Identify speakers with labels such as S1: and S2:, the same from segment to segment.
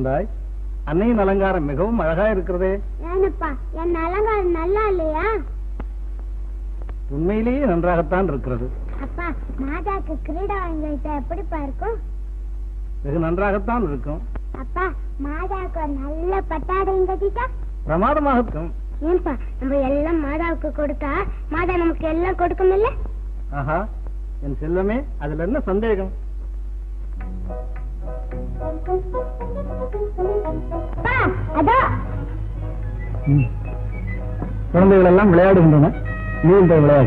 S1: குழந்தாய் அன்னையின் அலங்காரம் மிகவும் அழகா இருக்கிறதே
S2: ஏனப்பா என் அலங்காரம் நல்லா இல்லையா
S1: உண்மையிலேயே நன்றாகத்தான் இருக்கிறது
S2: அப்பா மாதாக்கு கிரீடம் வாங்கி வைத்தா எப்படிப்பா இருக்கும்
S1: வெகு நன்றாகத்தான் இருக்கும்
S2: அப்பா மாதாவுக்கு ஒரு நல்ல பட்டாடையும் கட்டிட்டா
S1: பிரமாதமாக இருக்கும்
S2: ஏன்பா நம்ம எல்லாம் மாதாவுக்கு கொடுத்தா மாதா நமக்கு எல்லாம் கொடுக்குமில்ல
S1: ஆஹா என் செல்வமே அதுல என்ன சந்தேகம்
S2: அப்பா அதோ
S1: குழந்தைகள் எல்லாம் விளையாடுகின்றன நீ இந்த விளையாடு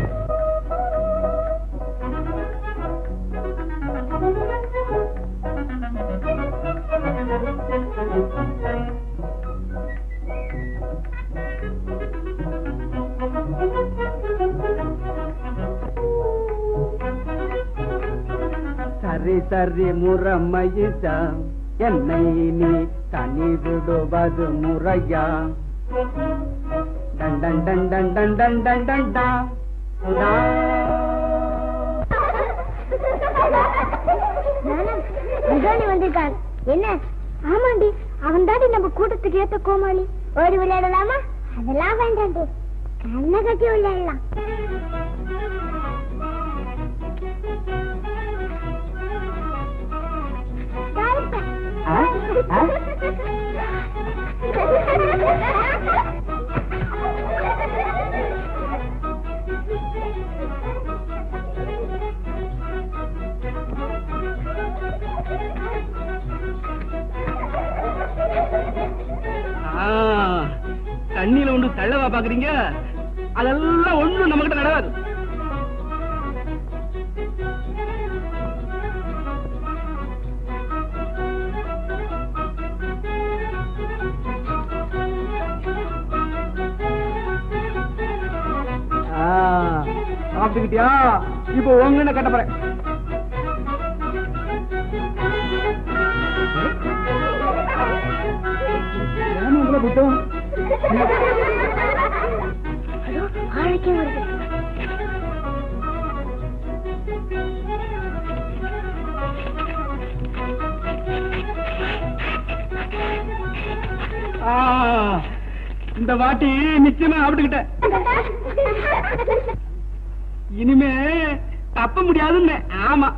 S3: சரி சரி முறமையிட்டா என்னை நீ தனி விடுவது முறையா டன் டன் டன் டன் டன் டன் டன் டன் டா. டா.
S2: நானும் அந்தோணி வந்திருக்கான் என்ன ஆமாண்டி அவன் தாண்டி நம்ம கூட்டத்துக்கு ஏத்த கோமாளி ஓடி விளையாடலாமா அதெல்லாம் வேண்டாண்டி கண்ணை கட்டி விளையாடலாம்
S3: ஆ? ஆ?
S4: ஆ, தண்ணியில ஒன்று தள்ளவா பாக்குறீங்க அதெல்லாம் ஒண்ணும் நம்ம கிட்ட நடக்காது
S3: ஆ, சாப்பிட்டுக்கிட்டியா இப்போ உங்கன்னு கட்ட போறேன் ஏன் உங்களை விட்டோம்
S2: ஆரோக்கியம் வருது
S4: ஆ, இந்த வாட்டி நிச்சயமா சாப்பிட்டுக்கிட்டேன் இனிமே தப்ப முடியாதுன்னு ஆமா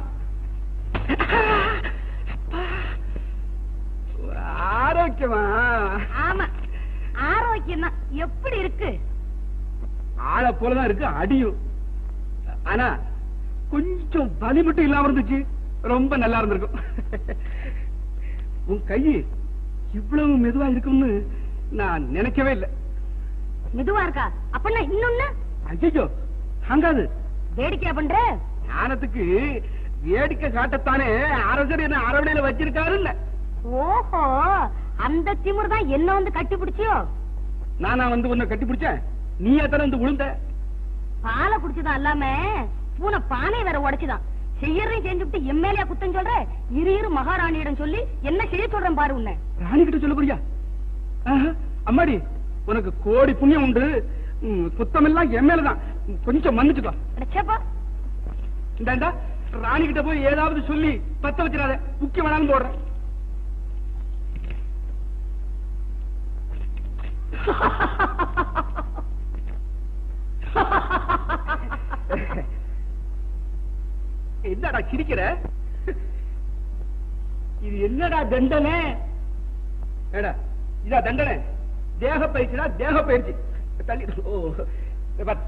S4: ஆரோக்கியமா
S5: ஆமா ஆரோக்கியம் தான் எப்படி இருக்கு
S4: ஆளை போலதான் இருக்கு அடியும் ஆனா கொஞ்சம் வலி மட்டும் இல்லாம இருந்துச்சு ரொம்ப நல்லா இருந்திருக்கும் உன் கை இவ்வளவு மெதுவா இருக்கும்னு நான் நினைக்கவே இல்லை
S5: மெதுவா இருக்கா அப்படின்னா இன்னொன்னு
S4: ஐயோ அங்காது
S5: வேடிக்கையா பண்ற
S4: ஞானத்துக்கு வேடிக்கை காட்டத்தானே அரசர் என்ன அரவணையில வச்சிருக்காருல்ல
S5: ஓஹோ அந்த திமிர் தான் என்ன வந்து கட்டி பிடிச்சியோ
S4: நானா வந்து உன்னை கட்டி பிடிச்சேன் நீ எத்தனை வந்து விழுந்த
S5: பாலை குடிச்சுதான் இல்லாம பூனை பானை வேற உடைச்சுதான் செய்யறதையும் செஞ்சுட்டு எம்எல்ஏ குத்தம் சொல்ற இரு இரு மகாராணியிடம் சொல்லி என்ன செய்ய சொல்றேன் பாரு உன்னை
S4: ராணி கிட்ட சொல்ல போறியா ஆஹா, அம்மாடி உனக்கு கோடி புண்ணியம் உண்டு ம், குத்தமெல்லாம் என் மேலதான் கொஞ்சம் மன்னிச்சுக்கோ
S5: அடச்சேப்பா
S4: இந்தாண்டா ராணி கிட்ட போய் ஏதாவது சொல்லி பத்த வச்சிடாத முக்கிய வேணாலும் போடுறேன் என்னடா சிரிக்கிற இது என்னடா தண்டனை ஏடா இதா தண்டனை தேக பயிற்சிடா தேக பயிற்சி தள்ளி ஓ இத பாரு.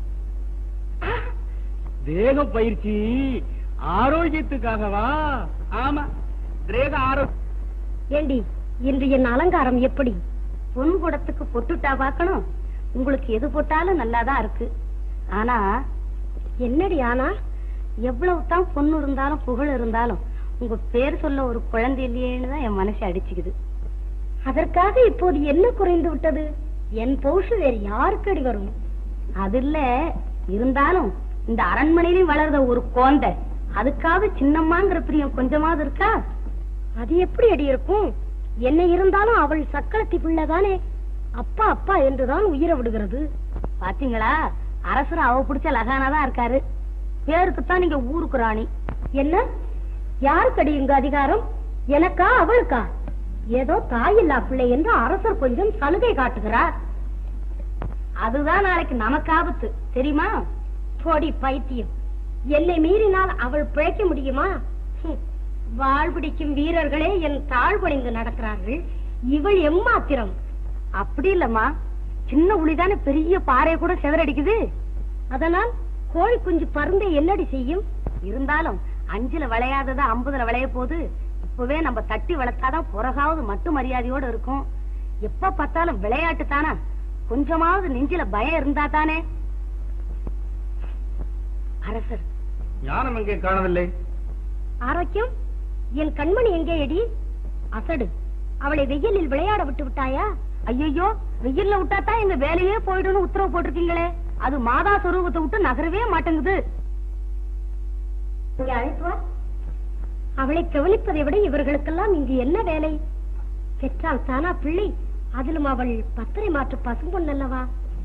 S4: தேக பயிற்சி ஆரோக்கியத்துக்காகவா ஆமா தேக ஆரோக்கியம்
S5: ஏண்டி இன்று என் அலங்காரம் எப்படி பொன் குடத்துக்கு பொட்டுட்டா பார்க்கணும் உங்களுக்கு எது போட்டாலும் நல்லாதான் இருக்கு ஆனா என்னடி ஆனா எவ்வளவு தான் பொண்ணு இருந்தாலும் புகழ் இருந்தாலும் உங்க பேர் சொல்ல ஒரு குழந்தை இல்லையேன்னு தான் என் மனசை அடிச்சுக்குது அதற்காக இப்போது என்ன குறைந்து விட்டது என் பௌஷு வேறு யாருக்கு வரும் அது இல்ல இருந்தாலும் இந்த அரண்மனையிலும் வளர்ந்த ஒரு குழந்தை அதுக்காக சின்னம்மாங்கிற பிரியம் கொஞ்சமாவது இருக்கா அது எப்படி அடி இருக்கும் என்ன இருந்தாலும் அவள் சக்களத்தி பிள்ளைதானே அப்பா அப்பா என்றுதான் உயிரை விடுகிறது பாத்தீங்களா அரசர் அவ பிடிச்ச லகானாதான் இருக்காரு பேருக்குத்தான் நீங்க ஊருக்கு ராணி என்ன யாருக்கு அடி இங்க அதிகாரம் எனக்கா அவளுக்கா ஏதோ தாயில்லா பிள்ளை என்று அரசர் கொஞ்சம் சலுகை காட்டுகிறார் அதுதான் நாளைக்கு நமக்கு ஆபத்து தெரியுமா போடி பைத்தியம் என்னை மீறினால் அவள் பிழைக்க முடியுமா ஹம், வாள் பிடிக்கும் வீரர்களே என் தாழ்வணிந்து நடக்கிறார்கள் இவள் எம்மாத்திரம் அப்படி இல்லம்மா சின்ன உளிதானே பெரிய பாறை கூட செதறடிக்குது அதனால் கோழி குஞ்சு பருந்தை என்னடி செய்யும் இருந்தாலும் அஞ்சுல விளையாததா ஐம்பதுல விளைய போது இப்பவே நம்ம தட்டி வளர்த்தாதான் பிறகாவது மட்டும் மரியாதையோட இருக்கும் எப்ப பார்த்தாலும் விளையாட்டு தானே கொஞ்சமாவது நெஞ்சில பயம் இருந்தா தானே அரசர்
S4: ஞானம் எங்கே காணவில்லை
S5: ஆரோக்கியம் என் கண்மணி எங்கே எடி அசடு அவளை வெயிலில் விளையாட விட்டு விட்டாயா ஐயோ வெயில்ல விட்டாதான் எங்க வேலையே போயிடும்னு உத்தரவு போட்டிருக்கீங்களே அது மாதா சொரூபத்தை விட்டு நகரவே மாட்டேங்குது இங்க அழைத்து வா. அவளை கவனிப்பதை விட இவர்களுக்கெல்லாம் இங்கு என்ன வேலை பெற்றால் தானா பிள்ளை அதிலும் அவள் பத்திரை மாற்று பசும்பொன் அல்லவா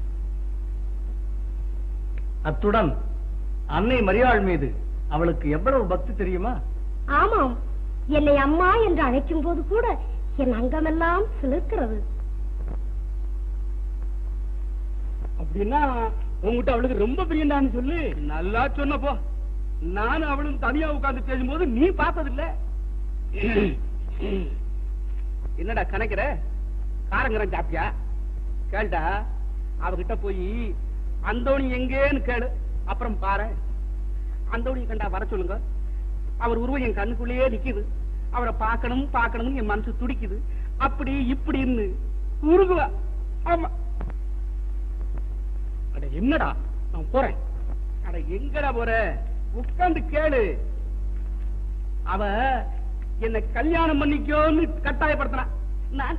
S4: அத்துடன் அன்னை மரியாள் மீது அவளுக்கு எவ்வளவு பக்தி தெரியுமா
S5: ஆமாம் என்னை அம்மா என்று அழைக்கும் போது கூட என் அங்கமெல்லாம் சிலிர்க்கிறது
S3: அப்படின்னா உங்ககிட்ட அவளுக்கு ரொம்ப பிரியண்டான்னு சொல்லு
S4: நல்லா சொன்னப்போ நானும் அவளும் தனியா உட்கார்ந்து பேசும்போது நீ பார்த்ததில்ல என்னடா கணக்கிற காரங்கரம் சாப்பிட்டியா கேள்டா அவகிட்ட போய் அந்தோணி எங்கேன்னு கேளு அப்புறம் பாரு அந்தோணி கண்டா வர சொல்லுங்க அவர் உருவம் என் கண்ணுக்குள்ளேயே நிக்குது அவரை பார்க்கணும் பார்க்கணும்னு என் மனசு துடிக்குது அப்படி இப்படின்னு உருகுவா ஆமா அட என்னடா நான் போறேன் அட எங்கடா போற உட்கார்ந்து கேளு அவ என்ன கல்யாணம் பண்ணிக்கோன்னு கட்டாயப்படுத்தினா நான்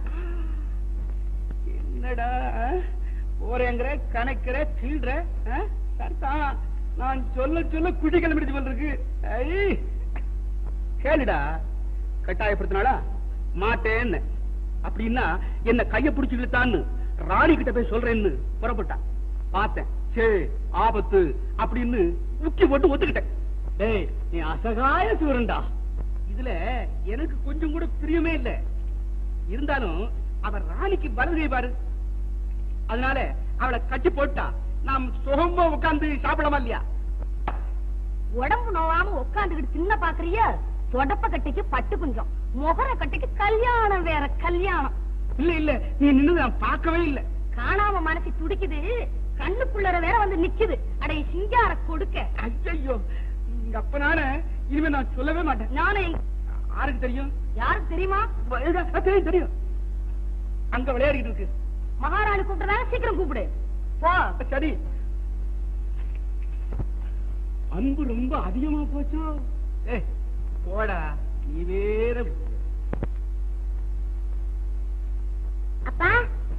S4: என்னடா போறேங்கிற கணக்கிற சில்ற சரிதான் நான் சொல்ல சொல்ல குடி கிளம்பிடுச்சு போல இருக்கு ஐ, கேளுடா கட்டாயப்படுத்தினாளா மாட்டேன்னு அப்படின்னா என்ன கைய பிடிச்சு இழுத்தான்னு ராணி கிட்ட போய் சொல்றேன்னு புறப்பட்டா பார்த்தேன் சே ஆபத்து அப்படின்னு முக்கி போட்டு ஒத்துக்கிட்டேன் டேய் நீ அசகாய சூரன்டா இதுல எனக்கு கொஞ்சம் கூட பிரியமே இல்ல இருந்தாலும் அவ ராணிக்கு வருகை பாரு அதனால அவளை கட்டி போட்டா நாம் சுகமா உட்கார்ந்து சாப்பிடலாமா இல்லையா
S5: உடம்பு நோவாம உட்காந்துக்கிட்டு சின்ன பாக்குறிய தொடப்ப கட்டைக்கு பட்டு குஞ்சம் முகர கட்டைக்கு கல்யாணம் வேற கல்யாணம்
S4: இல்ல இல்ல நீ நின்னு நான் பார்க்கவே இல்ல
S5: காணாம மனசு துடிக்குது கண்ணுக்குள்ளர வேற வந்து நிக்குது அடைய சிங்கார கொடுக்க
S4: ஐயோ இங்க அப்ப நானே இனிமே நான் சொல்லவே மாட்டேன்
S5: நானும் எங்க-
S4: யாருக்கு தெரியும்
S5: யாருக்கு தெரியுமா
S4: தெரியும் தெரியும் அங்க விளையாடிட்டு இருக்கு
S5: மகாராணி கூப்பிடுறாங்க சீக்கிரம் கூப்பிடு போ
S4: சரி அன்பு ரொம்ப அதிகமா போச்சோ ஏ போடா நீ வேற
S2: அப்பா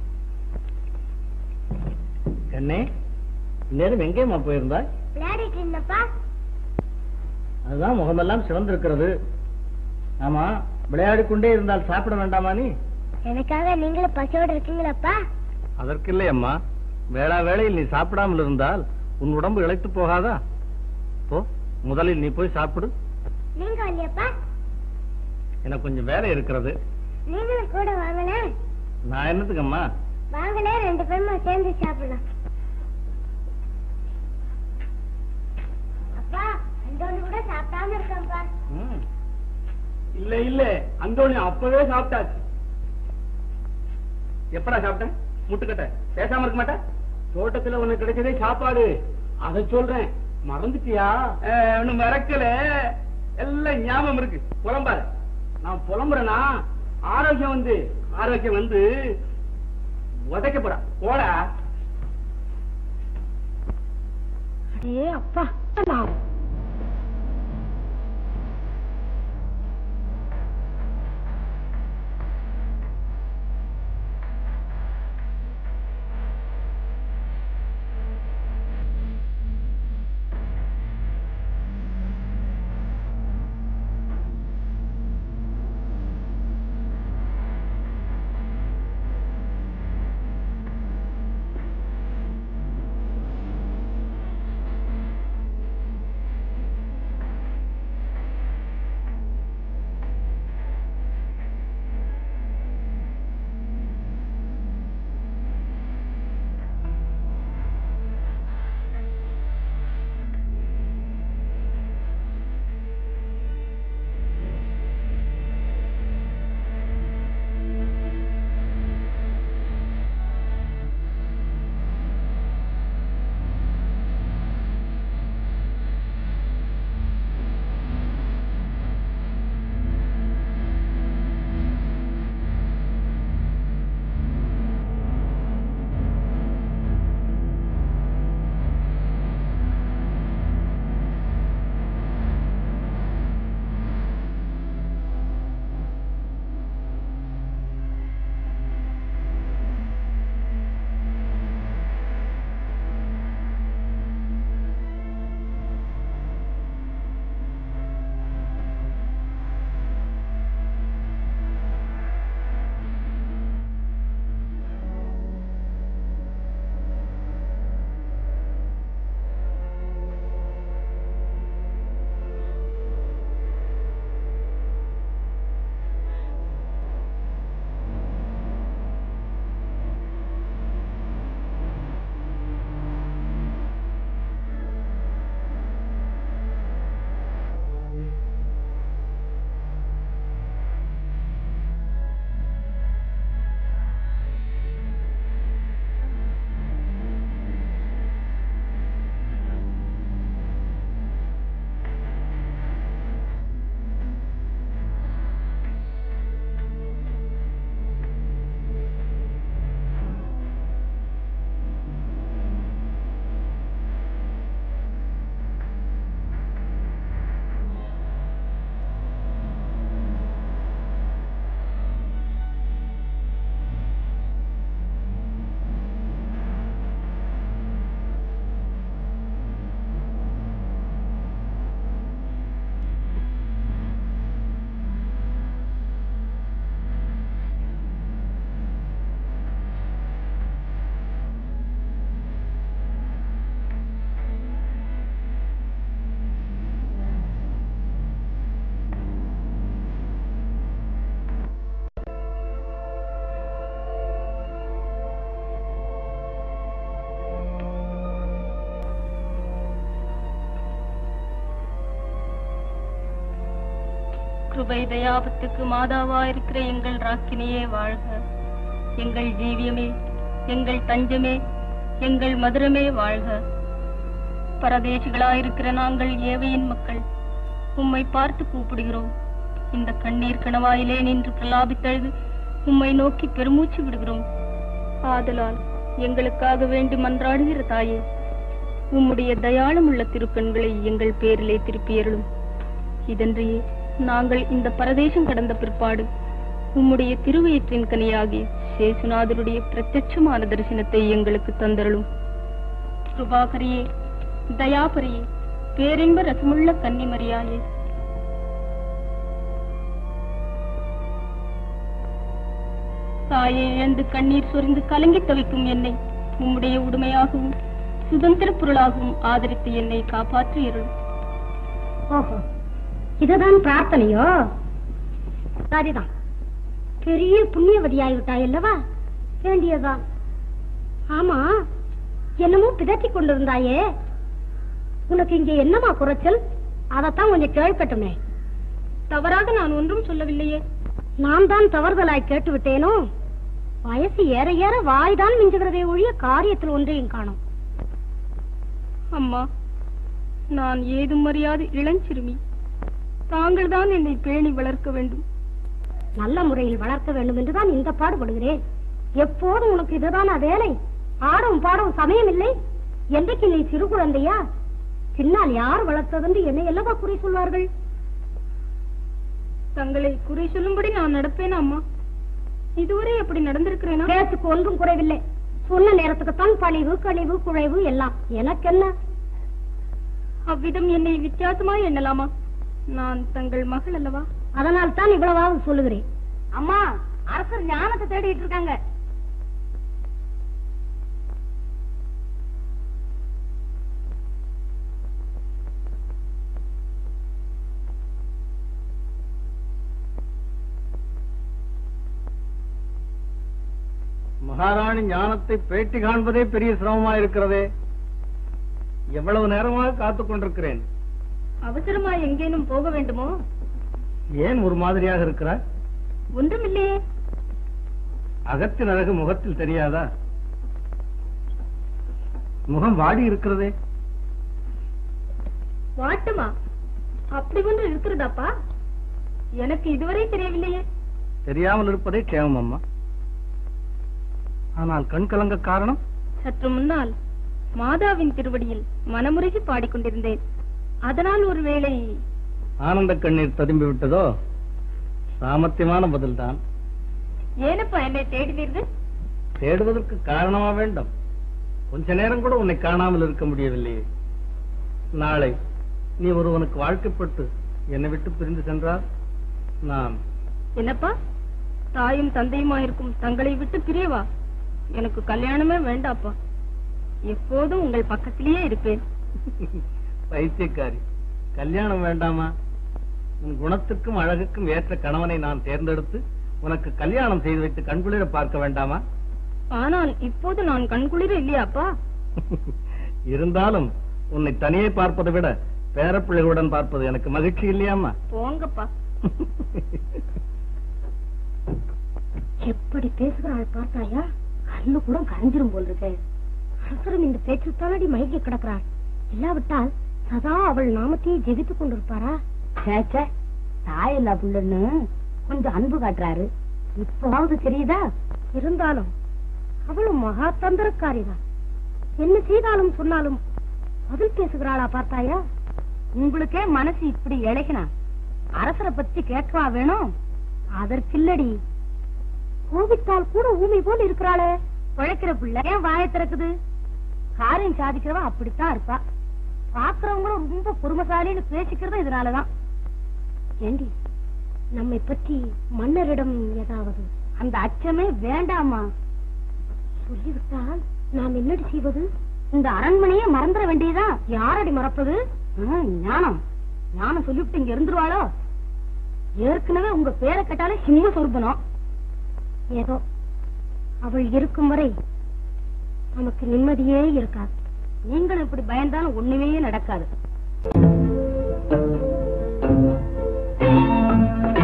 S1: கண்ணே நேரம் எங்கேம்மா போயிருந்தாய்
S2: விளையாடிட்டு இருந்தப்பா
S1: அதுதான் முகமெல்லாம் சிவந்திருக்கிறது ஆமா விளையாடிக் கொண்டே இருந்தால் சாப்பிட வேண்டாமா நீ
S2: எனக்காக நீங்களும் பசியோட இருக்கீங்களப்பா
S1: அதற்கு இல்லை அம்மா வேளா வேளையில் நீ சாப்பிடாமல் இருந்தால் உன் உடம்பு இழைத்து போகாதா போ முதலில் நீ போய் சாப்பிடு
S2: நீங்க வரலையாப்பா
S1: எனக்கு கொஞ்சம் வேலை இருக்கிறது
S2: நீங்களும் கூட வாங்களேன்
S1: நான் என்னத்துக்கு அம்மா
S2: வாங்களே ரெண்டு பேருமா சேர்ந்து சாப்பிடலாம் அப்பா அந்த ஒண்ணு கூட சாப்பிடாம இருக்கேன்ப்பா
S1: ம்.
S4: இல்ல இல்ல அந்தோணி அப்பவே சாப்பிட்டாச்சு எப்படா சாப்பிட்டேன் முட்டுக்கட்ட பேசாம இருக்க மாட்டேன் தோட்டத்துல உனக்கு கிடைச்சதே சாப்பாடு அத சொல்றேன் மறந்துட்டியா ஒண்ணும் மறக்கல எல்லாம் ஞாபகம் இருக்கு புலம்பாரு நான் புலம்புறேனா ஆரோக்கியம் வந்து ஆரோக்கியம் வந்து உதைக்க போறா போடா
S5: அடே அப்பா நான்
S6: கிருபை தயாபத்துக்கு மாதாவா இருக்கிற எங்கள் ராக்கினியே வாழ்க எங்கள் ஜீவியமே எங்கள் தஞ்சமே எங்கள் மதுரமே வாழ்க பரதேசிகளாயிருக்கிற நாங்கள் ஏவையின் மக்கள் உம்மை பார்த்து கூப்பிடுகிறோம் இந்த கண்ணீர் கணவாயிலே நின்று பிரலாபித்தழுது உம்மை நோக்கி பெருமூச்சு விடுகிறோம் ஆதலால் எங்களுக்காக வேண்டி மன்றாடுகிற தாயே உம்முடைய தயாளமுள்ள திருக்கண்களை எங்கள் பேரிலே திருப்பியருளும் இதன்றையே நாங்கள் இந்த பரதேசம் கடந்த பிற்பாடு உம்முடைய திருவயிற்றின் கனியாகிய சேசுநாதருடைய பிரத்யட்சமான தரிசனத்தை எங்களுக்கு தந்தருளும் கிருபாகரியே தயாபரியே பேரின்ப ரசமுள்ள கன்னிமரியாயே தாயை இழந்து கண்ணீர் சொரிந்து கலங்கி தவிக்கும் என்னை உம்முடைய உடுமையாகவும் சுதந்திர பொருளாகவும் ஆதரித்து என்னை காப்பாற்றி அருளும்
S5: ஓஹோ இதுதான் பிரார்த்தனையோ சரிதான் பெரிய புண்ணியவதியாய் விட்டாய் அல்லவா வேண்டியதுதான் ஆமா என்னமோ பிதற்றி கொண்டிருந்தாயே உனக்கு இங்க என்னமா குறைச்சல் அதத்தான் கொஞ்சம் கேள்விப்பட்டுமே
S6: தவறாக நான் ஒன்றும் சொல்லவில்லையே
S5: நான் தான் தவறுதலாய் கேட்டு விட்டேனோ வயசு ஏற ஏற வாய்தான் மிஞ்சுகிறதே ஒழிய காரியத்தில் ஒன்றையும் காணோம்
S6: அம்மா நான் ஏதும் அறியாத இளஞ்சிறுமி தாங்கள் தான் என்னை பேணி வளர்க்க வேண்டும்
S5: நல்ல முறையில் வளர்க்க வேண்டும் என்றுதான் இந்த பாடுபடுகிறேன் எப்போதும் உனக்கு இதுதானா வேலை ஆடவும் பாடவும் சமயம் இல்லை என்றைக்கு நீ சிறு குழந்தையா பின்னால் யார் வளர்த்ததென்று என்னை அல்லவா குறி சொல்வார்கள்
S6: தங்களை குறை சொல்லும்படி நான் நடப்பேனா அம்மா இதுவரை அப்படி நடந்திருக்கிறேனா
S5: பேச்சுக்கு ஒன்றும் குறைவில்லை சொன்ன நேரத்துக்குத்தான் பழிவு கழிவு குழைவு எல்லாம் எனக்கென்ன
S6: அவ்விதம் என்னை வித்தியாசமாய் எண்ணலாமா நான் தங்கள் மகள் அல்லவா
S5: அதனால் தான் இவ்வளவாவது சொல்லுகிறேன் அம்மா அரசர் ஞானத்தை தேடிட்டு இருக்காங்க
S1: மகாராணி ஞானத்தை பேட்டி காண்பதே பெரிய சிரமமா இருக்கிறதே எவ்வளவு நேரமாக காத்துக் கொண்டிருக்கிறேன்
S6: அவசரமா எங்கேனும் போக வேண்டுமோ
S1: ஏன் ஒரு மாதிரியாக இருக்கிறாய்
S6: ஒன்றுமில்லையே
S1: அகத்தின் அழகு முகத்தில் தெரியாதா முகம் வாடி இருக்கிறதே
S6: வாட்டுமா அப்படி ஒன்று இருக்கிறதாப்பா எனக்கு இதுவரை தெரியவில்லையே
S1: தெரியாமல் இருப்பதே கேமம் அம்மா ஆனால் கண் கலங்க காரணம்
S6: சற்று முன்னால் மாதாவின் திருவடியில் மனமுருகி பாடிக்கொண்டிருந்தேன் அதனால் ஒருவேளை
S1: ஆனந்த கண்ணீர் ததும்பி விட்டதோ சாமர்த்தியமான பதில்தான்
S6: ஏனப்பா என்னை தேடினீர்கள்
S1: தேடுவதற்கு காரணமா வேண்டும் கொஞ்ச நேரம் கூட உன்னை காணாமல் இருக்க முடியவில்லையே நாளை நீ ஒருவனுக்கு வாழ்க்கைப்பட்டு என்னை விட்டு பிரிந்து சென்றால் நான்
S6: என்னப்பா தாயும் தந்தையுமா இருக்கும் தங்களை விட்டு பிரியவா எனக்கு கல்யாணமே வேண்டாப்பா எப்போதும் உங்கள் பக்கத்திலேயே இருப்பேன்
S1: பைத்தியக்காரி கல்யாணம் வேண்டாமா உன் குணத்துக்கும் அழகுக்கும் ஏற்ற கணவனை நான் தேர்ந்தெடுத்து உனக்கு கல்யாணம் செய்து வைத்து கண்குளிர பார்க்க வேண்டாமா
S6: ஆனால் இப்போது நான் கண்குளிர இல்லையாப்பா
S1: இருந்தாலும் உன்னை தனியே பார்ப்பதை விட பேரப்பிள்ளைகளுடன் பார்ப்பது எனக்கு மகிழ்ச்சி இல்லையாமா
S6: போங்கப்பா
S5: எப்படி பேசுகிறாள் பார்த்தாயா கண்ணு கூட கரைஞ்சிரும் போல் இருக்கு அரசரும் இந்த பேச்சு தானடி மயங்கி கிடக்கிறாள் இல்லாவிட்டால் சதா அவள் நாமத்தையே ஜெபித்துக் கொண்டிருப்பாரா சேச்ச தாயில்லா புள்ளன்னு கொஞ்சம் அன்பு காட்டுறாரு இப்பவாவது தெரியுதா இருந்தாலும் அவளும் மகா தந்திரக்காரிதான் என்ன செய்தாலும் சொன்னாலும் பதில் பேசுகிறாளா பார்த்தாயா உங்களுக்கே மனசு இப்படி இழகினா அரசரை பத்தி கேட்கவா வேணும் அதற்கில்லடி கோபித்தால் கூட ஊமை போல இருக்கிறாளே பிழைக்கிற பிள்ளை ஏன் வாய திறக்குது காரியம் சாதிக்கிறவா அப்படித்தான் இருப்பா பாக்குறவங்களும் ரொம்ப பொறுமசாலின்னு பேசிக்கிறதும் இதனாலதான் ஏண்டி நம்மை பற்றி மன்னரிடம் ஏதாவது அந்த அச்சமே வேண்டாமா சொல்லிவிட்டால் நாம் என்னடி செய்வது இந்த அரண்மனையே மறந்துட வேண்டியதா யாரடி மறப்பது ஆ, ஞானம் ஞானம் சொல்லிவிட்டு இங்க இருந்துருவாளோ ஏற்கனவே உங்க பேரை கேட்டாலே சிம்ம சொருபனம் ஏதோ அவள் இருக்கும் வரை நமக்கு நிம்மதியே இருக்காது நீங்களும் இப்படி பயந்தாலும் ஒண்ணுமே நடக்காது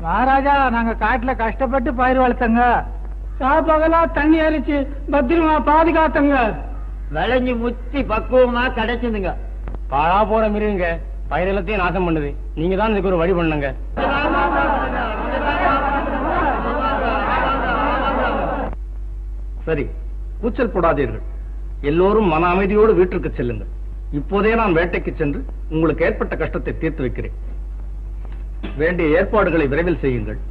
S3: மகாராஜா நாங்க காட்டுல கஷ்டப்பட்டு பயிர் வளர்த்தங்க சாப்பகலா தண்ணி அரிச்சு பத்திரமா பாதுகாத்தங்க
S1: விளைஞ்சு முத்தி பக்குவமா கிடைச்சதுங்க பாழா போற மிருங்க பயிரெல்லாத்தையும் நாசம் பண்ணுது நீங்க தான் இதுக்கு ஒரு வழி பண்ணுங்க சரி கூச்சல் போடாதீர்கள் எல்லோரும் மன அமைதியோடு வீட்டிற்கு செல்லுங்கள் இப்போதே நான் வேட்டைக்கு சென்று உங்களுக்கு ஏற்பட்ட கஷ்டத்தை தீர்த்து வைக்கிறேன் வேண்டிய ஏற்பாடுகளை விரைவில் செய்யுங்கள்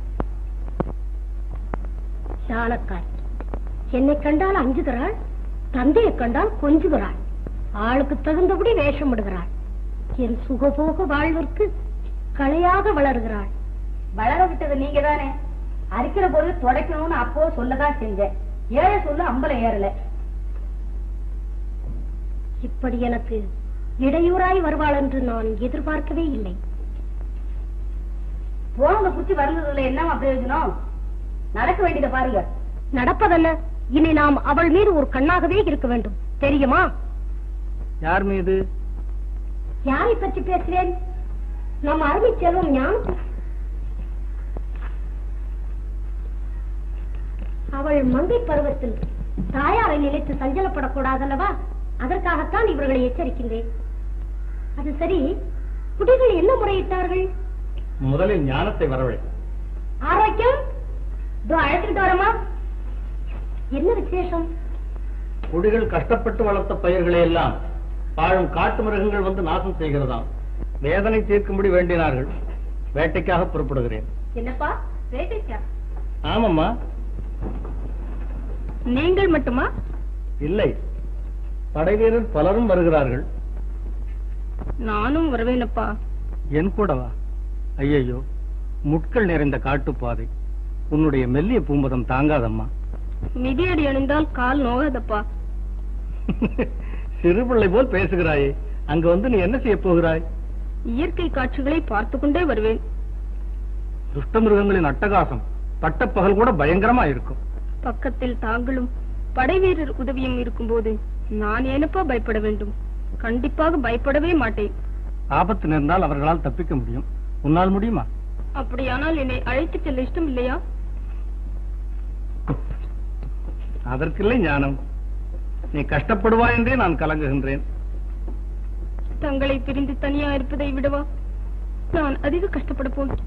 S5: சாலக்காரி என்னை கண்டால் அஞ்சுகிறாள் தந்தையை கண்டால் கொஞ்சுகிறாள் ஆளுக்கு தகுந்தபடி வேஷம் இடுகிறாள் என் சுகபோக வாழ்விற்கு களையாக வளர்கிறாள்
S7: வளர விட்டது நீங்க தானே அரிக்கிற போது தொடக்கணும்னு அப்போ சொல்லதான் செஞ்சேன் ஏழை சொல்லு அம்பலம் ஏறல
S5: இப்படி எனக்கு இடையூறாய் வருவாள் என்று நான் எதிர்பார்க்கவே இல்லை
S7: போனவங்க குச்சி வருகிறதுல என்ன பிரயோஜனம் நடக்க வேண்டியதை பாருங்க
S5: நடப்பதல்ல இனி நாம் அவள் மீது ஒரு கண்ணாகவே இருக்க வேண்டும் தெரியுமா
S1: யார் மீது
S5: யாரை பற்றி பேசுகிறேன் நம் அருமை செல்வம் ஞானம் அவள் மங்கை பருவத்தில் தாயாரை நினைத்து சஞ்சலப்படக்கூடாதல்லவா அதற்காகத்தான் இவர்களை எச்சரிக்கின்றேன் அது சரி குடிகள் என்ன முறையிட்டார்கள்
S1: முதலில் ஞானத்தை வரவழை
S5: ஆரோக்கியம் இதோ அழைச்சிட்டு வரமா என்ன விசேஷம்
S1: குடிகள் கஷ்டப்பட்டு வளர்த்த பயிர்களை எல்லாம் வாழும் காட்டு மிருகங்கள் வந்து நாசம் செய்கிறதாம் வேதனை தீர்க்கும்படி வேண்டினார்கள் வேட்டைக்காக புறப்படுகிறேன்
S7: என்னப்பா வேட்டைக்கா
S1: ஆமாம்மா
S6: நீங்கள் மட்டுமா
S1: இல்லை படை வீரர் பலரும் வருகிறார்கள்
S6: நானும் வருவேனப்பா
S1: என் கூடவா ஐயையோ முட்கள் நிறைந்த காட்டுப்பாதை உன்னுடைய மெல்லிய பூம்பதம் தாங்காதம்மா
S6: மிதியடி அணிந்தால் கால் நோகாதப்பா
S1: சிறுபிள்ளை போல் பேசுகிறாயே அங்க வந்து நீ என்ன செய்ய போகிறாய்
S6: இயற்கை காட்சிகளை பார்த்து கொண்டே வருவேன்
S1: துஷ்ட மிருகங்களின் அட்டகாசம் பட்டப்பகல் கூட பயங்கரமா இருக்கும்
S6: பக்கத்தில் தாங்களும் படை வீரர் உதவியும் இருக்கும்போது நான் ஏனப்பா பயப்பட வேண்டும் கண்டிப்பாக பயப்படவே மாட்டேன்
S1: ஆபத்து நேர்ந்தால் அவர்களால் தப்பிக்க முடியும் உன்னால் முடியுமா
S6: அப்படியானால் என்னை அழைத்துச் செல்ல இஷ்டம் இல்லையா
S1: அதற்கில்லை ஞானம் நீ கஷ்டப்படுவாய் என்றே நான் கலங்குகின்றேன்
S6: தங்களை பிரிந்து தனியா இருப்பதை விடவா நான் அதிக கஷ்டப்பட போகிறேன்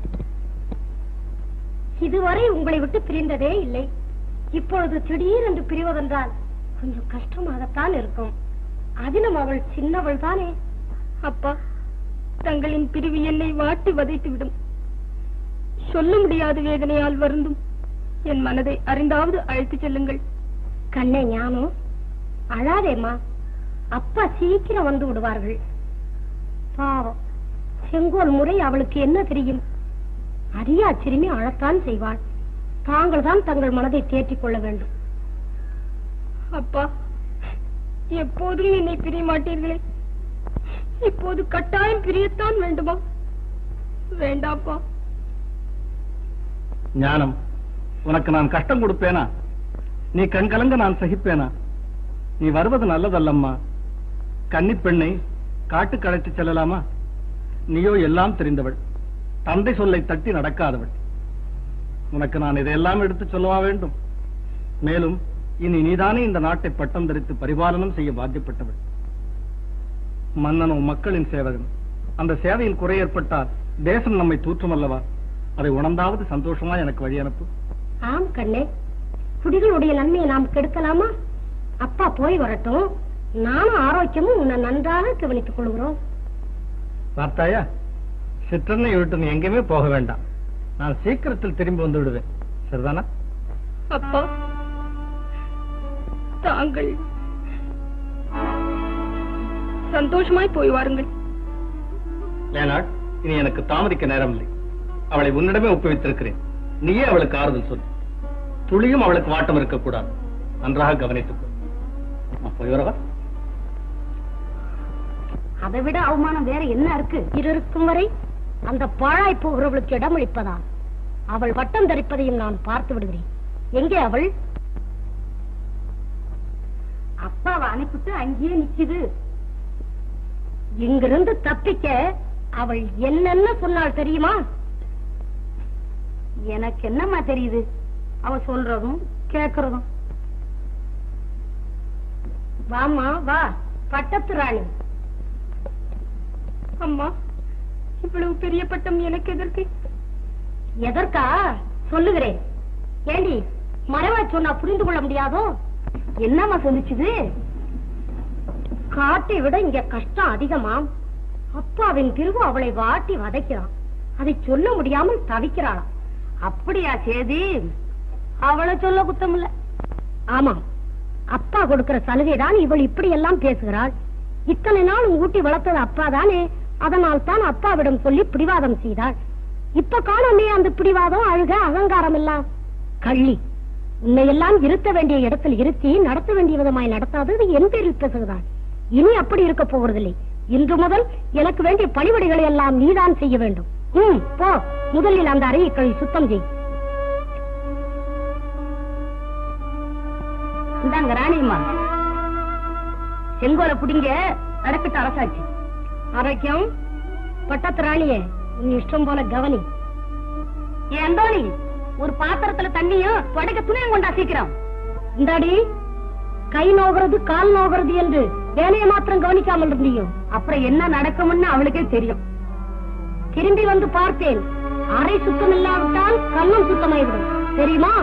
S5: இதுவரை உங்களை விட்டு பிரிந்ததே இல்லை இப்பொழுது திடீரென்று பிரிவதென்றால் கொஞ்சம் கஷ்டமாகத்தான் இருக்கும் அதிலும் அவள் சின்னவள் தானே
S6: அப்பா தங்களின் பிரிவு என்னை வாட்டி வதைத்து விடும் சொல்ல முடியாத வேதனையால் வருந்தும் என் மனதை அறிந்தாவது அழைத்துச் செல்லுங்கள்
S5: கண்ணே ஞானம் அழாதேம்மா அப்பா சீக்கிரம் வந்து விடுவார்கள் பாவம் செங்கோல் முறை அவளுக்கு என்ன தெரியும் அரியா சிறுமி அழத்தான் செய்வாள் தாங்கள் தான் தங்கள் மனதை தேற்றிக் கொள்ள வேண்டும்
S6: அப்பா எப்போதும் என்னை பிரிய மாட்டீர்களே இப்போது கட்டாயம் பிரியத்தான் வேண்டுமா வேண்டாப்பா
S1: ஞானம் உனக்கு நான் கஷ்டம் கொடுப்பேனா நீ கண் கலங்க நான் சகிப்பேனா நீ வருவது நல்லதல்லம்மா கன்னிப் பெண்ணை காட்டுக்கு அழைத்துச் செல்லலாமா நீயோ எல்லாம் தெரிந்தவள் தந்தை சொல்லை தட்டி நடக்காதவள் உனக்கு நான் இதையெல்லாம் எடுத்துச் சொல்லவா வேண்டும் மேலும் இனி நீதானே இந்த நாட்டை பட்டம் தரித்து பரிபாலனம் செய்ய பாத்தியப்பட்டவள் மன்னனும் மக்களின் சேவகன் அந்த சேவையில் குறை ஏற்பட்டால் தேசம் நம்மை தூற்றும் அல்லவா அதை உணர்ந்தாவது சந்தோஷமா எனக்கு வழி அனுப்பு
S5: ஆம் கண்ணே குடிகளுடைய நன்மையை நாம் கெடுக்கலாமா அப்பா போய் வரட்டும் நானும் ஆரோக்கியமும் உன்னை நன்றாக கவனித்துக் கொள்கிறோம்
S1: பார்த்தாயா சிற்றன்னை விட்டு நீ எங்கேயுமே போக வேண்டாம் நான் சீக்கிரத்தில் திரும்பி வந்து விடுவேன் சரிதானா
S6: அப்பா தாங்கள் சந்தோஷமாய் போய் வாருங்கள்
S1: லேனாட் இனி எனக்கு தாமதிக்க நேரமில்லை அவளை உன்னிடமே ஒப்புவித்திருக்கிறேன் நீயே அவளுக்கு ஆறுதல் சொல் துளியும் அவளுக்கு வாட்டம் இருக்கக்கூடாது நன்றாக கவனித்துக்கோ நான் போய் வரவா
S5: அதை விட அவமானம் வேற என்ன இருக்கு இருக்கும் வரை அந்த பாழாய் போகிறவளுக்கு இடமளிப்பதா அவள் வட்டம் தரிப்பதையும் நான் பார்த்து விடுகிறேன் எங்கே அவள்
S7: அப்பாவை அனுப்பிட்டு அங்கேயே நிக்குது
S5: இங்கிருந்து தப்பிக்க அவள் என்னென்ன சொன்னாள் தெரியுமா எனக்கு என்னம்மா தெரியுது அவ சொல்றதும் கேக்குறதும் வாம்மா வா பட்டத்து ராணி
S6: அம்மா இவ்வளவு பெரிய பட்டம் எனக்கு எதற்கு
S5: எதற்கா சொல்லுகிறேன் ஏண்டி மறைவா சொன்னா புரிந்து கொள்ள முடியாதோ என்னம்மா சொல்லிச்சுது காட்டை விட இங்க கஷ்டம் அதிகமாம் அப்பாவின் பிரிவு அவளை வாட்டி வதைக்கிறான் அதை சொல்ல முடியாமல் தவிக்கிறாளாம் அப்படியா சேதி அவளை சொல்ல குத்தம் இல்ல ஆமா அப்பா கொடுக்கிற சலுகை தான் இவள் இப்படி எல்லாம் பேசுகிறாள் இத்தனை நாள் ஊட்டி வளர்த்தது அப்பா தானே அதனால் தான் அப்பாவிடம் சொல்லி பிடிவாதம் செய்தாள் இப்ப காணமே அந்த பிடிவாதம் அழுக அகங்காரம் எல்லாம் கள்ளி உன்னையெல்லாம் இருத்த வேண்டிய இடத்தில் இருத்தி நடத்த வேண்டிய விதமாய் நடத்தாதது என் பேரில் பேசுகிறாள் இனி அப்படி இருக்க போவதில்லை இன்று முதல் எனக்கு வேண்டிய பணிவடைகளை எல்லாம் நீதான் செய்ய வேண்டும் ம் போ முதலில் அந்த அறையை கழி சுத்தம் செய் இந்தாங்க ராணியம்மா செங்கோலை புடிங்க அடக்கிட்டு அரசாச்சு அரைக்கும் பட்டத்து ராணியே உன் இஷ்டம் போல கவனி ஏன் தோனி ஒரு பாத்திரத்துல தண்ணியும் தொடக்க துணியும் கொண்டா சீக்கிரம் இந்தாடி கை நோகிறது கால் நோகிறது என்று வேலையை மாத்திரம் கவனிக்காமல் இருந்தியோ அப்புறம் என்ன நடக்கும்னு அவளுக்கே தெரியும் திரும்பி வந்து பார்த்தேன் அறை சுத்தம் இல்லாவிட்டால் கண்ணம் சுத்தமாய்விடும் தெரியுமா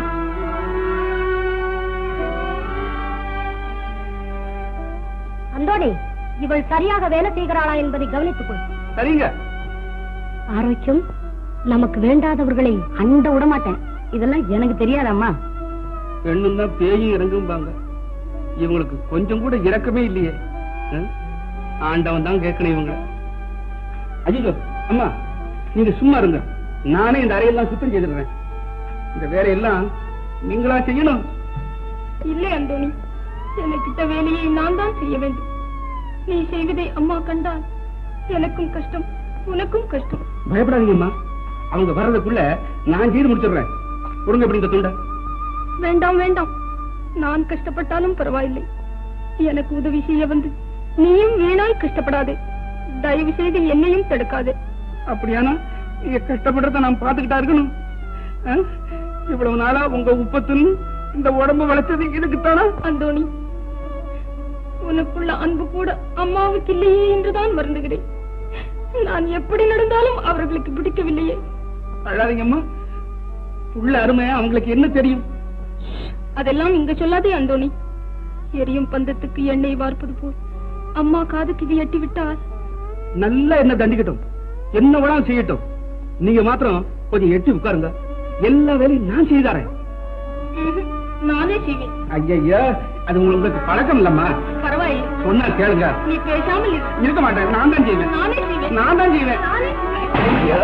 S5: அந்தோணி இவள் சரியாக வேலை செய்கிறாளா என்பதை கவனித்துக் கொள்
S4: சரிங்க
S5: ஆரோக்கியம் நமக்கு வேண்டாதவர்களை அண்ட விட மாட்டேன் இதெல்லாம் எனக்கு தெரியாதம்மா
S4: பெண்ணும் தான் பேயும் இறங்கும்பாங்க இவங்களுக்கு கொஞ்சம் கூட இரக்கமே இல்லையே ஆ? ஆண்டவன் தான் கேட்கணும் இவங்க அஜிஜோ அம்மா நீங்க சும்மா இருங்க நானே இந்த அறையெல்லாம் சுத்தம் செய்திடுறேன் இந்த வேலையெல்லாம் நீங்களா செய்யணும்
S6: இல்லை அந்தோணி எனக்கிட்ட வேலையை நான் தான் செய்ய வேண்டும் நீ செய்வதை அம்மா கண்டால் எனக்கும் கஷ்டம் உனக்கும் கஷ்டம்
S4: பயப்படாதீங்கம்மா அவங்க வர்றதுக்குள்ள நான் செய்து முடிச்சிடுறேன் கொடுங்க இப்படி இந்த துண்டை
S6: வேண்டாம் வேண்டாம் நான் கஷ்டப்பட்டாலும் பரவாயில்லை எனக்கு உதவி செய்ய வந்து நீயும் வீணாய் கஷ்டப்படாதே தயவு செய்து என்னையும் தடுக்காதே
S4: அப்படியானா நீங்க கஷ்டப்படுறத நான் பாத்துக்கிட்டா இருக்கணும் ஆ? இவ்வளவு நாளா உங்க உப்பத்துன்னு இந்த உடம்பு வளைச்சது இதுக்குத்தானா
S6: அந்தோணி உனக்குள்ள அன்பு கூட அம்மாவுக்கு இல்லையே என்றுதான் வருந்துகிறேன் நான் எப்படி நடந்தாலும் அவர்களுக்கு பிடிக்கவில்லையே
S4: அழாதீங்கம்மா உள்ள அருமை அவங்களுக்கு என்ன தெரியும்
S6: அதெல்லாம் இங்க சொல்லாதே அந்தோணி எரியும் பந்தத்துக்கு எண்ணெய் வார்ப்பது போல் அம்மா காதுக்கு இது எட்டி விட்டால்
S4: நல்லா என்ன தண்டிக்கட்டும் என்ன வேணாலும் செய்யட்டும் நீங்க மாத்திரம் கொஞ்சம் எட்டி உட்காருங்க எல்லா வேலையும் நான் செய்தாரேன்
S6: ம்ஹும், நானே செய்வேன்
S4: ஐயா அது உங்களுக்கு பழக்கம் இல்லம்மா
S6: பரவாயில்லை
S4: சொன்னா கேளுங்க
S6: நீ பேசாமல் இரு.
S4: இருக்க மாட்டேன் நான் தான் செய்வேன்
S6: நானே செய்வேன்
S4: நான் தான் செய்வேன்
S6: நானே செய்வேன்.
S4: ஐயா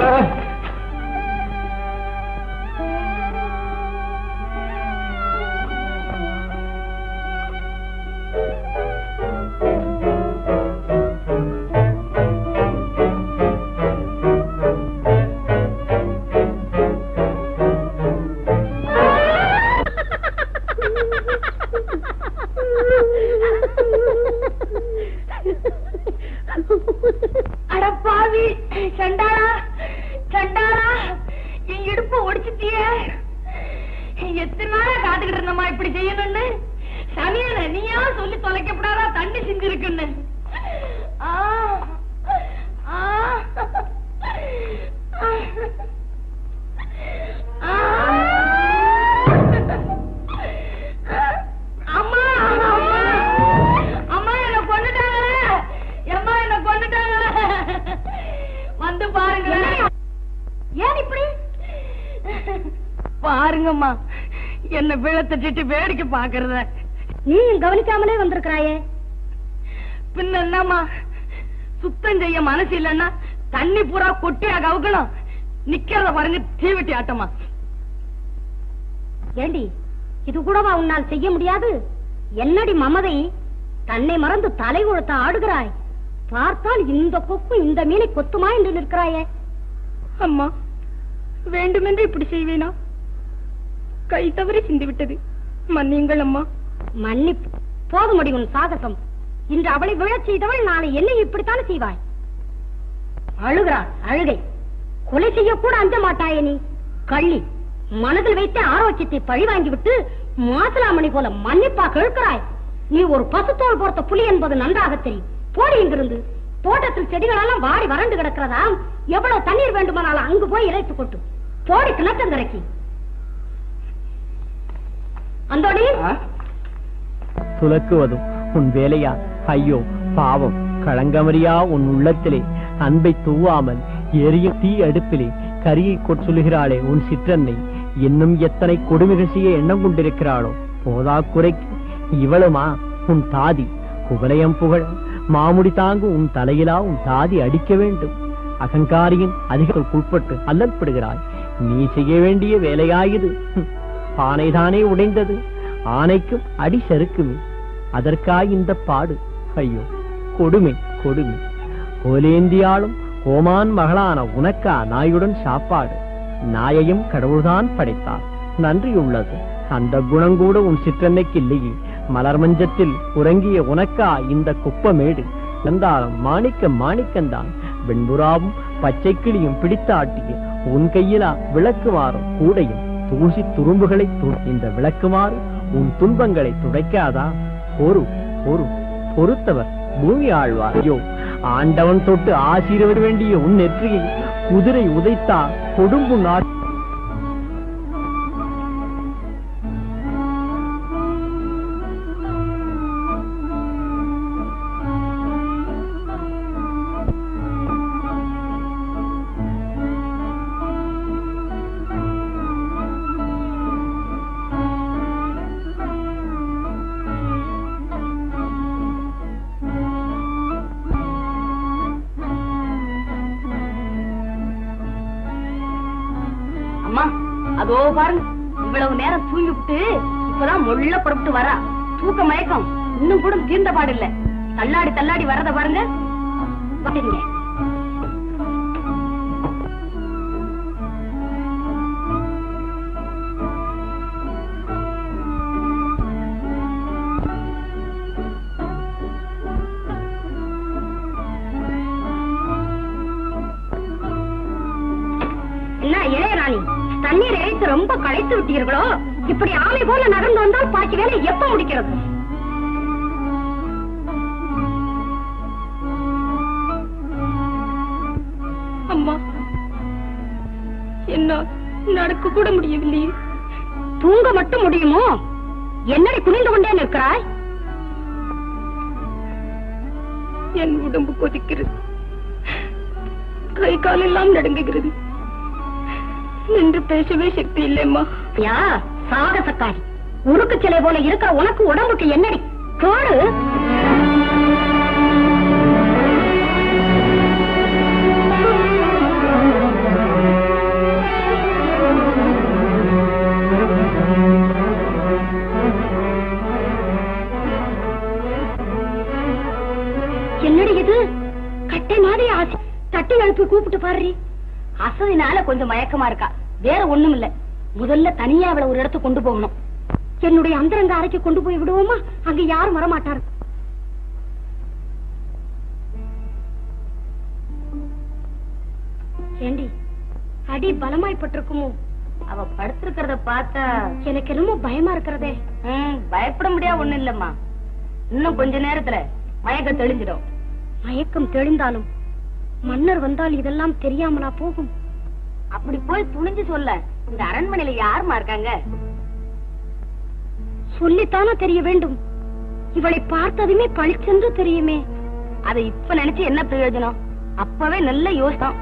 S5: அட பாவி சண்டாளா சண்டாளா என் இடுப்ப ஒடிச்சிட்டியே எத்தனை நாளா காத்துக்கிட்டு இருந்தம்மா இப்படி செய்யணும்னு சனியன நீயா சொல்லி தொலைக்கப்படாதா தண்ணி சிந்தி இருக்குன்னு ஆ, ஆ, ஆ. அம்மா அம்மா அம்மா என்ன கொண்டுட்டாங்களே அம்மா என்ன கொண்டுட்டாங்களே வந்து பாருங்களேன் ஏன் இப்படி பாருங்கம்மா என்ன விழத்தட்டிட்டு வேடிக்கை பாக்குறத நீ கவனிக்காமலே வந்திருக்கிறாயே பின்ன என்னம்மா சுத்தம் செய்ய மனசு இல்லைன்னா தண்ணி பூரா கொட்டியா கவுக்கணும் நிக்கிறத பாருங்க தீவெட்டி ஆட்டமா ஏண்டி இது கூடவா உன்னால் செய்ய முடியாது என்னடி மமதை தன்னை மறந்து தலை உழுத்த ஆடுகிறாய் பார்த்தால் இந்த கொக்கு இந்த மீனை கொத்துமா என்று நிற்கிறாயே
S6: அம்மா வேண்டுமென்று இப்படி செய்வேனா கை தவறி சிந்து விட்டது மன்னியுங்கள் அம்மா
S5: மன்னிப்பு போதுமடி உன் சாகசம் இன்று அவளை விழச் செய்தவள் நாளை என்னை இப்படித்தானே செய்வாய் அழுகிறாள் அழுகை கொலை செய்ய கூட அஞ்ச மாட்டாயே நீ கள்ளி மனதில் வைத்த ஆரோக்கியத்தை பழி வாங்கிவிட்டு மாசிலாமணி போல மன்னிப்பா கேட்கிறாய் நீ ஒரு பசுத்தோல் பொறுத்த புலி என்பது நன்றாக தெரியும் போடி இங்கிருந்து தோட்டத்தில் செடிகளெல்லாம் வாடி வறண்டு கிடக்கிறதா எவ்வளவு தண்ணீர் வேண்டுமானாலும் அங்கு போய் இறைத்து கொட்டு போடி கிணற்றங்கரைக்கு அந்தோடி
S8: துலக்குவதும் உன் வேலையா ஐயோ பாவம் களங்கமறியா உன் உள்ளத்திலே அன்பை தூவாமல் எரியும் தீ அடுப்பிலே கரியை சொல்லுகிறாளே உன் சிற்றன்னை இன்னும் எத்தனை கொடுமைகள் செய்ய எண்ணம் கொண்டிருக்கிறாளோ போதா குறைக்கு இவளுமா உன் தாதி குவலயம் புகழ மாமுடி தாங்கும் உன் தலையிலா உன் தாதி அடிக்க வேண்டும் அகங்காரியின் அதிகளுக்குட்பட்டு அல்லல்படுகிறாய் நீ செய்ய வேண்டிய வேலையாயுது ஹம், பானைதானே உடைந்தது ஆனைக்கும் அடி சறுக்குமே அதற்காய் இந்த பாடு ஐயோ கொடுமை கொடுமை கோலேந்தியாலும் கோமான் மகளான உனக்கா நாயுடன் சாப்பாடு நாயையும் கடவுள்தான் படைத்தார் நன்றியுள்ளது அந்த குணங்கூட உன் சிற்றன்னைக்கு இல்லையே மலர் மஞ்சத்தில் உறங்கிய உனக்கா இந்த குப்பமேடு இருந்தாலும் மாணிக்க மாணிக்கந்தான் வெண்புறாவும் பச்சை கிளியும் பிடித்தாட்டிய உன் கையிலா விளக்குமாறும் கூடையும் தூசி துரும்புகளை து- இந்த விளக்குமாறு உன் துன்பங்களை துடைக்காதா பொறு பொறு பொறுத்தவர் பூமி ஆழ்வார் ஐயோ ஆண்டவன் தொட்டு ஆசீர்வத வேண்டிய உன் நெற்றியை குதிரை உதைத்தா கொடும்பு நாட்
S7: அம்மா அதோ பாருங்க இவ்வளவு நேரம் தூங்கி விட்டு இப்பதான் மொள்ள புறப்பட்டு வரா தூக்க மயக்கம் இன்னும் கூட தீர்ந்த பாடு இல்ல தள்ளாடி தள்ளாடி வரத பாருங்க வந்துடுங்க
S5: என்ன இளையராணி தண்ணீர் இழைத்து ரொம்ப களைத்து விட்டீர்களோ இப்படி ஆமை போல நகர்ந்து வந்தால் பாக்கி வேலை எப்ப முடிக்கிறது
S6: அம்மா என்னால் நடக்க கூட முடியவில்லையே
S5: தூங்க மட்டும் முடியுமோ என்னடி குனிந்து கொண்டே நிற்கிறாய்
S6: என் உடம்பு கொதிக்கிறது கை காலெல்லாம் நடுங்குகிறது நின்று பேசவே சக்தி இல்லைம்மா
S5: யா சாகசக்காரி உருக்கு சிலை போல இருக்கிற உனக்கு உடம்புக்கு என்னடி கேடு என்னடி இது கட்டை மாதிரி ஆசி தட்டி எழுப்பி கூப்பிட்டு பாரு
S7: அசதினால கொஞ்சம் மயக்கமா இருக்கா வேற ஒண்ணும் இல்ல முதல்ல தனியா அவளை ஒரு இடத்துக்கு கொண்டு போகணும்
S5: என்னுடைய அந்தரங்க அறைக்கு கொண்டு போய் விடுவோமா அங்க யாரும் வரமாட்டார் ஏண்டி அடி பலமாய்ப்பட்டிருக்குமோ
S7: அவ படுத்திருக்கிறத பார்த்தா
S5: எனக்கு என்னமோ பயமா இருக்கிறதே
S7: ம், பயப்பட முடியாது ஒண்ணும் இல்லம்மா இன்னும் கொஞ்ச நேரத்துல மயக்கம் தெளிஞ்சிடும்
S5: மயக்கம் தெளிந்தாலும் மன்னர் வந்தால் இதெல்லாம் தெரியாமலா போகும்
S7: அப்படி போய் துணிஞ்சு சொல்ல இந்த அரண்மனையில யாருமா இருக்காங்க
S5: சொல்லித்தானே தெரிய வேண்டும் இவளை பார்த்ததுமே பளிச்சென்று தெரியுமே
S7: அதை இப்ப நினைச்சு என்ன பிரயோஜனம் அப்பவே நல்ல யோசனம்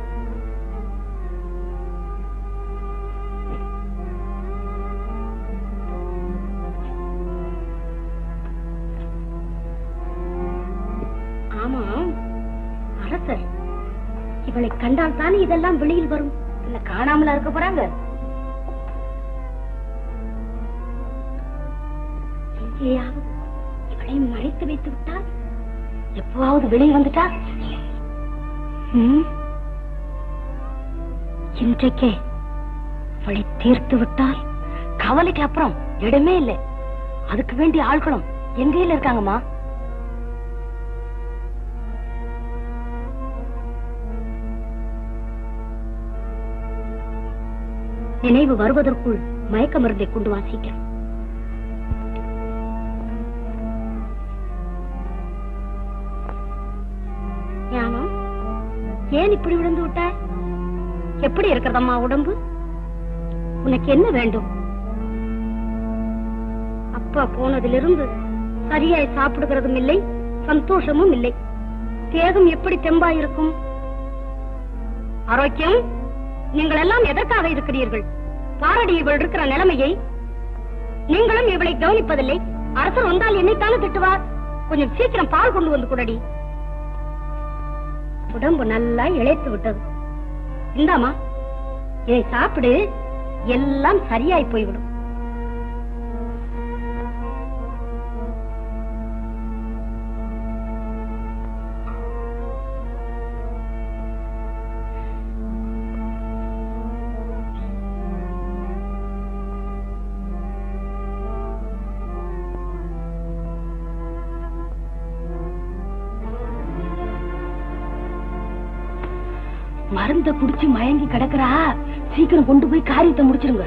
S5: ஆமா அரசர் இவளை கண்டால் தானே இதெல்லாம் வெளியில் வரும்
S7: என்ன காணாமலா இருக்க போறாங்க
S5: எங்கேயாவது இவளை மறைத்து வைத்து விட்டால்
S7: எப்பவாவது வெளியே வந்துட்டா
S5: ம்? இன்றைக்கே அவளை தீர்த்து விட்டால்
S7: கவலைக்கு அப்புறம் இடமே இல்ல அதுக்கு வேண்டிய ஆட்களும் எங்கையில இருக்காங்கம்மா
S5: நினைவு வருவதற்குள் மயக்க மருந்தை கொண்டு வாசிக்கிறேன் ஞானம் ஏன் இப்படி விழுந்து விட்டாய் எப்படி இருக்கிறதம்மா உடம்பு உனக்கு என்ன வேண்டும் அப்பா போனதிலிருந்து சரியாய் சாப்பிடுகிறதும் இல்லை சந்தோஷமும் இல்லை தேகம் எப்படி தெம்பாயிருக்கும் ஆரோக்கியம் நீங்கள் எல்லாம் எதற்காக இருக்கிறீர்கள் பாரடி இவள் இருக்கிற நிலைமையை நீங்களும் இவளை கவனிப்பதில்லை அரசர் வந்தால் என்னைத்தானே திட்டுவார் கொஞ்சம் சீக்கிரம் பால் கொண்டு வந்து குடடி உடம்பு நல்லா இழைத்து விட்டது இந்தாமா இதை சாப்பிடு எல்லாம் சரியாய் போய்விடும் மருந்த குடிச்சு மயங்கி கிடக்குறா சீக்கிரம் கொண்டு போய் காரியத்தை முடிச்சிருங்க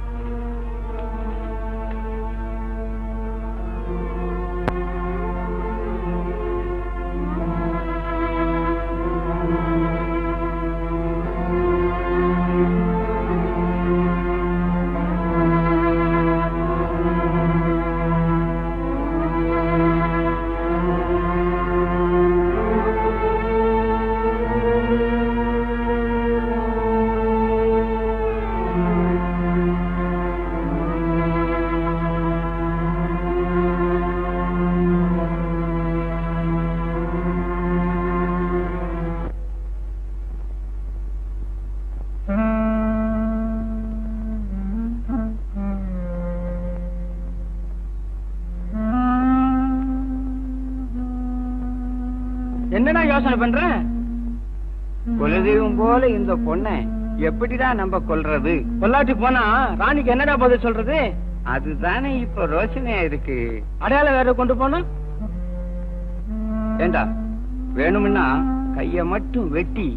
S3: என்னடா யோசனை பண்ற
S9: குலதெய்வம் போல இந்த பொண்ணை எப்படிதான் நம்ம கொல்றது
S3: பொள்ளாட்டி போனா ராணிக்கு என்னடா பதில் சொல்றது
S9: அதுதானே இப்ப ரோஷனையா இருக்கு
S3: அடையாளம் வேற கொண்டு போனா
S9: ஏண்டா வேணும்னா கைய மட்டும் வெட்டி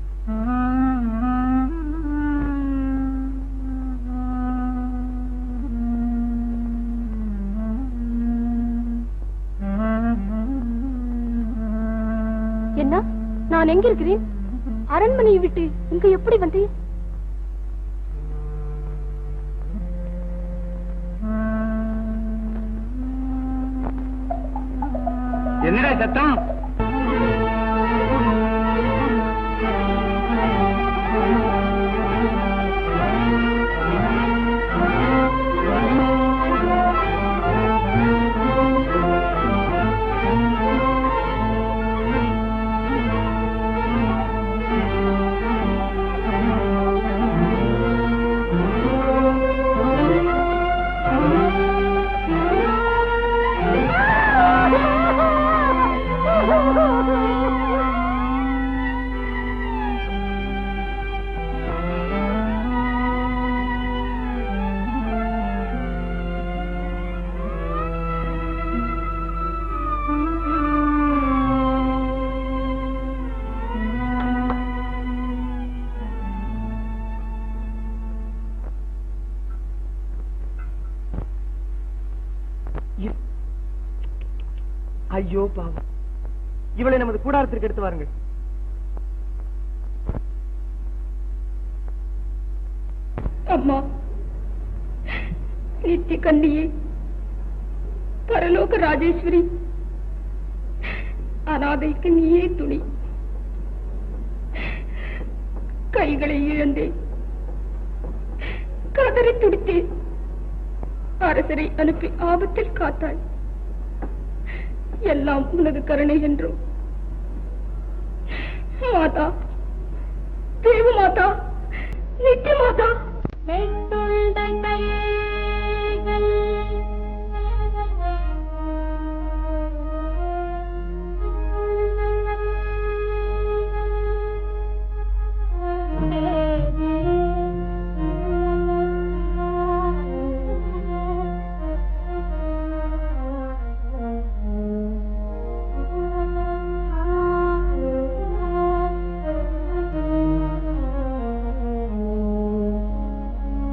S2: என்ன நான் எங்க இருக்கிறேன் அரண்மனையை விட்டு இங்க எப்படி வந்தேன்
S9: என்னடா சத்தம்
S3: ஐயோ பாவம் இவளை நமது கூடாரத்திற்கு எடுத்து வாருங்கள்
S6: அம்மா நித்திய கண்ணியே பரலோக ராஜேஸ்வரி அனாதைக்கு நீயே துணி கைகளை இழந்தேன் கதறி துடித்தேன் அரசரை அனுப்பி ஆபத்தில் காத்தாய் எல்லாம் உனது கருணை என்றும் மாதா தேவ மாதா நித்திய மாதா
S2: ஆ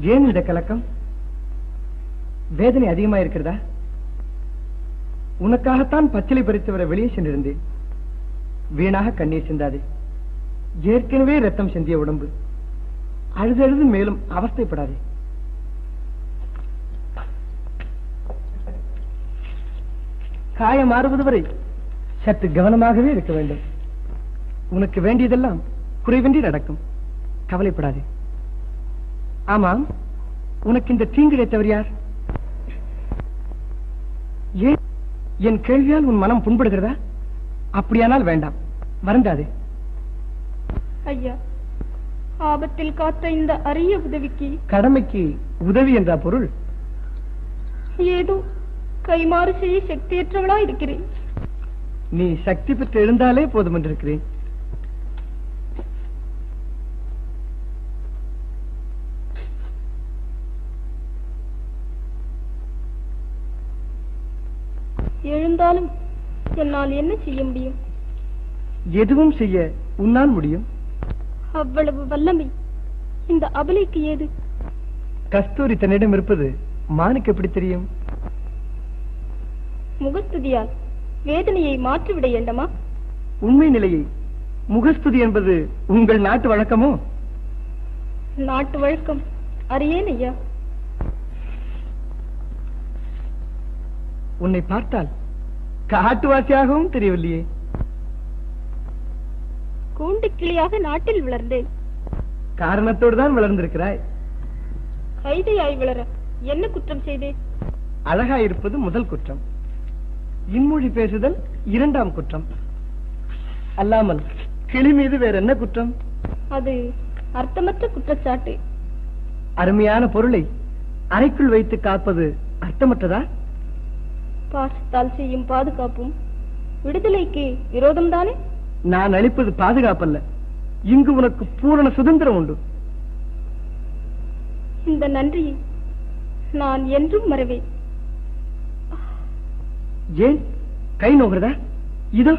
S3: ஏன் இந்த கலக்கம் வேதனை அதிகமா இருக்கிறதா உனக்காகத்தான் பச்சிலை பறித்து வர வெளியே சென்றிருந்தேன் வீணாக கண்ணீர் சிந்தாதே ஏற்கனவே ரத்தம் சிந்திய உடம்பு அழுது அழுது மேலும் அவஸ்தைப்படாதே காயம் மாறுவது வரை சற்று கவனமாகவே இருக்க வேண்டும் உனக்கு வேண்டியதெல்லாம் குறைவின்றி நடக்கும் கவலைப்படாதே ஆமாம் உனக்கு இந்த தீங்கு இழைத்தவர் யார் ஏன் என் கேள்வியால் உன் மனம் புண்படுகிறதா அப்படியானால் வேண்டாம் வருந்தாதே
S6: ஐயா ஆபத்தில் காத்த இந்த அரிய உதவிக்கு
S3: கடமைக்கு உதவி என்ற பொருள்
S6: ஏதோ கைமாறு செய்ய சக்தியற்றவளா இருக்கிறேன்
S3: நீ சக்தி பெற்று எழுந்தாலே போதும் என்றிருக்கிறேன்
S6: எழுந்தாலும் என்னால் என்ன செய்ய முடியும்
S3: எதுவும் செய்ய உன்னால் முடியும்
S6: அவ்வளவு வல்லமை இந்த அபலைக்கு ஏது
S3: கஸ்தூரி தன்னிடம் இருப்பது மானுக்கு எப்படி தெரியும்
S6: முகஸ்துதியால் வேதனையை மாற்றிவிட வேண்டுமா
S3: உண்மை நிலையை முகஸ்துதி என்பது உங்கள் நாட்டு வழக்கமோ
S6: நாட்டு வழக்கம் அறியேன் ஐயா
S3: உன்னை பார்த்தால் காட்டுவாசியாகவும் தெரியவில்லையே
S6: கூண்டு கிளியாக நாட்டில் வளர்ந்தேன்
S3: காரணத்தோடு தான் வளர்ந்திருக்கிறாய்
S6: கைதையாய் வளர என்ன குற்றம் செய்தேன்
S3: அழகாயிருப்பது முதல் குற்றம் இன்மொழி பேசுதல் இரண்டாம் குற்றம் அல்லாமல் கிளி மீது வேற என்ன குற்றம்
S6: அது அர்த்தமற்ற குற்றச்சாட்டு
S3: அருமையான பொருளை அறைக்குள் வைத்து காப்பது அர்த்தமற்றதா
S6: பாசத்தால் செய்யும் பாதுகாப்பும் விடுதலைக்கு விரோதம்தானே
S3: நான் அளிப்பது பாதுகாப்பல்ல இங்கு உனக்கு பூரண சுதந்திரம் உண்டு
S6: இந்த நன்றியை நான் என்றும் மறவேன்
S3: ஏன் கை நோகிறதா இதோ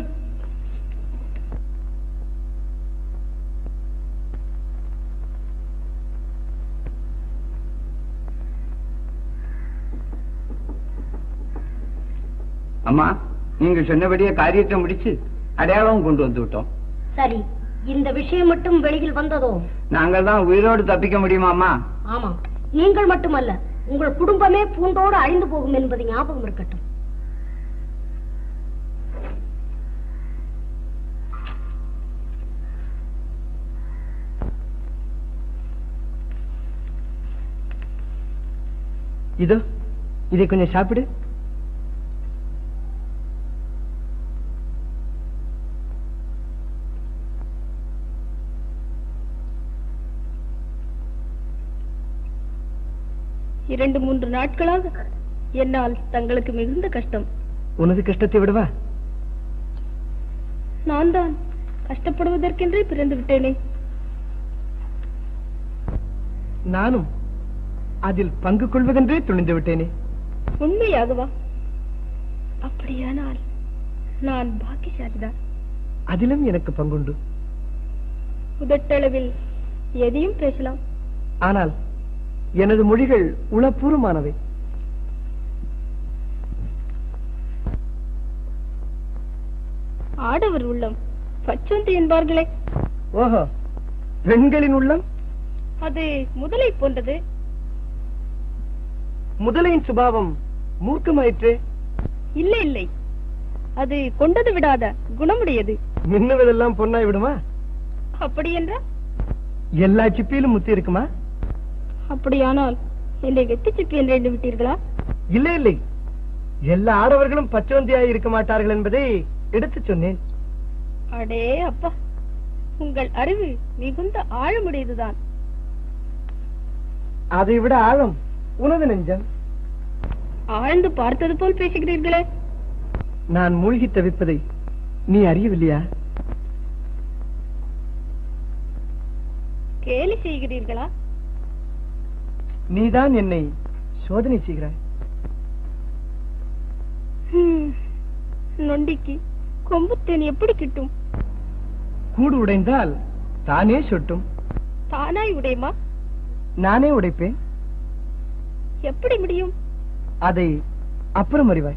S9: அம்மா நீங்க சொன்னபடியே காரியத்தை முடிச்சு அடையாளம் கொண்டு வந்து விட்டோம்
S5: சரி இந்த விஷயம் மட்டும் வெளியில் வந்ததோ
S9: நாங்கள் தான் உயிரோடு தப்பிக்க முடியுமாம்மா
S5: ஆமாம் நீங்கள் மட்டுமல்ல உங்கள் குடும்பமே பூண்டோடு அழிந்து போகும் என்பது ஞாபகம் இருக்கட்டும்
S3: இதோ இதை கொஞ்சம் சாப்பிடு
S6: இரண்டு மூன்று நாட்களாக என்னால் தங்களுக்கு மிகுந்த கஷ்டம்
S3: உனது கஷ்டத்தை விடவா
S6: நான் தான் கஷ்டப்படுவதற்கென்றே பிறந்து விட்டேனே
S3: நானும் அதில் பங்கு கொள்வதென்றே துணிந்து விட்டேனே
S6: உண்மையாகவா அப்படியானால் நான் பாக்கியசாலிதான்
S3: அதிலும் எனக்கு பங்குண்டு
S6: உதட்டளவில் எதையும் பேசலாம்
S3: ஆனால் எனது மொழிகள் உளப்பூர்வமானவை
S6: ஆடவர் உள்ளம் பச்சொந்து என்பார்களே
S3: ஓஹோ பெண்களின் உள்ளம்
S6: அது முதலை போன்றது
S3: முதலையின் சுபாவம் மூர்க்கமாயிற்றே
S6: இல்லை இல்லை அது கொண்டது விடாத குணமுடையது
S3: மின்னுவதெல்லாம் பொன்னாய் விடுமா
S6: அப்படி என்றால்
S3: எல்லா சிப்பியிலும் முத்தி இருக்குமா
S6: அப்படியானால் என்னை வெட்டி சிப்பி என்று எண்ணி விட்டீர்களா
S3: இல்லை இல்லை எல்லா ஆடவர்களும் பச்சோந்தியாய் இருக்க மாட்டார்கள் என்பதை எடுத்துச் சொன்னேன்
S6: அடே அப்பா உங்கள் அறிவு மிகுந்த ஆழமுடையதுதான்
S3: அதை விட ஆழம் உனது நெஞ்சம்
S6: ஆழ்ந்து பார்த்தது போல் பேசுகிறீர்களே
S3: நான் மூழ்கி தவிப்பதை நீ அறியவில்லையா
S6: கேலி செய்கிறீர்களா
S3: நீதான் என்னை சோதனை செய்கிறாய்
S6: ஹம், நொண்டிக்கு கொம்புத்தேன் எப்படி கிட்டும்
S3: கூடு உடைந்தால் தானே சொட்டும்
S6: தானாய் உடையுமா
S3: நானே உடைப்பேன்
S6: எப்படி முடியும்
S3: அதை அப்புறம் அறிவாய்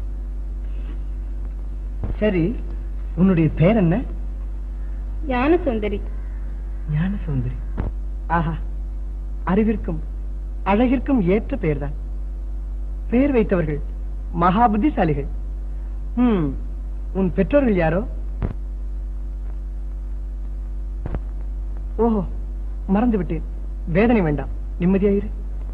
S3: சரி உன்னுடைய பெயர் என்ன
S6: ஞான சுந்தரி
S3: ஞான சுந்தரி ஆஹா அறிவிற்கும் அழகிற்கும் ஏற்ற பெயர்தான் பெயர் வைத்தவர்கள் மகா புத்திசாலிகள் ம் உன் பெற்றோர்கள் யாரோ ஓஹோ மறந்து விட்டேன் வேதனை வேண்டாம் நிம்மதியாயிரு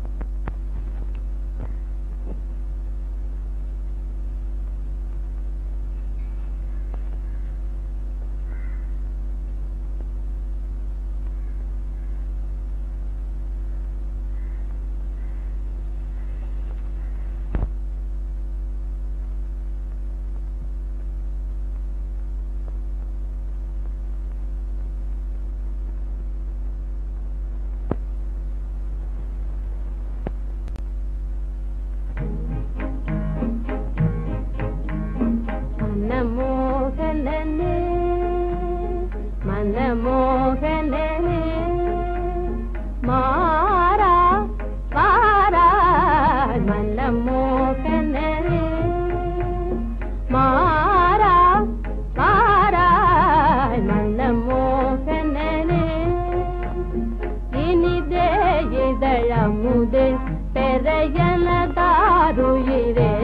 S5: மனமோகனே மனமோகனே மாறா வாரா மனமோகனே மாறா வாரா மனமோகனே இனிதே இதழமுதே பெறையனதாருயிரே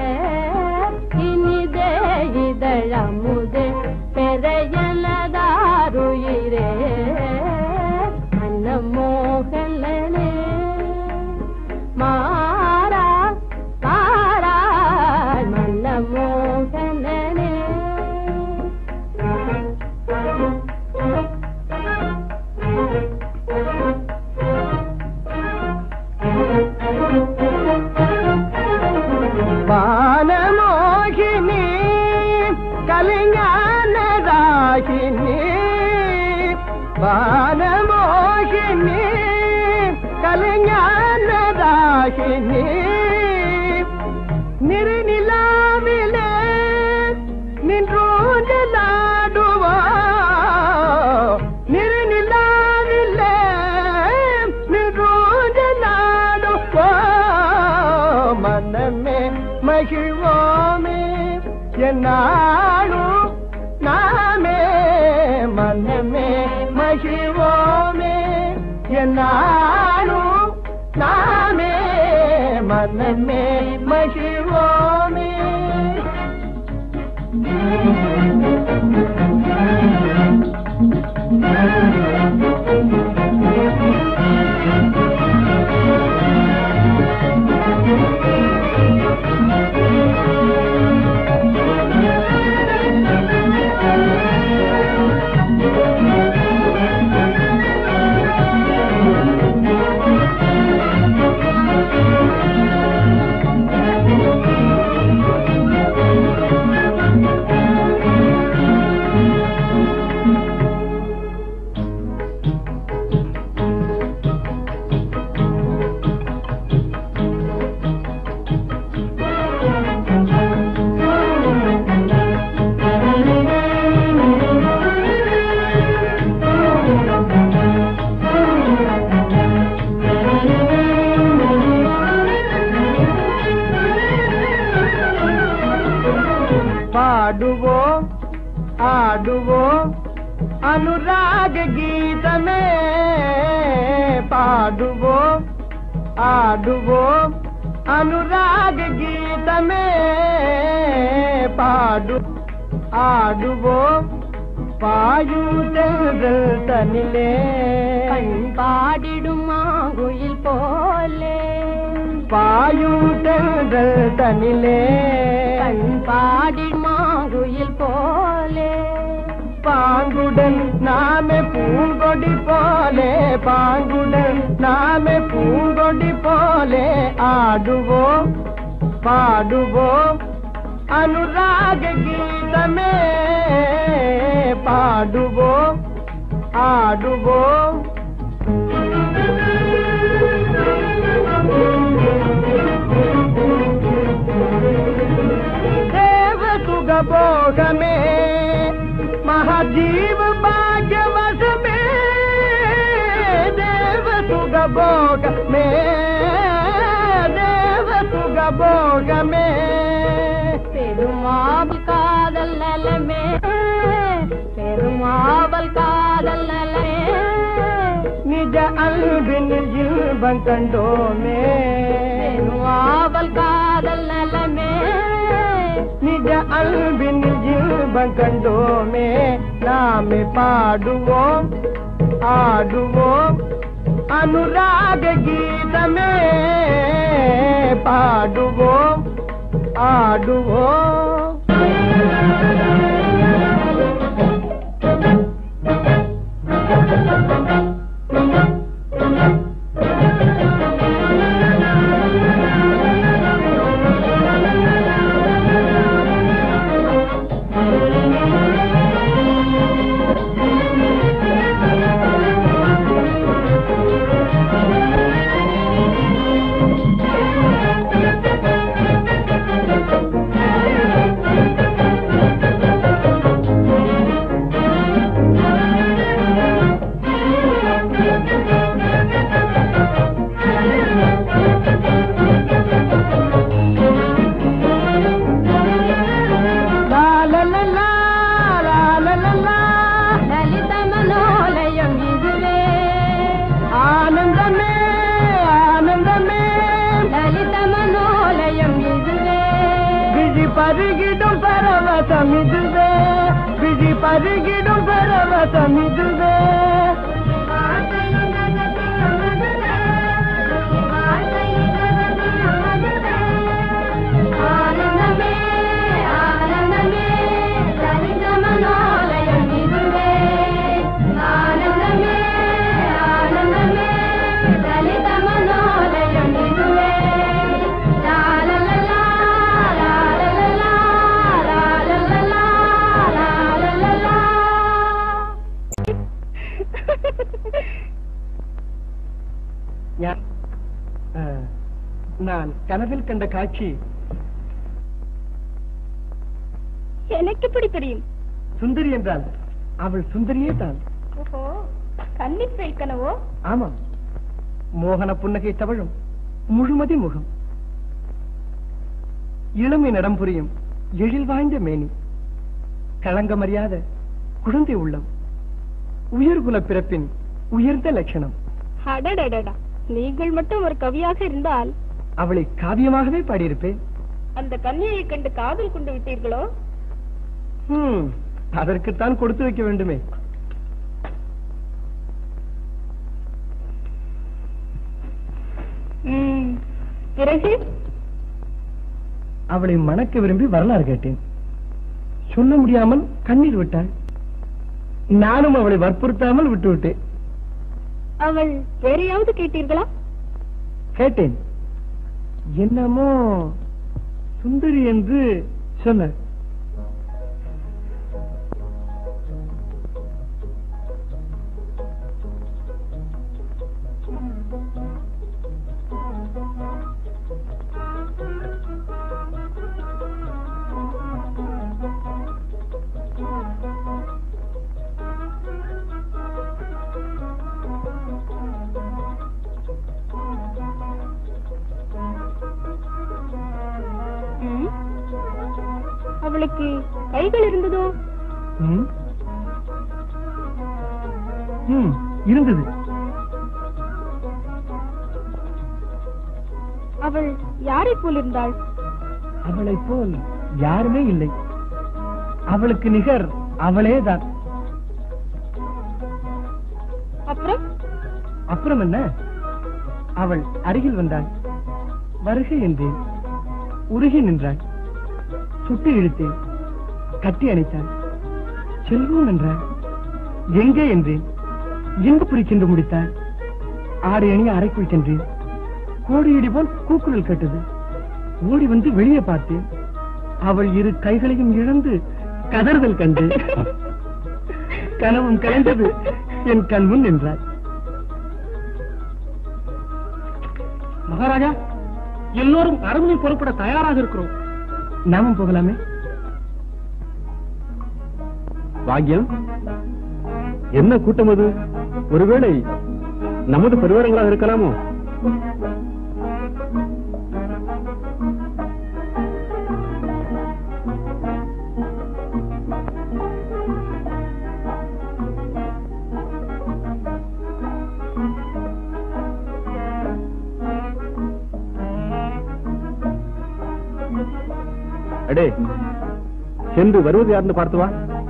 S5: இனிதே இதழமுதே பெறையனதாருயிரே மன்னமோகனே மாறா மாறா மன்னமோகனே
S3: வானமோகினி கலிஞான ராகினி வானமோகினி கலிஞான ராகினி நிருநிலாவிலே நின்றோஞ்சலாடுவா நிருநிலாவிலே நின்றோஞ்சலாடுவா மனமே மகிழ்வோமே என்னாலும் நாமே மனமே மகிழ்வோமே என்னாலும் நாமே மனமே மகிழ்வோமே பாடுவோம் ஆடுவோம் அனுராக கீதமே பாடுவோம் ஆடுவோம் அனுராக கீதமே பாடு ஆடுவோம் பாயுதல் தனிலே
S5: கண் பாடிடும் மாங்குயில் போலே
S3: பாயுதல் தனிலே
S5: கண் பாடிடும் மாங்குயில் போலே
S3: பாங்குடன் நாமே பூங்கொடி போலே பாங்குடன் நாமே பூங்கொடி போலே ஆடுவோம் பாடுவோம் அனுராக கீதமே பாடுவோம் ஆடுவோம் தேவ சுக போகமே महाजीव भाग्यवश में देव सुख भोग में देव இன்பம் கண்டோமே
S6: ஆவல் காதல் நலமே
S3: நிஜ அன்பின் இன்பம் கண்டோமே நாமே பாடுவோம் ஆடுவோம் அனுராக கீதமே பாடுவோம் ஆடுவோம் லா லா லா லா, லா லா லா லா.
S6: லலித மனோலயம் இதுவே
S3: ஆனந்தமே ஆனந்தமே
S6: லலித மனோலயம் இதுவே
S3: விழி பருகிடும் பரவசம் இதுவே விழி பருகிடும் பரவசம் இதுவே
S6: ஆனந்தமே ஆனந்தமே லலித மனோலயம் இதுவே ஆனந்தமே ஆனந்தமே லலித மனோலயம் இதுவே லா லா லா லா, லா லா லா லா, லா லா லா லா, லா லா லா லா.
S3: ஞா- ஆ, நான் கனவில் கண்ட காட்சி
S6: எனக்கு எப்படி தெரியும்
S3: சுந்தரி என்றால் அவள் சுந்தரியே தான்
S6: ஓஹோ கன்னிப்பை கனவோ
S3: ஆமாம் மோகன புன்னகை தவழும் முழுமதி முகம் இளமை நடம் புரியும் எழில் வாய்ந்த மேனி களங்கமறியாத குழந்தை உள்ளம் உயர்குல பிறப்பின் உயர்ந்த லட்சணம்
S6: அடடடடா நீங்கள் மட்டும் ஒரு கவியாக இருந்தால்
S3: அவளை காவியமாகவே பாடியிருப்பேன்
S6: அந்த கன்னியை கண்டு காதல் கொண்டு விட்டீர்களோ
S3: ஹம், அதற்குத்தான் கொடுத்து வைக்க வேண்டுமே
S6: ம், பிறகு
S3: அவளை மணக்க விரும்பி வரலாறு கேட்டேன் சொல்ல முடியாமல் கண்ணீர் விட்டாள் நானும் அவளை வற்புறுத்தாமல் விட்டு விட்டேன்
S6: அவள் வேறையாவது கேட்டீர்களா
S3: கேட்டேன் என்னமோ சுந்தரி என்று சொன்ன
S6: ம், அவளுக்கு கைகள் இருந்ததோ
S3: ம்? ம், இருந்தது
S6: அவள் யாரை போல் இருந்தாள்
S3: அவளைப் போல் யாருமே இல்லை அவளுக்கு நிகர் அவளேதான்
S6: அப்புறம்
S3: அப்புறம் என்ன அவள் அருகில் வந்தாள் வருகை என்றேன் உருகி நின்றாள் சுட்டி இழுத்தேன் கட்டி அணைத்தாள் செல்வோம் என்றாள் எங்கே என்றேன் எங்கு பிடிக்கின்ற முடித்தாள் ஆறு அணிய அறைக்குள் சென்றேன் கோடியடி போல் கூக்குரல் கேட்டது ஓடி வந்து வெளியே பார்த்தேன் அவள் இரு கைகளையும் இழந்து கதறுதல் கண்டு கனவும் கலைந்தது என் கண் முன் நின்றாள்
S1: மகாராஜா எல்லோரும் அரண்மனை புறப்பட தயாராக இருக்கிறோம்
S3: நாமும் போகலாமே
S4: பாக்யம் என்ன கூட்டம் அது ஒருவேளை நமது பரிவாரங்களாக இருக்கலாமோ அடே சென்று வருவது யாருன்னு பார்த்து வா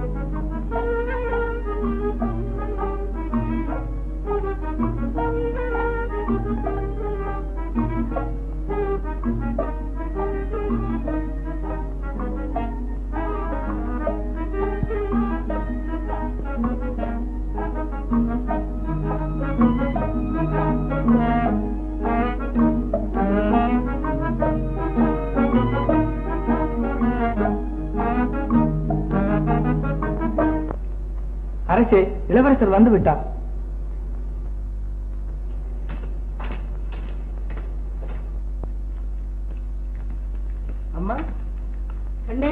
S3: அரசே இளவரசர் வந்து விட்டார் அம்மா
S5: கண்ணே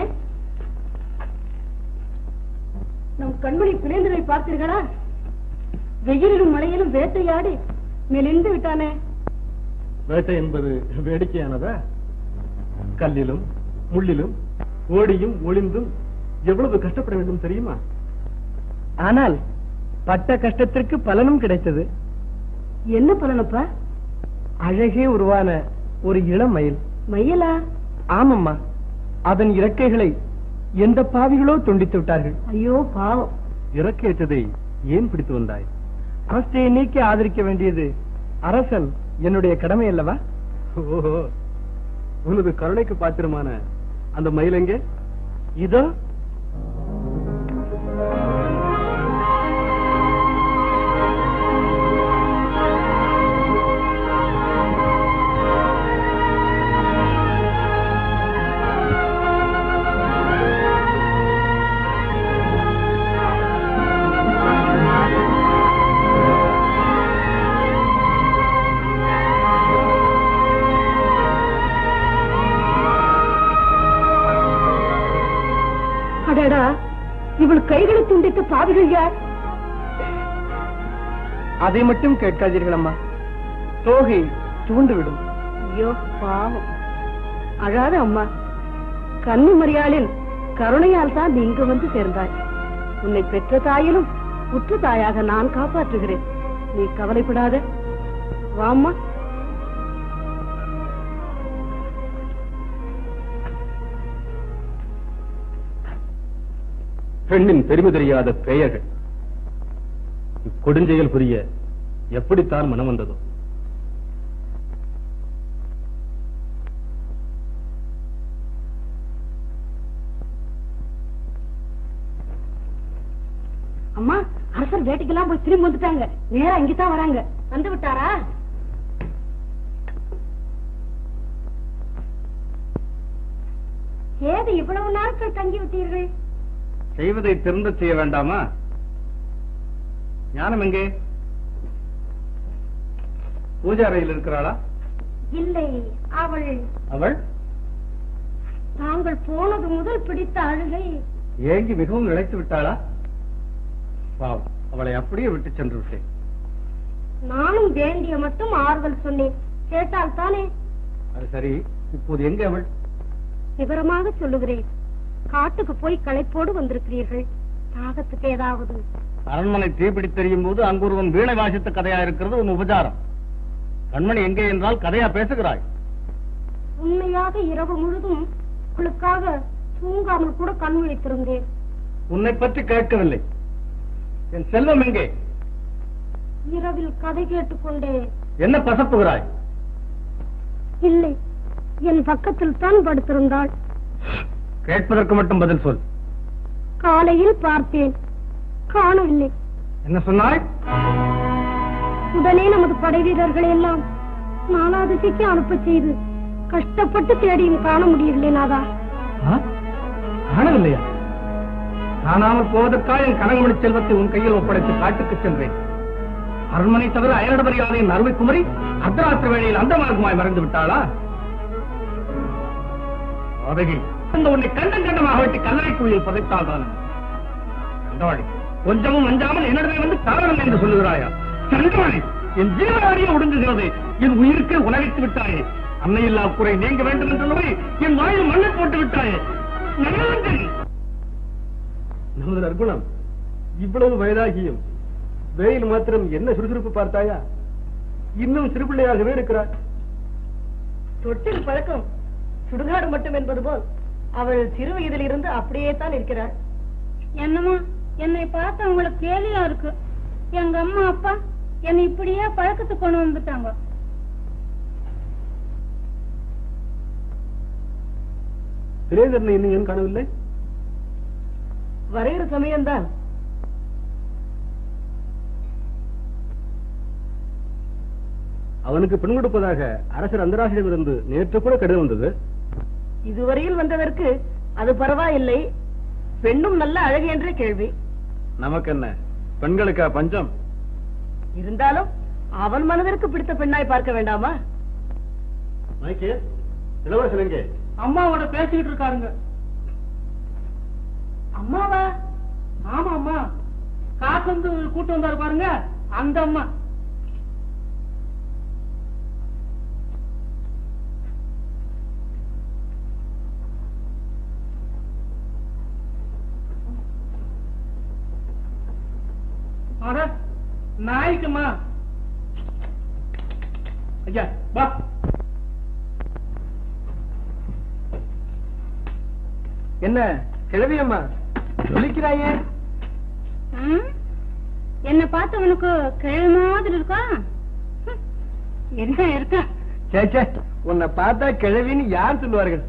S5: நம் கண்மணி பிளேந்தரை பார்த்தீர்களா வெயிலிலும் மழையிலும் வேட்டையாடி மெலிந்து விட்டானே
S1: வேட்டை என்பது வேடிக்கையானதா கல்லிலும் முள்ளிலும் ஓடியும் ஒளிந்தும் எவ்வளவு கஷ்டப்பட வேண்டும் தெரியுமா
S3: ஆனால் பட்ட கஷ்டத்திற்கு பலனும் கிடைத்தது
S5: என்ன பலனப்பா
S3: அழகே உருவான ஒரு இளம் மயில்
S5: மையலா
S3: ஆமம்மா அதன் இறக்கைகளை எந்த பாவிகளோ துண்டித்து விட்டார்கள்
S5: ஐயோ பாவம்
S1: இறக்கேற்றதை ஏன் பிடித்து வந்தாய்
S3: அவஸ்தையை நீக்கி ஆதரிக்க வேண்டியது அரசன் என்னுடைய கடமை அல்லவா
S1: ஓஹோ உனது கருணைக்கு பாத்திரமான அந்த மயில் எங்கே
S3: இதோ
S5: அடடா இவள் கைகளை துண்டித்த பாவிகள் யார்
S3: அதை மட்டும் கேட்காதீர்கள் அம்மா தோகை தூண்டுவிடும்
S5: ஐயோ பாவம் அழாத அம்மா கன்னி மரியாளின் கருணையால் தான் நீ இங்கு வந்து சேர்ந்தாய் உன்னை பெற்ற தாயிலும் உற்ற தாயாக நான் காப்பாற்றுகிறேன் நீ கவலைப்படாத வாம்மா
S1: பெண்ணின் பெருமை தெரியாத பெயர்கள் கொடுஞ்செயல் புரிய எப்படித்தான் மனம் வந்ததோ
S5: அம்மா அரசர் வேட்டைக்கெல்லாம் போய் திரும்பி வந்துட்டாங்க நேரா இங்கதான் வராங்க வந்து விட்டாரா ஏது இவ்வளவு நாட்கள் தங்கி விட்டீர்கள்
S1: செய்வதை திருந்த செய்ய வேண்டாமா ஞானம் எங்கே பூஜை அறையில் இருக்கிறாளா
S2: இல்லை அவள்
S1: அவள்
S2: தாங்கள் போனது முதல் பிடித்த அழுகை
S1: ஏங்கி மிகவும் இழைத்து விட்டாளா பாவம் அவளை அப்படியே விட்டு சென்று விட்டேன்
S2: நானும் வேண்டிய மட்டும் ஆறுதல் சொன்னேன் கேட்டால் தானே
S1: அது சரி இப்போது எங்கே அவள்
S2: விவரமாக சொல்லுகிறேன் காட்டுக்கு போய் களைப்போடு வந்திருக்கிறீர்கள் தாகத்துக்கு ஏதாவது
S1: அரண்மனை தீப்பிடி தெரியும் போது அங்கொருவன் வீணை வாசித்த கதையா இருக்கிறது உன் உபச்சாரம் கண்மணி எங்கே என்றால் கதையா பேசுகிறாய்
S2: உண்மையாக இரவு முழுதும் உங்களுக்காக தூங்காமல் கூட கண் விழித்திருந்தேன்
S1: உன்னை பற்றி கேட்கவில்லை என் செல்வம் எங்கே
S2: இரவில் கதை கேட்டுக்கொண்டே
S1: என்ன பசப்புகிறாய்
S2: இல்லை என் பக்கத்தில் தான் படுத்திருந்தாள்
S1: கேட்பதற்கு மட்டும் பதில் சொல்
S2: காலையில் பார்த்தேன் காணவில்லை
S1: என்ன சொன்னாய்
S2: உடனே நமது படை வீரர்களை எல்லாம் நாலா திசைக்கு அனுப்ப செய்து கஷ்டப்பட்டு தேடியும் காண முடியவில்லை நாதா
S1: ஆ? காணவில்லையா காணாமல் போவதற்காக என் கனகமணி செல்வத்தை உன் கையில் ஒப்படைத்து காட்டுக்கு சென்றேன் அரண்மனை தவிர அயலட மரியாதையின் அருமை குமரி அர்த்தராத்திர வேளையில் அந்த மார்க்கமாய் மறைந்து விட்டாளா அதகி இந்த உன்னை கண்டம் கண்டமாக வெட்டி கல்லறை குழியில் புதைத்தால் தான் கண்டவாளி கொஞ்சமும் அஞ்சாமல் என்னிடமே வந்து காரணம் என்று சொல்லுகிறாயா கண்டவாளி என் ஜீவனாரியே ஒடுங்குகிறது என் உயிருக்கு உணவித்து விட்டாயே அன்னையில்லா குறை நீங்க வேண்டும் என்று சொல்லி என் வாயில் மண்ணை போட்டு விட்டாயே நல்லவர்கள் நமது நற்குணம் இவ்வளவு வயதாகியும் வெயில் மாத்திரம் என்ன சுறுசுறுப்பு பார்த்தாயா இன்னும் சிறுபிள்ளையாகவே இருக்கிறார்
S5: தொட்டில் பழக்கம் சுடுகாடு மட்டும் என்பது போல் அவள் சிறு வயதிலிருந்து அப்படியே தான் இருக்கிறாள்
S6: என்னம்மா என்னை பார்த்தா உங்களுக்கு கேலியா இருக்கு எங்க அம்மா அப்பா என்னை இப்படியே பழக்கத்துக்கு கொண்டு வந்துட்டாங்க
S4: திரேதரனை இன்னும் ஏன் காணவில்லை
S5: வருகிற சமயம்தான்
S4: அவனுக்கு பெண் கொடுப்பதாக அரசர் அந்தராசிடமிருந்து நேற்று கூட கடிதம் வந்தது
S5: இதுவரையில் வந்ததற்கு அது பரவாயில்லை பெண்ணும் நல்ல அழகு என்றே கேள்வி
S4: நமக்கு என்ன பெண்களுக்கா பஞ்சம்
S5: இருந்தாலும் அவன் மனதிற்கு பிடித்த பெண்ணாய் பார்க்க வேண்டாமா
S4: மைக்கே இளவரசன் எங்கே
S1: அம்மாவோட பேசிக்கிட்டு இருக்காருங்க
S5: அம்மாவா
S1: ஆமா அம்மா காசு வந்து கூட்டு வந்தாரு பாருங்க அந்த அம்மா அட நாய்க்குமா ஐயா வா
S3: என்ன கிழவி அம்மா சொல்லிக்கிறாயே
S6: ம்? என்னை பார்த்தவனுக்கு கிழமை மாதிரி இருக்கா ஹம், என்ன இருக்கா
S3: சே சே உன்னை பார்த்தா கிழவின்னு யார் சொல்லுவார்கள்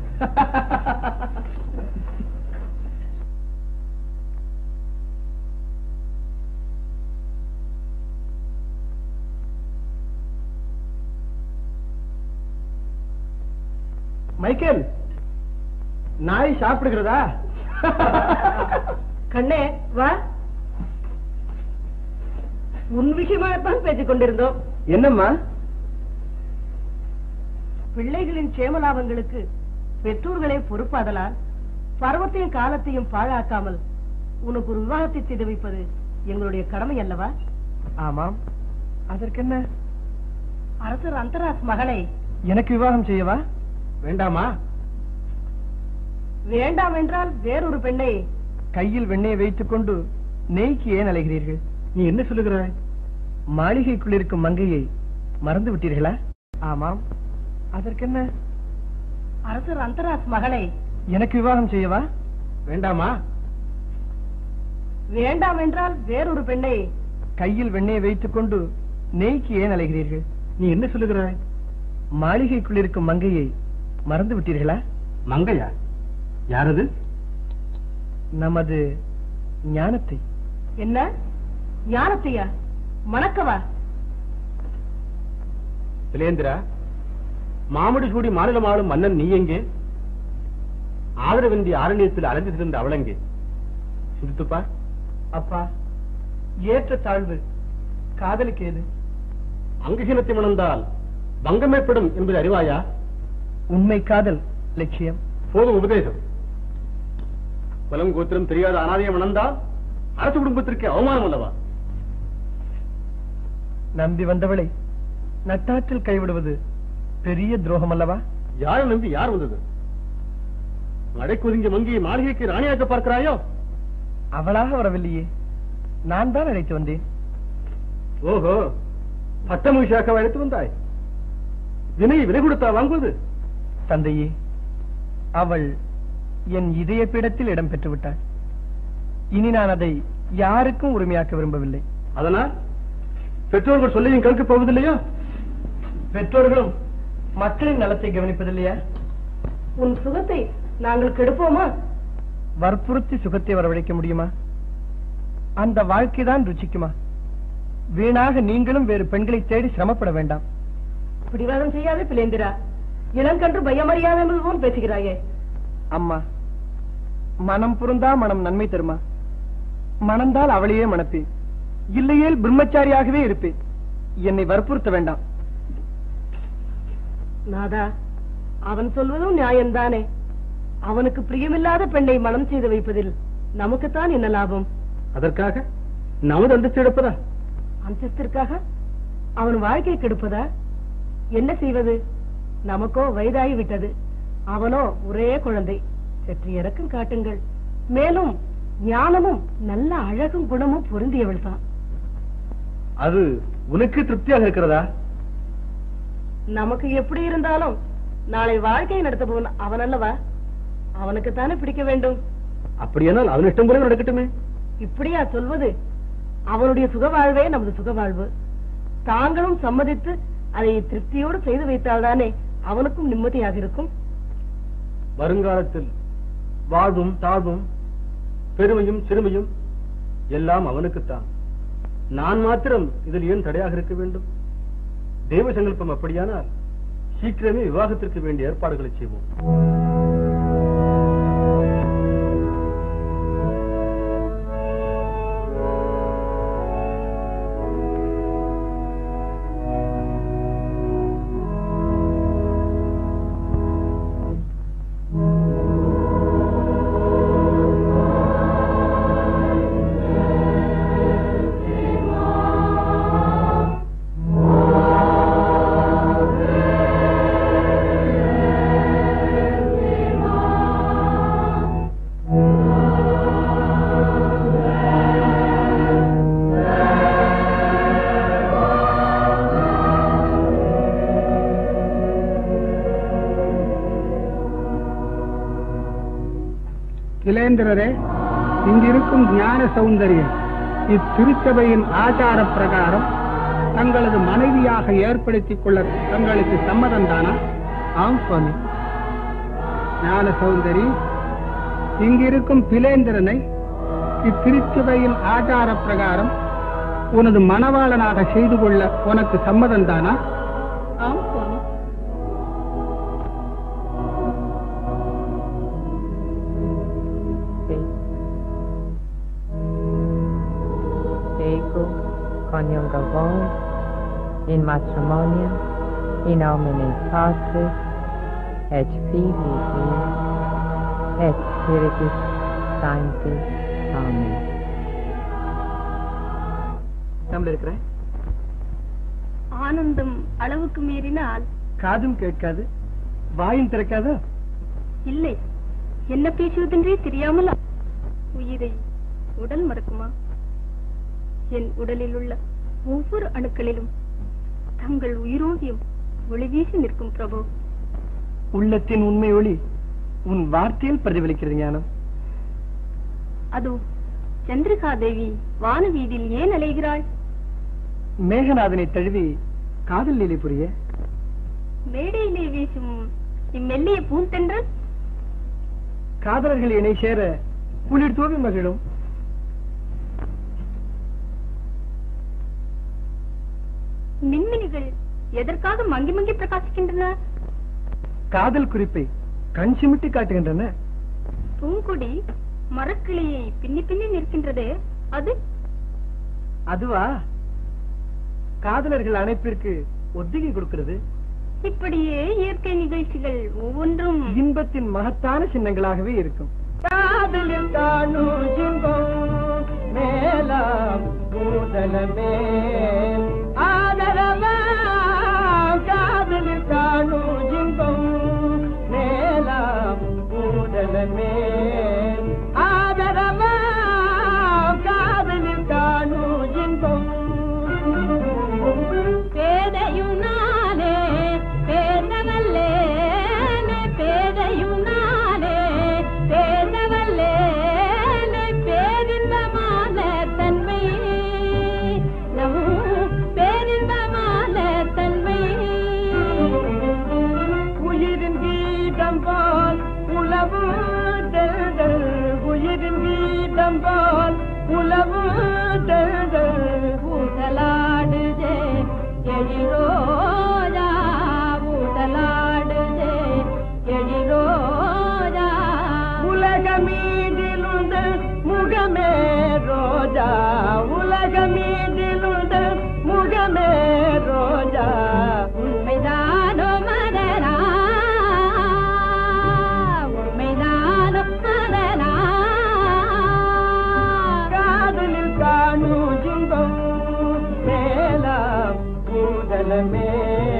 S3: மைக்கேல் நாய் சாப்பிடுகிறதா
S5: கண்ணே வா உன் விஷயமாகத்தான் பேசிக் கொண்டிருந்தோம்
S3: என்னம்மா
S5: பிள்ளைகளின் சேமலாபங்களுக்கு பெற்றோர்களே பொறுப்பாதலால் பருவத்தையும் காலத்தையும் பாழாக்காமல் உனக்கு ஒரு விவாகத்தை செய்து வைப்பது எங்களுடைய கடமை அல்லவா
S3: ஆமாம் அதற்கென்ன
S5: அரசர் அந்தராஸ் மகளை
S3: எனக்கு விவாகம் செய்யவா
S4: வேண்டாமா
S5: வேண்டாம் என்றால் வேறொரு பெண்ணை
S3: கையில் வெண்ணெய் வைத்துக் கொண்டு நெய்க்கு ஏன் அலைகிறீர்கள்
S4: நீ என்ன சொல்லுகிறாய்
S3: மாளிகைக்குள் இருக்கும் மங்கையை மறந்து விட்டீர்களா ஆமாம் அதற்கென்ன
S5: அரசர் அந்தராஸ் மகளை
S3: எனக்கு விவாகம் செய்யவா
S4: வேண்டாமா
S5: வேண்டாம் என்றால் வேறொரு பெண்ணை
S3: கையில் வெண்ணெய் வைத்துக் கொண்டு நெய்க்கு ஏன் அலைகிறீர்கள்
S4: நீ என்ன சொல்லுகிறாய்
S3: மாளிகைக்குள் இருக்கும் மங்கையை மறந்து விட்டீர்களா
S4: மங்கையா யாரது
S3: நமது ஞானத்தை
S5: என்ன ஞானத்தையா மணக்கவா
S4: திலேந்திரா மாமடி சூடி மாநிலம் ஆளும் மன்னன் நீ எங்கே ஆதரவின்றி ஆரண்யத்தில் அலைந்து திரிந்த அவளெங்கே சிந்தித்துப்பா
S3: அப்பா ஏற்ற தாழ்வு காதலுக்கு ஏது
S4: அங்கஹீனத்தை மணந்தால் பங்கம் ஏற்படும் என்பது அறிவாயா
S3: உண்மை காதல் லட்சியம்
S4: போதும் உபதேசம் குலம் கோத்திரம் தெரியாத அனாதையை மணந்தால் அரசு குடும்பத்திற்கு அவமானம் அல்லவா
S3: நம்பி வந்தவளை நட்டாற்றில் கைவிடுவது பெரிய துரோகம் அல்லவா
S4: யாரை நம்பி யார் வந்தது அடைக்குதிஞ்ச மங்கியை மாளிகைக்கு ராணியாக்க பார்க்கிறாயோ
S3: அவளாக வரவில்லையே நான் தான் அழைத்து வந்தேன்
S4: ஓஹோ பட்டமகிஷாக்க அழைத்து வந்தாய் வினை விலை கொடுத்தா வாங்குவது
S3: தந்தையே அவள் என் இதய பீடத்தில் இடம் பெற்று விட்டாள் இனி நான் அதை யாருக்கும் உரிமையாக்க விரும்பவில்லை
S4: அதனால் பெற்றோர்கள் சொல்லியும் கேட்கப் போவதில்லையோ
S3: பெற்றோர்களும் மக்களின் நலத்தை கவனிப்பதில்லையா
S5: உன் சுகத்தை நாங்கள் கெடுப்போமா
S3: வற்புறுத்தி சுகத்தை வரவழைக்க முடியுமா அந்த வாழ்க்கைதான் ருச்சிக்குமா வீணாக நீங்களும் வேறு பெண்களை தேடி சிரமப்பட வேண்டாம்
S5: பிடிவாதம் செய்யாதே பிளேந்திரா இளங்கன்று பயமறியாத என்பது போல் பேசுகிறாயே
S3: அம்மா மனம் புரிந்தா மனம் நன்மை தருமா மணந்தால் அவளையே மணப்பேன் இல்லையேல் பிரம்மச்சாரியாகவே இருப்பேன் என்னை வற்புறுத்த வேண்டாம்
S5: நாதா அவன் சொல்வதும் நியாயம்தானே அவனுக்கு பிரியமில்லாத பெண்ணை மனம் செய்து வைப்பதில் நமக்குத்தான் என்ன லாபம்
S4: அதற்காக நமது அந்தஸ்து எடுப்பதா
S5: அந்தஸ்திற்காக அவன் வாழ்க்கை கெடுப்பதா என்ன செய்வது நமக்கோ வயதாகி விட்டது அவனோ ஒரே குழந்தை சற்று இறக்கம் காட்டுங்கள் மேலும் ஞானமும் நல்ல அழகும் குணமும் பொருந்தியவள் தான்
S4: அது உனக்கு திருப்தியாக இருக்கிறதா
S5: நமக்கு எப்படி இருந்தாலும் நாளை வாழ்க்கை நடத்துபவன் அவன் அல்லவா அவனுக்கு தானே பிடிக்க வேண்டும்
S4: அப்படியானால் அவன் இஷ்டம் போல நடக்கட்டுமே
S5: இப்படியா சொல்வது அவனுடைய சுகவாழ்வே நமது சுகவாழ்வு தாங்களும் சம்மதித்து அதை திருப்தியோடு செய்து வைத்தால்தானே அவனுக்கும் நிம்மதியாக இருக்கும்
S4: வருங்காலத்தில் வாழ்வும் தாழ்வும் பெருமையும் சிறுமையும் எல்லாம் அவனுக்குத்தான் நான் மாத்திரம் இதில் ஏன் தடையாக இருக்க வேண்டும் தெய்வ சங்கல்பம் அப்படியானால் சீக்கிரமே விவாகத்திற்கு வேண்டிய ஏற்பாடுகளை செய்வோம்
S10: இளேந்திரரே இங்கிருக்கும் ஞான சௌந்தரியம் இத்திருச்சபையின் ஆச்சார பிரகாரம் தங்களது மனைவியாக ஏற்படுத்திக் கொள்ள தங்களுக்கு சம்மதம் தானா
S3: ஆம் சுவாமி
S10: ஞான சௌந்தரி இங்கிருக்கும் பிலேந்திரனை இத்திருச்சபையின் ஆச்சார பிரகாரம் உனது மணவாளனாக செய்து கொள்ள உனக்கு சம்மதம் தானா
S6: ஆம் சுவாமி
S11: Ego, coniugavon, in matrimonio, in nomine Patris, et Filii, et Spiritus Sancti. Amen.
S3: நம்மள இருக்கிறேன்
S6: ஆனந்தம் அளவுக்கு மீறினால்
S3: காதும் கேட்காது வாயும் திறக்காதா
S6: இல்லை என்ன பேசுவதென்றே தெரியாமல் உயிரை உடல் மறக்குமா என் உடலில் உள்ள ஒவ்வொரு அணுக்களிலும் தங்கள் உயிரோவியம் ஒளி வீசி நிற்கும் பிரபு
S3: உள்ளத்தின் உண்மை ஒளி உன் வார்த்தையில் பிரதிபலிக்கிறது ஞானம்
S6: அதோ சந்திரிகா தேவி வான வீதியில் ஏன் அலைகிறாள்
S3: மேகநாதனை தழுவி காதல் லீலை புரிய
S6: மேடையிலே வீசும் இம்மெல்லிய பூந்தென்றல்
S3: காதலர்கள் இணை சேர குளிர் தூவி மகிழும்
S6: மின்மினிகள் எதற்காக மங்கி மங்கி பிரகாசிக்கின்றன
S3: காதல் குறிப்பை கண் சிமிட்டி காட்டுகின்றன
S6: பூங்கொடி மரக்கிளையை பின்னி பின்னி நிற்கின்றதே அது
S3: அதுவா காதலர்கள் அணைப்பிற்கு ஒத்திகை கொடுக்கிறது
S6: இப்படியே இயற்கை நிகழ்ச்சிகள் ஒவ்வொன்றும்
S3: இன்பத்தின் மகத்தான சின்னங்களாகவே இருக்கும் காதலில் காணும் இன்பம் மேலாம் பூதலமே ஆதரவா காதலில் காணும் இன்பம் மேலாம் பூதலமே ஆதரவா காதலில் காணும் இன்பம்
S6: பேதையும் நானே பேதவல்லே பேதையும் நானே பேதவல்லே பேரின்பமான தன்மை நம் பேரின்பமான தன்மை
S3: உயிரின் கீதம் போல் உளவு தெல்தல் உயிரின் கீதம் போல் உளவு தெல்தல்
S6: ஊடலாடுதே எழிரோஜா ஊடலாடுதே எழிரோஜா
S3: உலகமீதிலுந்த முகமே ரோஜா உலகமீதிலுந்த முகமே ரோஜா
S6: உண்மைதானோ மதனா உண்மைதானோ மதனா
S3: காதலில் காணும் இன்பம் மேலாம் பூதலமே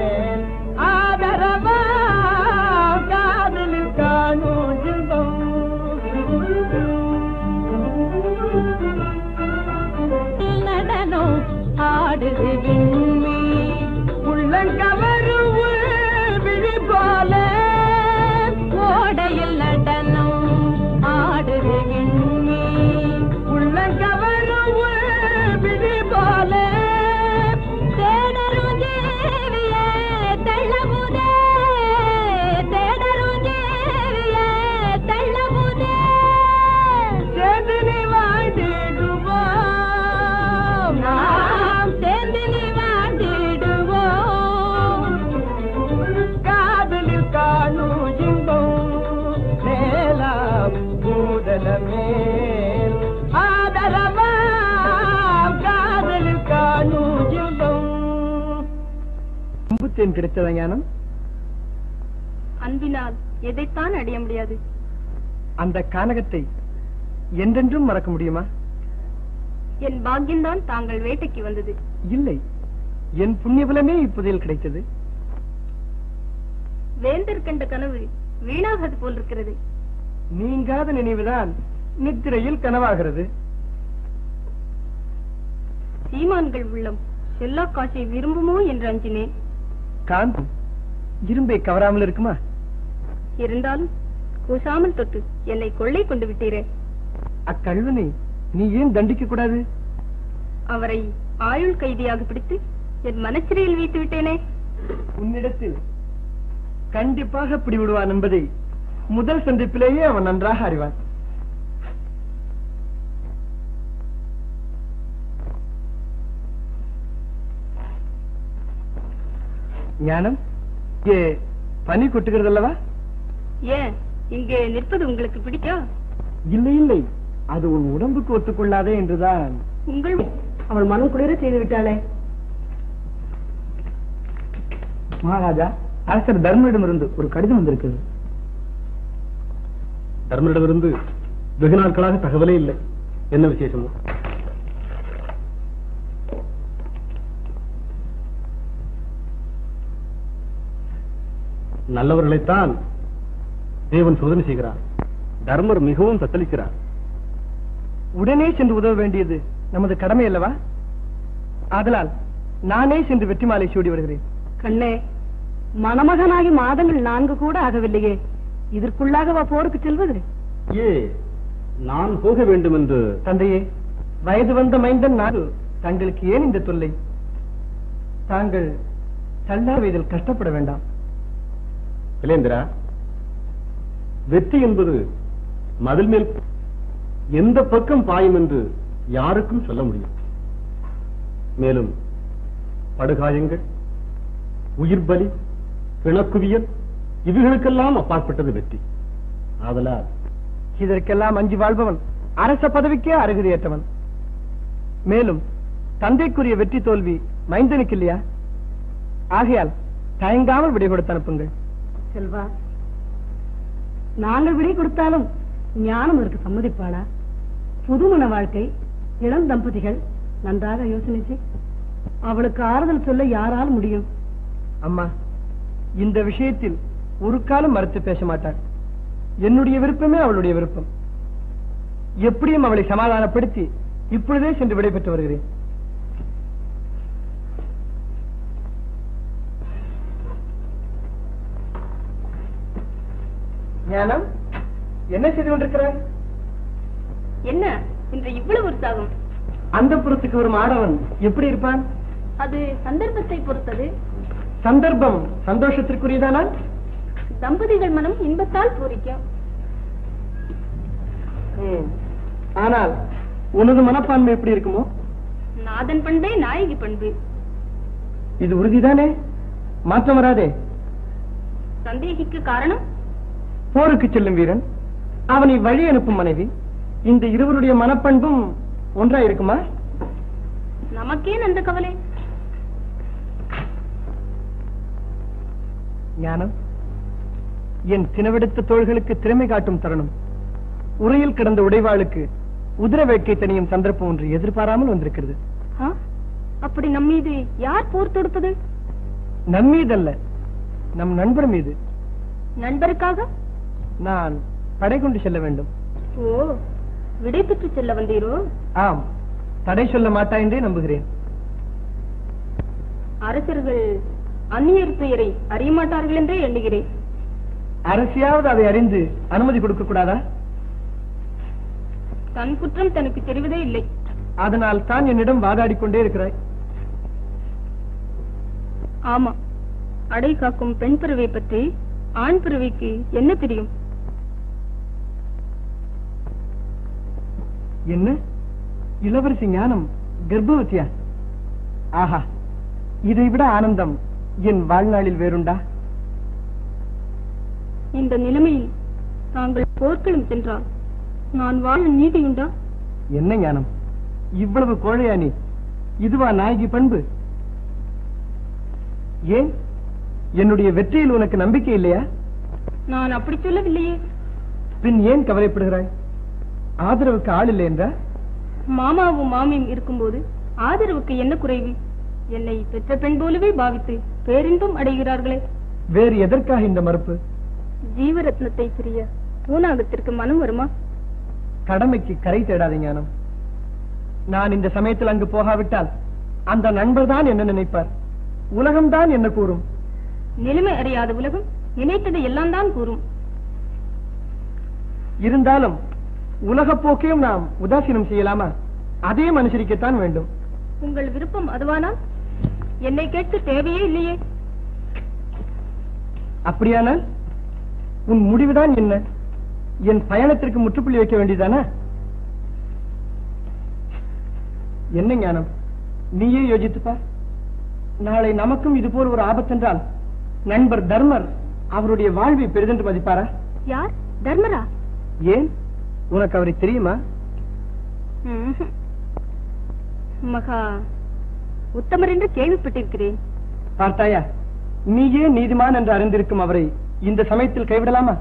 S3: ஆதரவா காதலில் காணும் இன்பம் தேன் கிடைத்ததா ஞானம்
S6: அன்பினால் எதைத்தான் அடைய முடியாது
S3: அந்த கானகத்தை என்றென்றும் மறக்க முடியுமா
S6: என் பாக்கியம்தான் தாங்கள் வேட்டைக்கு வந்தது
S3: இல்லை என் புண்ணியபலமே இப்போதில் கிடைத்தது
S6: வேந்தர் கண்ட கனவு வீணாகாது போல் இருக்கிறது
S3: நீங்காத நினைவுதான் நித்திரையில் கனவாகிறது
S6: சீமான்கள் உள்ளம் செல்லா காசை விரும்புமோ என்று அஞ்சினேன்
S3: காந்தம் இரும்பை கவராமல் இருக்குமா
S6: இருந்தாலும் கூசாமல் தொட்டு என்னை கொள்ளை கொண்டு விட்டீரே
S3: அக்கழுவனை நீ ஏன் தண்டிக்க கூடாது
S6: அவரை ஆயுள் கைதியாக பிடித்து என் மனச்சிறையில் வைத்து விட்டேனே
S3: உன்னிடத்தில் கண்டிப்பாக பிடிவிடுவான் என்பதை முதல் சந்திப்பிலேயே அவன் நன்றாக அறிவான் ஞானம் இங்கே பனி கொட்டுகிறது அல்லவா
S6: ஏன் இங்கே நிற்பது உங்களுக்கு பிடிக்கா
S3: இல்லை இல்லை அது உன் உடம்புக்கு ஒத்துக்கொள்ளாதே என்றுதான்
S6: உங்கள்
S7: அவள் மனம் குளிர செய்து விட்டாளே
S10: மகாராஜா அரசர் தர்மரிடமிருந்து ஒரு கடிதம் வந்திருக்குது
S1: தர்மரிடமிருந்து வெகு நாட்களாக தகவலே இல்லை என்ன விசேஷமோ நல்லவர்களைத்தான் தேவன் சோதனை செய்கிறார் தர்மர் மிகவும் தத்தளிக்கிறார்
S3: உடனே சென்று உதவ வேண்டியது நமது கடமை அல்லவா ஆதலால் நானே சென்று வெற்றி மாலை சூடி வருகிறேன்
S7: கண்ணே மணமகனாகி மாதங்கள் நான்கு கூட ஆகவில்லையே இதற்குள்ளாகவா போருக்கு செல்வது
S1: ஏ நான் போக வேண்டும் என்று
S3: தந்தையே வயது வந்த மைந்தன் நாடு தங்களுக்கு ஏன் இந்த தொல்லை தாங்கள் தள்ளா வயதில் கஷ்டப்பட வேண்டாம்
S1: இலேந்திரா வெற்றி என்பது மதில் மேல் எந்த பக்கம் பாயும் என்று யாருக்கும் சொல்ல முடியும் மேலும் படுகாயங்கள் உயிர் பலி பிணக்குவியல் இவைகளுக்கெல்லாம் அப்பாற்பட்டது வெற்றி ஆதலால்
S3: இதற்கெல்லாம் அஞ்சு வாழ்பவன் அரச பதவிக்கே அருகதையற்றவன் மேலும் தந்தைக்குரிய வெற்றி தோல்வி மைந்தனுக்கு இல்லையா ஆகையால் தயங்காமல் விடை கொடுத்து அனுப்புங்கள்
S7: செல்வா நாங்கள் விடை கொடுத்தாலும் ஞானம் இருக்கு சம்மதிப்பாளா புதுமண வாழ்க்கை இளம் தம்பதிகள் நன்றாக யோசனை செய் அவளுக்கு ஆறுதல் சொல்ல யாரால் முடியும்
S3: அம்மா இந்த விஷயத்தில் ஒரு காலம் மறுத்து பேச மாட்டாள் என்னுடைய விருப்பமே அவளுடைய விருப்பம் எப்படியும் அவளை சமாதானப்படுத்தி இப்பொழுதே சென்று விடைபெற்று வருகிறேன் ஞானம் என்ன செய்து கொண்டிருக்கிறாய்
S6: என்ன இன்று இவ்வளவு உற்சாகம்
S3: அந்த புறத்துக்கு வரும் ஆடவன் எப்படி இருப்பான்
S6: அது சந்தர்ப்பத்தை பொறுத்தது
S3: சந்தர்ப்பம் சந்தோஷத்திற்குரியதானா
S6: தம்பதிகள் மனம் இன்பத்தால் பூரிக்கும்
S3: ம். ஆனால் உனது மனப்பான்மை எப்படி இருக்குமோ
S6: நாதன் பண்பே நாயகி பண்பு
S3: இது உறுதிதானே மாற்றம் வராதே
S6: சந்தேகிக்கு காரணம்
S3: போருக்கு செல்லும் வீரன் அவனை வழி அனுப்பும் மனைவி இந்த இருவருடைய மனப்பண்பும் ஒன்றா இருக்குமா
S6: நமக்கேன் அந்த கவலை
S3: ஞானம் என் தினவெடுத்த தோள்களுக்கு திறமை காட்டும் தருணம் உரையில் கிடந்த உடைவாளுக்கு உதிர வேட்கை தனியும் சந்தர்ப்பம் ஒன்று எதிர்பாராமல் வந்திருக்கிறது
S6: ஆ? அப்படி நம் மீது யார் போர் தொடுப்பது
S3: நம்மீதல்ல நம் நண்பர் மீது
S6: நண்பருக்காக
S3: நான் படை கொண்டு செல்ல வேண்டும்
S6: ஓ விடை பெற்று செல்ல வந்தீரோ
S3: ஆம் தடை சொல்ல மாட்டா என்றே நம்புகிறேன்
S6: அரசர்கள் அந்நியர் பெயரை அறிய மாட்டார்கள் என்றே எண்ணுகிறேன்
S3: அரசியாவது அதை அறிந்து அனுமதி கொடுக்க கூடாதா
S6: தன் குற்றம் தனக்கு தெரிவதே இல்லை
S3: அதனால் தான் என்னிடம் வாதாடிக் கொண்டே இருக்கிறாய்
S6: ஆமா அடை காக்கும் பெண் பிறவை பற்றி ஆண் பிறவிக்கு என்ன தெரியும்
S3: என்ன இளவரசி ஞானம் கர்ப்பவதியா ஆஹா இதை விட ஆனந்தம் என் வாழ்நாளில் வேறுண்டா
S6: இந்த நிலைமையில் தாங்கள் போர்க்களம் சென்றால் நான் வாழ நீதியுண்டா
S3: என்ன ஞானம் இவ்வளவு கோழையா நீ இதுவா நாயகி பண்பு ஏன் என்னுடைய வெற்றியில் உனக்கு நம்பிக்கை இல்லையா
S6: நான் அப்படி சொல்லவில்லையே
S3: பின் ஏன் கவலைப்படுகிறாய் ஆதரவுக்கு ஆள் இல்லை என்றா
S6: மாமாவும் மாமியும் இருக்கும்போது ஆதரவுக்கு என்ன குறைவு என்னை பெற்ற பெண் போலவே பாவித்து பேரின்பம் அடைகிறார்களே
S3: வேறு எதற்காக இந்த மறுப்பு
S6: ஜீவரத்னத்தை பிரிய பூனாகத்திற்கு மனம் வருமா
S3: கடமைக்கு கரை தேடாத ஞானம் நான் இந்த சமயத்தில் அங்கு போகாவிட்டால் அந்த நண்பர் தான் என்ன நினைப்பார் உலகம்தான் என்ன கூறும்
S6: நிலைமை அறியாத உலகம் நினைத்ததை எல்லாம் தான் கூறும்
S3: இருந்தாலும் உலக போக்கையும் நாம் உதாசீனம் செய்யலாமா அதையும் அனுசரிக்கத்தான் வேண்டும்
S6: உங்கள் விருப்பம் அதுவானால் என்னை கேட்க தேவையே இல்லையே
S3: அப்படியானால் உன் முடிவுதான் என்ன என் பயணத்திற்கு முற்றுப்புள்ளி வைக்க வேண்டியதானா என்ன ஞானம் நீயே யோசித்து பார் நாளை நமக்கும் இது போல் ஒரு ஆபத்தென்றால் நண்பர் தர்மர் அவருடைய வாழ்வை பெரிதென்று மதிப்பாரா
S6: யார் தர்மரா
S3: ஏன் உனக்கு அவரை தெரியுமா
S6: ம்ஹும். மகா உத்தமர் என்று கேள்விப்பட்டிருக்கிறேன்
S3: பார்த்தாயா நீயே நீதிமான் என்று அறிந்திருக்கும் அவரை இந்த சமயத்தில் கைவிடலாமா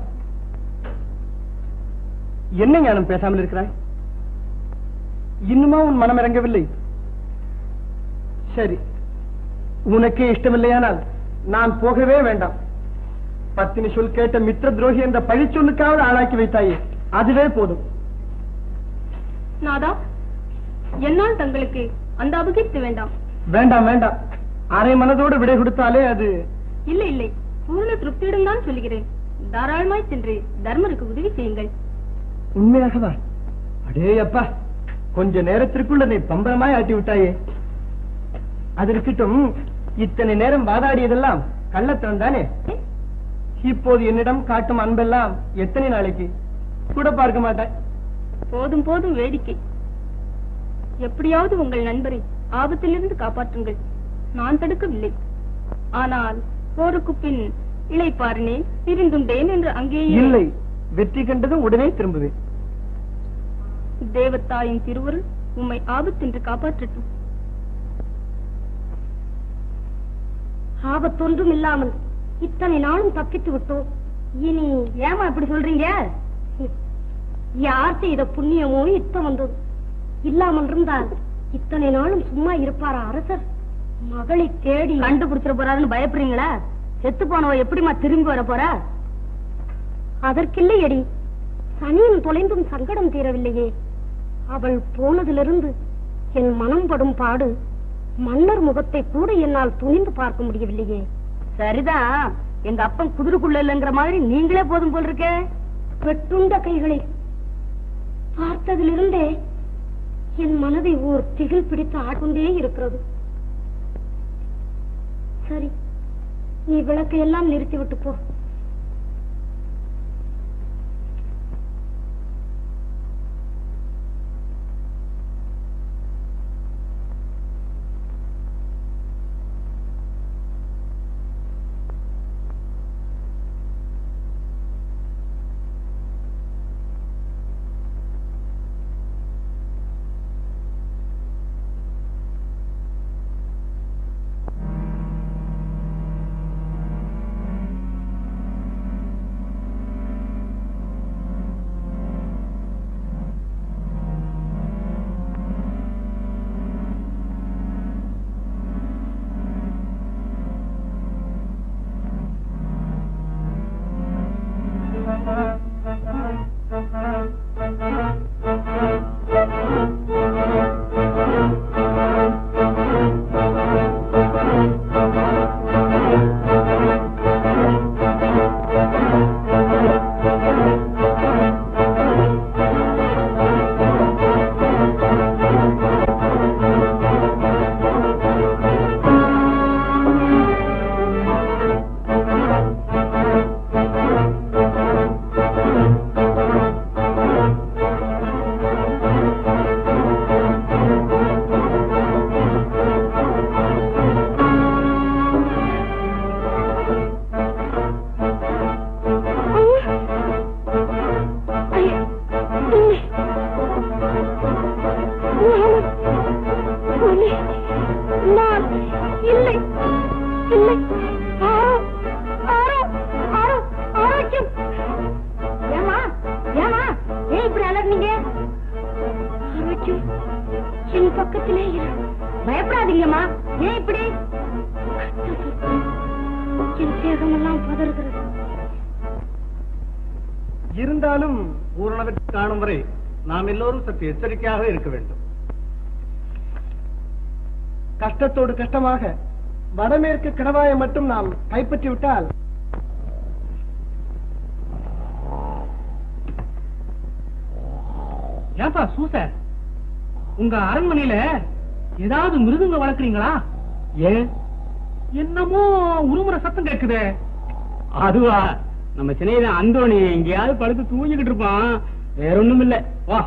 S3: என்ன ஞானம் பேசாமல் இருக்கிறாய் இன்னுமா உன் மனம் இறங்கவில்லை சரி உனக்கே இஷ்டமில்லையானால் நான் போகவே வேண்டாம் பத்தினி சொல் கேட்ட மித்திர துரோகி என்ற பழிச்சொல்லுக்காவது ஆளாக்கி வைத்தாயே அதுவே போதும்
S6: நாதா என்னால் தங்களுக்கு அந்த அபகீர்த்தி வேண்டாம்
S3: வேண்டாம் வேண்டாம் அரை மனதோடு விடை கொடுத்தாலே அது
S6: இல்லை இல்லை பூர்ண திருப்தியுடன் தான் சொல்கிறேன் தாராளமாய் சென்று தர்மருக்கு உதவி செய்யுங்கள்
S3: உண்மையாகவா அடே அப்பா கொஞ்ச நேரத்திற்குள்ள நீ பம்பரமாய் ஆட்டி விட்டாயே அது இருக்கட்டும் இத்தனை நேரம் வாதாடியதெல்லாம் கள்ளத்தனம் தானே இப்போது என்னிடம் காட்டும் அன்பெல்லாம் எத்தனை நாளைக்கு கூட பார்க்க மாட்டாய்
S6: போதும் போதும் வேடிக்கை எப்படியாவது உங்கள் நண்பரை ஆபத்திலிருந்து காப்பாற்றுங்கள் நான் தடுக்கவில்லை ஆனால் போருக்கு பின் இளைப்பாறினேன் பிரிந்துண்டேன் என்று அங்கேயே
S3: இல்லை வெற்றி கண்டதும் உடனே திரும்புவேன்
S6: தேவத்தாயின் திருவருள் உம்மை ஆபத்தின்றி காப்பாற்றட்டும்
S5: ஆபத்தொன்றும் இல்லாமல் இத்தனை நாளும் தப்பித்து விட்டோம் இனி ஏமா இப்படி சொல்றீங்க யார் செய்த புண்ணியமோ யுத்தம் வந்தது இல்லாமல் இருந்தால் இத்தனை நாளும் சும்மா இருப்பாரா அரசர் மகளை தேடி
S7: கண்டுபிடிச்சிட போறாருன்னு பயப்படுறீங்களா செத்து போனவ எப்படிம்மா திரும்பி வர போறா
S5: அதற்கில்லையடி சனியும் தொலைந்தும் சங்கடம் தீரவில்லையே அவள் போனதிலிருந்து என் மனம் படும் பாடு மன்னர் முகத்தை கூட என்னால் துணிந்து பார்க்க முடியவில்லையே
S7: சரிதான் எங்க அப்பன் குதிரைக்குள்ள இல்லைங்கிற மாதிரி நீங்களே போதும் போல் இருக்கே
S5: வெட்டுண்ட கைகளை பார்த்ததிலிருந்தே என் மனதை ஓர் திகில் பிடித்து ஆட்கொண்டே இருக்கிறது சரி நீ விளக்கை எல்லாம் நிறுத்திவிட்டு போ கிளறினீங்க அவச்சு என் பக்கத்திலே இரு பயப்படாதீங்கம்மா ஏன் இப்படி என் தேகமெல்லாம் பதறுகிறது
S1: இருந்தாலும் பூரணத்தை காணும் வரை நாம் எல்லோரும் சற்று எச்சரிக்கையாக இருக்க வேண்டும்
S3: கஷ்டத்தோடு கஷ்டமாக வடமேற்கு கடவாயை மட்டும் நாம் கைப்பற்றி விட்டால்
S4: ஏன்பா சூச உங்க அரண்மனையில ஏதாவது மிருகங்க வளர்க்குறீங்களா
S1: ஏன்
S4: என்னமோ உருமுற சத்தம் கேக்குதே
S1: அதுவா நம்ம சின்ன அந்தோணி எங்கேயாவது படுத்து தூங்கிக்கிட்டு இருப்பான் வேற ஒண்ணும் இல்ல வா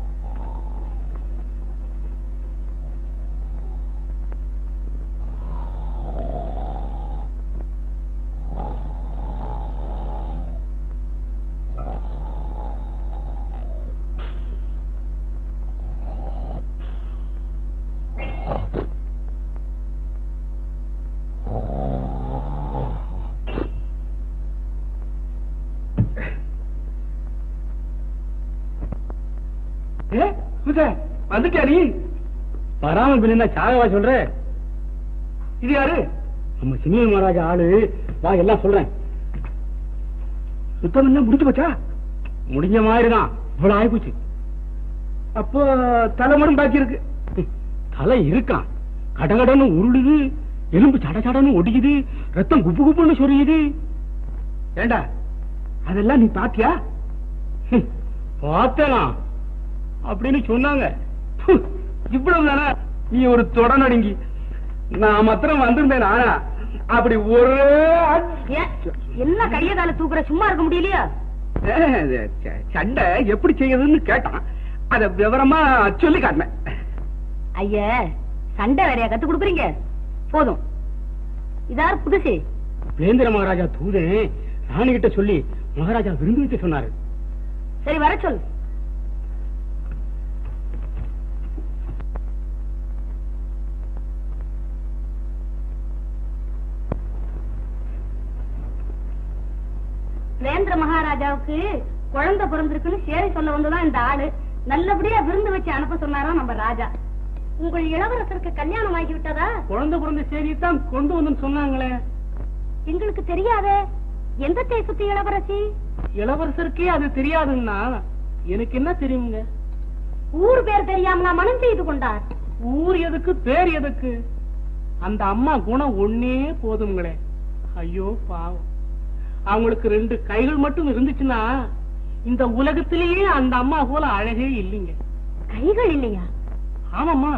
S4: ஏ சூச வந்துட்டியா நீ
S1: வராம பின்ன சாகவா சொல்ற
S4: இது யாரு
S1: நம்ம சின்ன மகாராஜா ஆளு வா எல்லாம் சொல்றேன்
S4: சுத்தம் என்ன முடிஞ்சு போச்சா
S1: முடிஞ்ச மாதிரி தான் இவ்வளவு ஆயிப்போச்சு
S4: அப்போ தலைமரம் பாக்கி இருக்கு
S1: தலை இருக்கான் கடகடன்னு உருளுது எலும்பு சட சடன்னு ஒடிக்குது ரத்தம் குப்பு குப்புன்னு சொரியுது
S4: ஏண்டா அதெல்லாம் நீ பாத்தியா
S1: ஹம், பார்த்தேனா அப்படின்னு சொன்னாங்க
S4: ஹம், இவ்வளவு தானே நீ ஒரு தொட நடுங்கி நான் மாத்திரம் வந்திருந்தேன் ஆனா அப்படி ஒரு
S5: ஏன் என்ன கைய கால தூக்குற சும்மா இருக்க முடியலையா
S4: சண்டை எப்படி செய்யுதுன்னு கேட்டான் அத விவரமா சொல்லி காட்டினேன்
S5: ஐய சண்டை வேறையா கத்து கொடுக்குறீங்க போதும் இதார் புதுசு
S1: வேந்திர மகாராஜா தூதன் ராணி கிட்ட சொல்லி மகாராஜா விருந்து வைக்க சொன்னாரு
S5: சரி வர சொல் வேந்திர மகாராஜாவுக்கு குழந்தை பிறந்திருக்குன்னு சேரி சொல்ல வந்துதான் இந்த ஆளு நல்லபடியா விருந்து வச்சு அனுப்ப சொன்னாராம் நம்ம ராஜா உங்கள் இளவரசருக்கு கல்யாணம் ஆகி விட்டதா
S1: குழந்தை பிறந்த செய்தியை தான் கொண்டு வந்து சொன்னாங்களே
S5: எங்களுக்கு தெரியாதே எந்த தேசத்து இளவரசி
S1: இளவரசருக்கே அது தெரியாதுன்னா எனக்கு என்ன தெரியுங்க
S5: ஊர் பேர் தெரியாமலா மனம் செய்து கொண்டார்
S1: ஊர் எதுக்கு பேர் எதுக்கு அந்த அம்மா குணம் ஒன்னே போதுங்களே ஐயோ பாவம் அவங்களுக்கு ரெண்டு கைகள் மட்டும் இருந்துச்சுன்னா இந்த உலகத்திலேயே அந்த அம்மா போல அழகே இல்லைங்க
S5: கைகள் இல்லையா
S1: ஆமாம்மா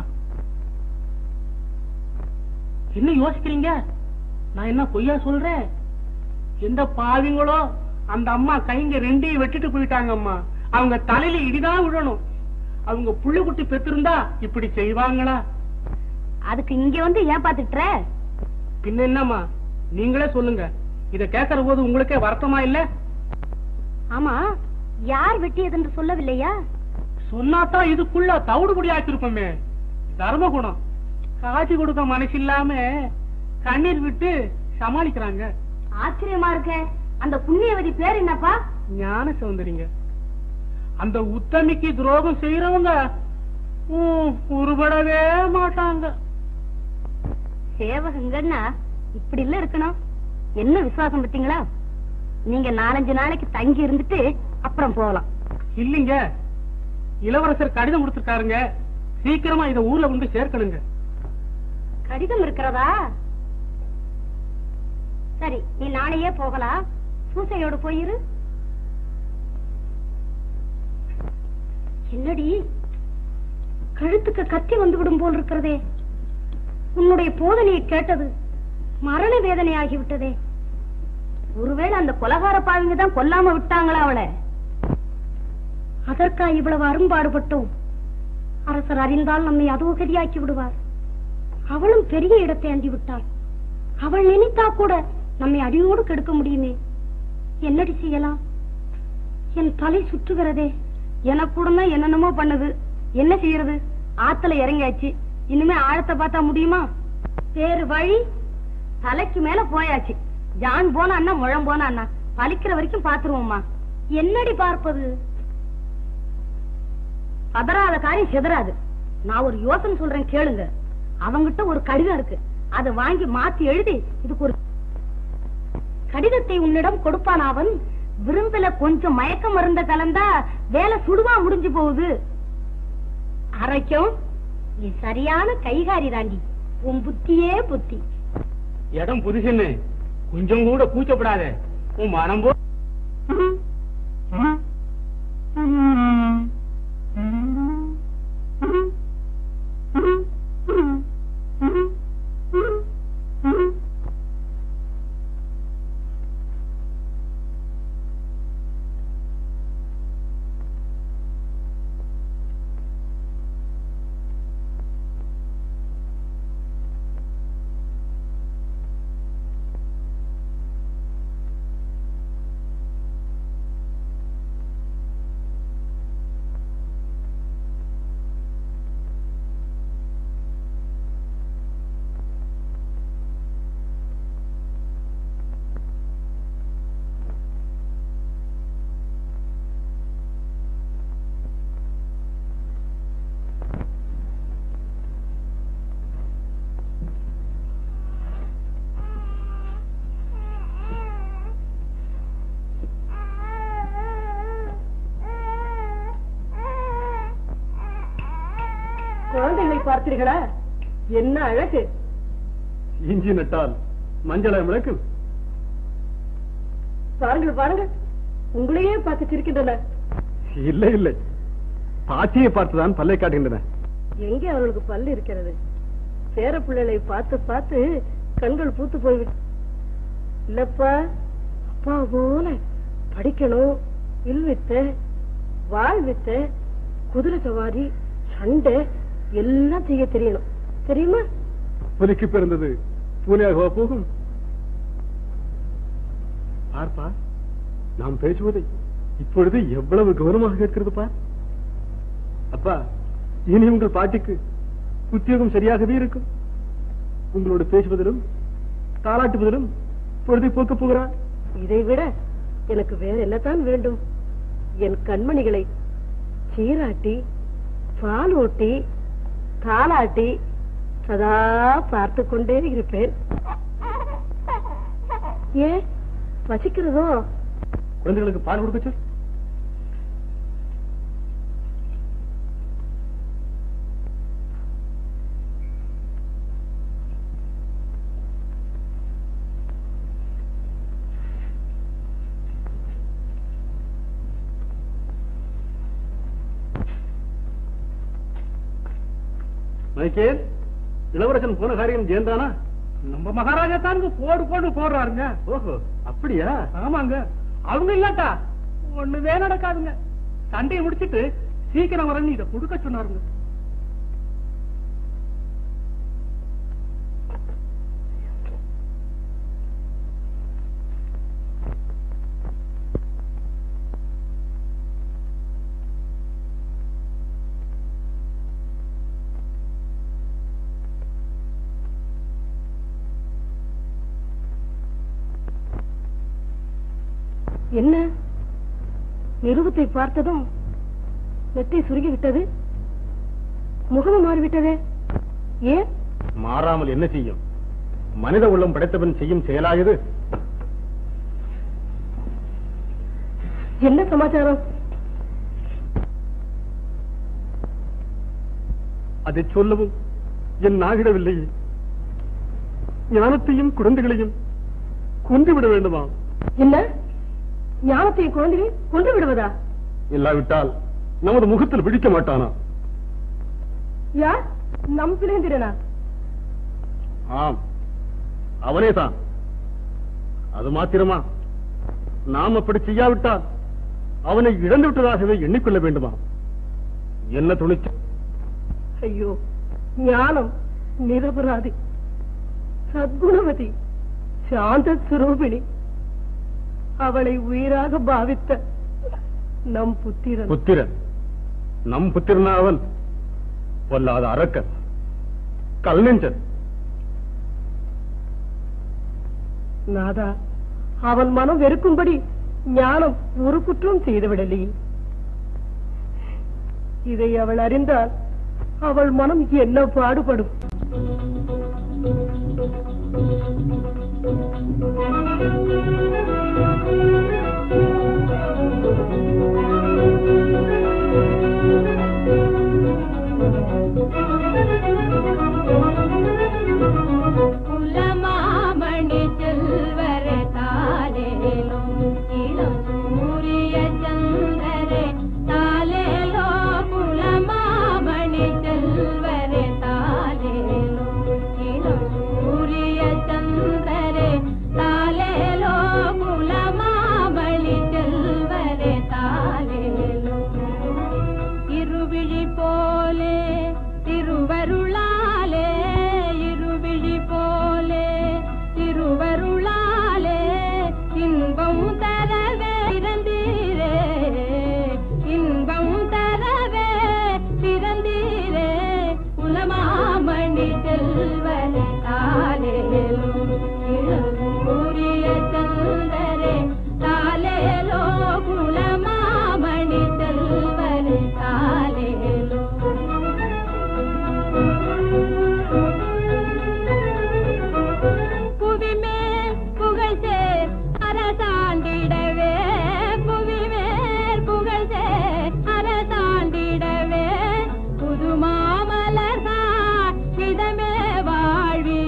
S1: என்ன யோசிக்கிறீங்க நான் என்ன பொய்யா சொல்றேன் எந்த பாவிங்களோ அந்த அம்மா கைங்க ரெண்டையும் வெட்டிட்டு போயிட்டாங்க அம்மா அவங்க தலையில இடிதான் விழணும் அவங்க புள்ள குட்டி பெற்றிருந்தா இப்படி செய்வாங்களா
S5: அதுக்கு இங்க வந்து ஏன் பாத்துட்டுற
S1: பின்ன என்னம்மா நீங்களே சொல்லுங்க இத கேட்கற போது உங்களுக்கே வருத்தமா இல்ல
S5: ஆமா யார் வெட்டியது என்று சொல்லவில்லையா
S1: சொன்னாதான் இதுக்குள்ள தவிடு குடி ஆக்கிருப்போமே தர்ம குணம் காட்சி கொடுக்க மனசு இல்லாம கண்ணீர் விட்டு சமாளிக்கிறாங்க
S5: ஆச்சரியமா இருக்க அந்த புண்ணியவதி பேர் என்னப்பா
S1: ஞான சௌந்தரிங்க அந்த உத்தமிக்கு துரோகம் செய்யறவங்க ம், உருப்படவே மாட்டாங்க
S5: சேவகங்கன்னா இப்படி இல்ல இருக்கணும் என்ன விசுவாசம் பத்தீங்களா நீங்க நாலஞ்சு நாளைக்கு தங்கி இருந்துட்டு அப்புறம் போகலாம்
S1: இல்லீங்க இளவரசர் கடிதம் கொடுத்திருக்காருங்க சீக்கிரமா இத ஊர்ல கொண்டு சேர்க்கணுங்க
S5: கடிதம் இருக்கிறதா சரி நீ நாளையே போகலாம் சூசையோடு போயிரு என்னடி கழுத்துக்கு கத்தி வந்து விடும் போல் இருக்கிறதே உன்னுடைய போதனையை கேட்டது மரண வேதனை ஆகிவிட்டதே ஒருவேளை அந்த கொலகார பாவிங்க தான் கொல்லாம விட்டாங்களா அவளை அதற்கா இவ்வளவு அரும்பாடுபட்டோம் அரசர் அறிந்தால் நம்மை அதோகதியாக்கி விடுவார் அவளும் பெரிய இடத்தை அண்டி விட்டாள் அவள் நினைத்தா கூட நம்மை அடியோடு கெடுக்க முடியுமே என்னடி செய்யலாம் என் தலை சுற்றுகிறதே எனக்கு கூட தான் என்னென்னமோ பண்ணுது என்ன செய்யறது ஆத்துல இறங்கியாச்சு இனிமே ஆழத்தை பார்த்தா முடியுமா வேறு வழி தலைக்கு மேல போயாச்சு ஜான் போன அண்ணா முழம் போன அண்ணா பலிக்கிற வரைக்கும் பாத்துருவோம்மா என்னடி பார்ப்பது பதறாத காரியம் சிதறாது நான் ஒரு யோசனை சொல்றேன் கேளுங்க அவங்கிட்ட ஒரு கடிதம் இருக்கு அதை வாங்கி மாத்தி எழுதி இதுக்கு ஒரு கடிதத்தை உன்னிடம் கொடுப்பான் அவன் விரும்பல கொஞ்சம் மயக்க மருந்த கலந்தா வேலை சுடுவா முடிஞ்சு போகுது அரைக்கும் நீ சரியான கைகாரி தாண்டி உன் புத்தியே புத்தி
S4: இடம் புதுசுன்னு கொஞ்சம் கூட கூச்சப்படாத உன் மனம் போ
S3: குழந்தைகளை பார்த்தீர்களா என்ன அழகு
S4: இஞ்சி நட்டால் மஞ்சளை விளக்கும்
S3: பாருங்கள் பாருங்கள் உங்களையே பார்த்து சிரிக்கின்றன
S4: இல்லை இல்லை பாட்டியை பார்த்துதான் பல்லை காட்டுகின்றன
S3: எங்கே அவர்களுக்கு பல்லு இருக்கிறது பேர பிள்ளைகளை பார்த்து பார்த்து கண்கள் பூத்து போய்விட்டு இல்லப்பா அப்பா போல படிக்கணும் வில் வித்த வாழ் வித்த குதிரை சவாரி சண்டை எல்லாம் செய்ய தெரியணும் தெரியுமா
S4: புலிக்கு பிறந்தது பூனையாகவா போகும் பார்ப்பா நாம் பேசுவதை இப்பொழுது எவ்வளவு கௌரவமாக கேட்கிறது பார் அப்பா இனி உங்கள் பாட்டிக்கு உத்தியோகம் சரியாகவே இருக்கும் உங்களோடு பேசுவதிலும் தாளாட்டுவதிலும் பொழுதை போக்கப் போகிறார்
S3: இதை விட எனக்கு வேற என்னதான் வேண்டும் என் கண்மணிகளை சீராட்டி பால் ஊட்டி தாளாட்டி சதா பார்த்து கொண்டே இருப்பேன் ஏன் பசிக்கிறதோ
S4: குழந்தைகளுக்கு பால் கொடுக்க சொல் மைக்கேல் இளவரசன் போன காரியம் ஜெயந்தானா
S1: நம்ம மகாராஜா தானுங்க போடு போடு போடுறாருங்க
S4: ஓஹோ அப்படியா
S1: ஆமாங்க அவங்க இல்லாட்டா ஒண்ணுமே நடக்காதுங்க சண்டையை முடிச்சிட்டு சீக்கிரம் வரன்னு இதை கொடுக்க சொன்னாருங்க
S3: என்ன நிருபத்தை பார்த்ததும் நெட்டை சுருங்கி விட்டது முகமும் மாறிவிட்டதே ஏன்
S4: மாறாமல் என்ன செய்யும் மனித உள்ளம் படைத்தவன் செய்யும் செயலாகுது
S3: என்ன சமாச்சாரம்
S4: அதை சொல்லவும் என் நாகிடவில்லையே ஞானத்தையும் குழந்தைகளையும் கொன்றுவிட வேண்டுமா
S3: என்ன ஞானத்தையும் குழந்தையை கொன்று விடுவதா
S4: இல்லாவிட்டால் நமது முகத்தில் பிடிக்க மாட்டானா
S3: யார் நம் பிளேந்திரனா
S4: ஆம் அவனே தான் அது மாத்திரமா நாம் அப்படி செய்யாவிட்டால் அவனை இழந்து விட்டதாகவே எண்ணிக்கொள்ள வேண்டுமா என்ன துணிச்சு
S3: ஐயோ ஞானம் நிரபராதி சத்குணவதி சாந்த சுரூபிணி அவளை உயிராக பாவித்த நம் புத்திரன்
S4: புத்திரன் நம் புத்திரனா அவன் பொல்லாத அரக்கன் கல்நெஞ்சன்
S3: நாதா அவன் மனம் வெறுக்கும்படி ஞானம் ஒரு குற்றம் செய்துவிடலையே இதை அவள் அறிந்தால் அவள் மனம் என்ன பாடுபடும்
S6: குலமாமணி செல்வர தாலேலும் இளம் சூரிய சந்திரரே தாலேலோ குலமாமணி செல்வர தாலேலும் இளம் சூரிய சந்திரரே தாலேலோ குலமாமணி செல்வர தாலேலும் இருவிழி போலே திருவருளாலே இருவிழி போலே திருவருளாலே இன்பம் தரவே பிறந்தீரே இன்பம் தரவே பிறந்தீரே உலமாமணி செல்வரே தாலேலும் இளங்கூரிய சந்தரே தாலேலோ குலமாமணி செல்வரே தாலேலோ புவிமேல் புகழ்சேர் அரசாண்டிடவே புவிமேல் புகழ்சேர் அரசாண்டிடவே புதுமாமலர்காட் இதமே வாழ்வி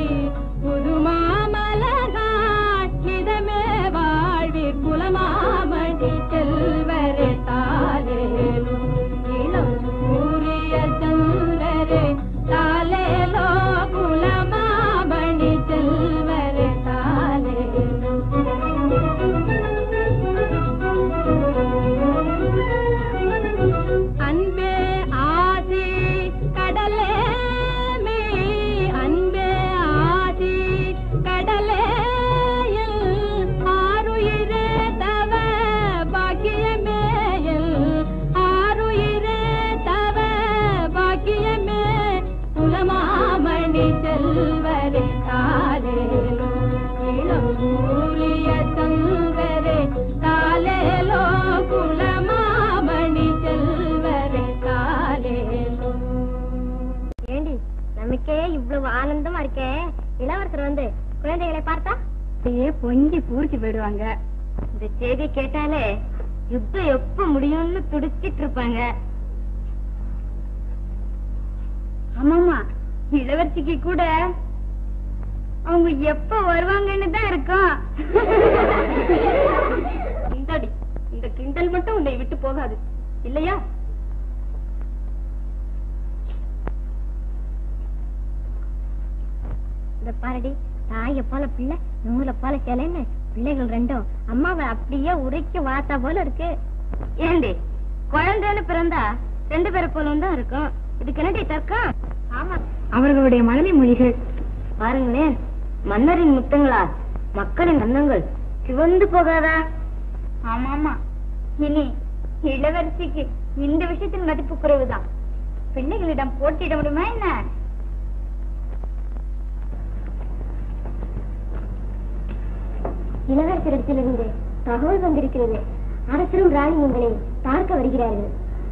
S6: புதுமாமலர்காட் இதமே வாழ்வி குலமாமணி செல்வரே தாலேலும் இளம் சூரிய சந்திரரே தாலேலோ குலமாமணி செல்வரே தாலேலும் அன்பே ஆதி கடலே மீ அன்பே ஆதி கடலே ஆறுயிரே தவ பாக்கியமேயல் ஆறுயிரே தவ பாக்கியமே குலமாமணி செல்வரே தாலேலோ இளம் சூரிய சந்திரரே தாலேலோ குலமாமணி செல்வரே தாலேலோ
S2: ஏண்டி நமக்கே இவ்வளவு ஆனந்தமா இருக்கே இளவரசர் வந்து குழந்தைகளை பார்த்தா
S5: அப்படியே பொங்கி பூரிச்சு போயிடுவாங்க இந்த செய்தி கேட்டாலே யுத்தம் எப்ப முடியும்னு துடிச்சிட்டு இருப்பாங்க ஆமாமா இளவரசிக்கு கூட அவங்க எப்ப வருவாங்கன்னு தான் இருக்கும் இந்தாடி இந்த கிண்டல் மட்டும் உன்னை விட்டு போகாது இல்லையா
S2: இந்த பாரடி தாய போல பிள்ளை நூல போல சிலைன்னு பிள்ளைகள் ரெண்டும் அம்மாவை அப்படியே உரைக்க வாத்தா போல இருக்கு
S5: ஏண்டி குழந்தைன்னு பிறந்தா ரெண்டு பேரை போலும் தான் இருக்கும் இதுக்கு என்னடி தர்க்கம்
S2: ஆமா
S5: அவர்களுடைய மழலை மொழிகள் பாருங்களேன் மன்னரின் முத்தங்களா மக்களின் அன்னங்கள் சிவந்து போகாதா
S2: ஆமாமா இனி இளவரசிக்கு இந்த விஷயத்தில் மதிப்பு குறைவுதான் பிள்ளைகளிடம் போட்டியிட முடியுமா என்ன இளவரசரிடத்திலிருந்து தகவல் வந்திருக்கிறது அரசரும் ராணி உங்களை பார்க்க வருகிறார்கள்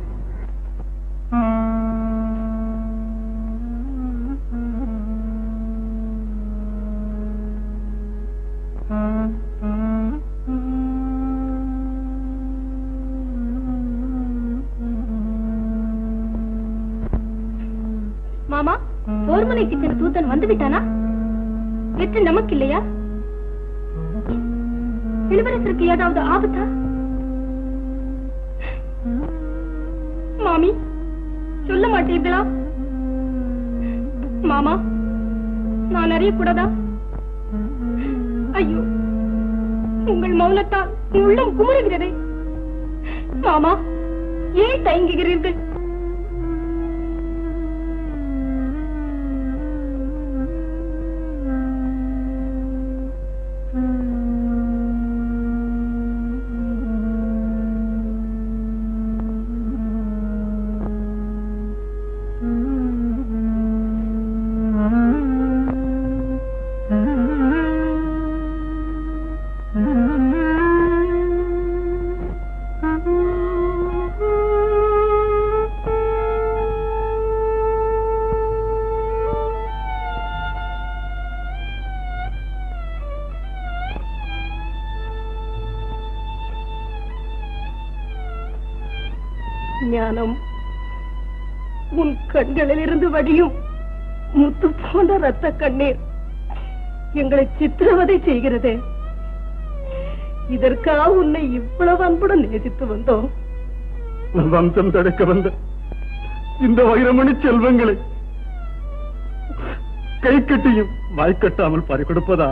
S6: மாமா போர்மலைக்கு சென்ற தூதன் வந்து விட்டானா வெற்றி நமக்கு இல்லையா இளவரசருக்கு ஏதாவது ஆபத்தா மாமி சொல்ல மாட்டீர்களா மாமா நான் அறியக்கூடாதா ஐயோ உங்கள் மௌனத்தால் என் உள்ளம் குமுறுகிறது மாமா ஏன் தயங்குகிறீர்கள் ஞானம் உன் கண்களிலிருந்து வடியும் முத்து போன்ற ரத்த கண்ணீர் எங்களை சித்திரவதை செய்கிறது இதற்காக உன்னை இவ்வளவு அன்புடன் நேசித்து வந்தோம்
S4: வம்சம் தடுக்க வந்த இந்த வைரமணி செல்வங்களை கை கட்டியும் வாய்க்கட்டாமல் பறி கொடுப்பதா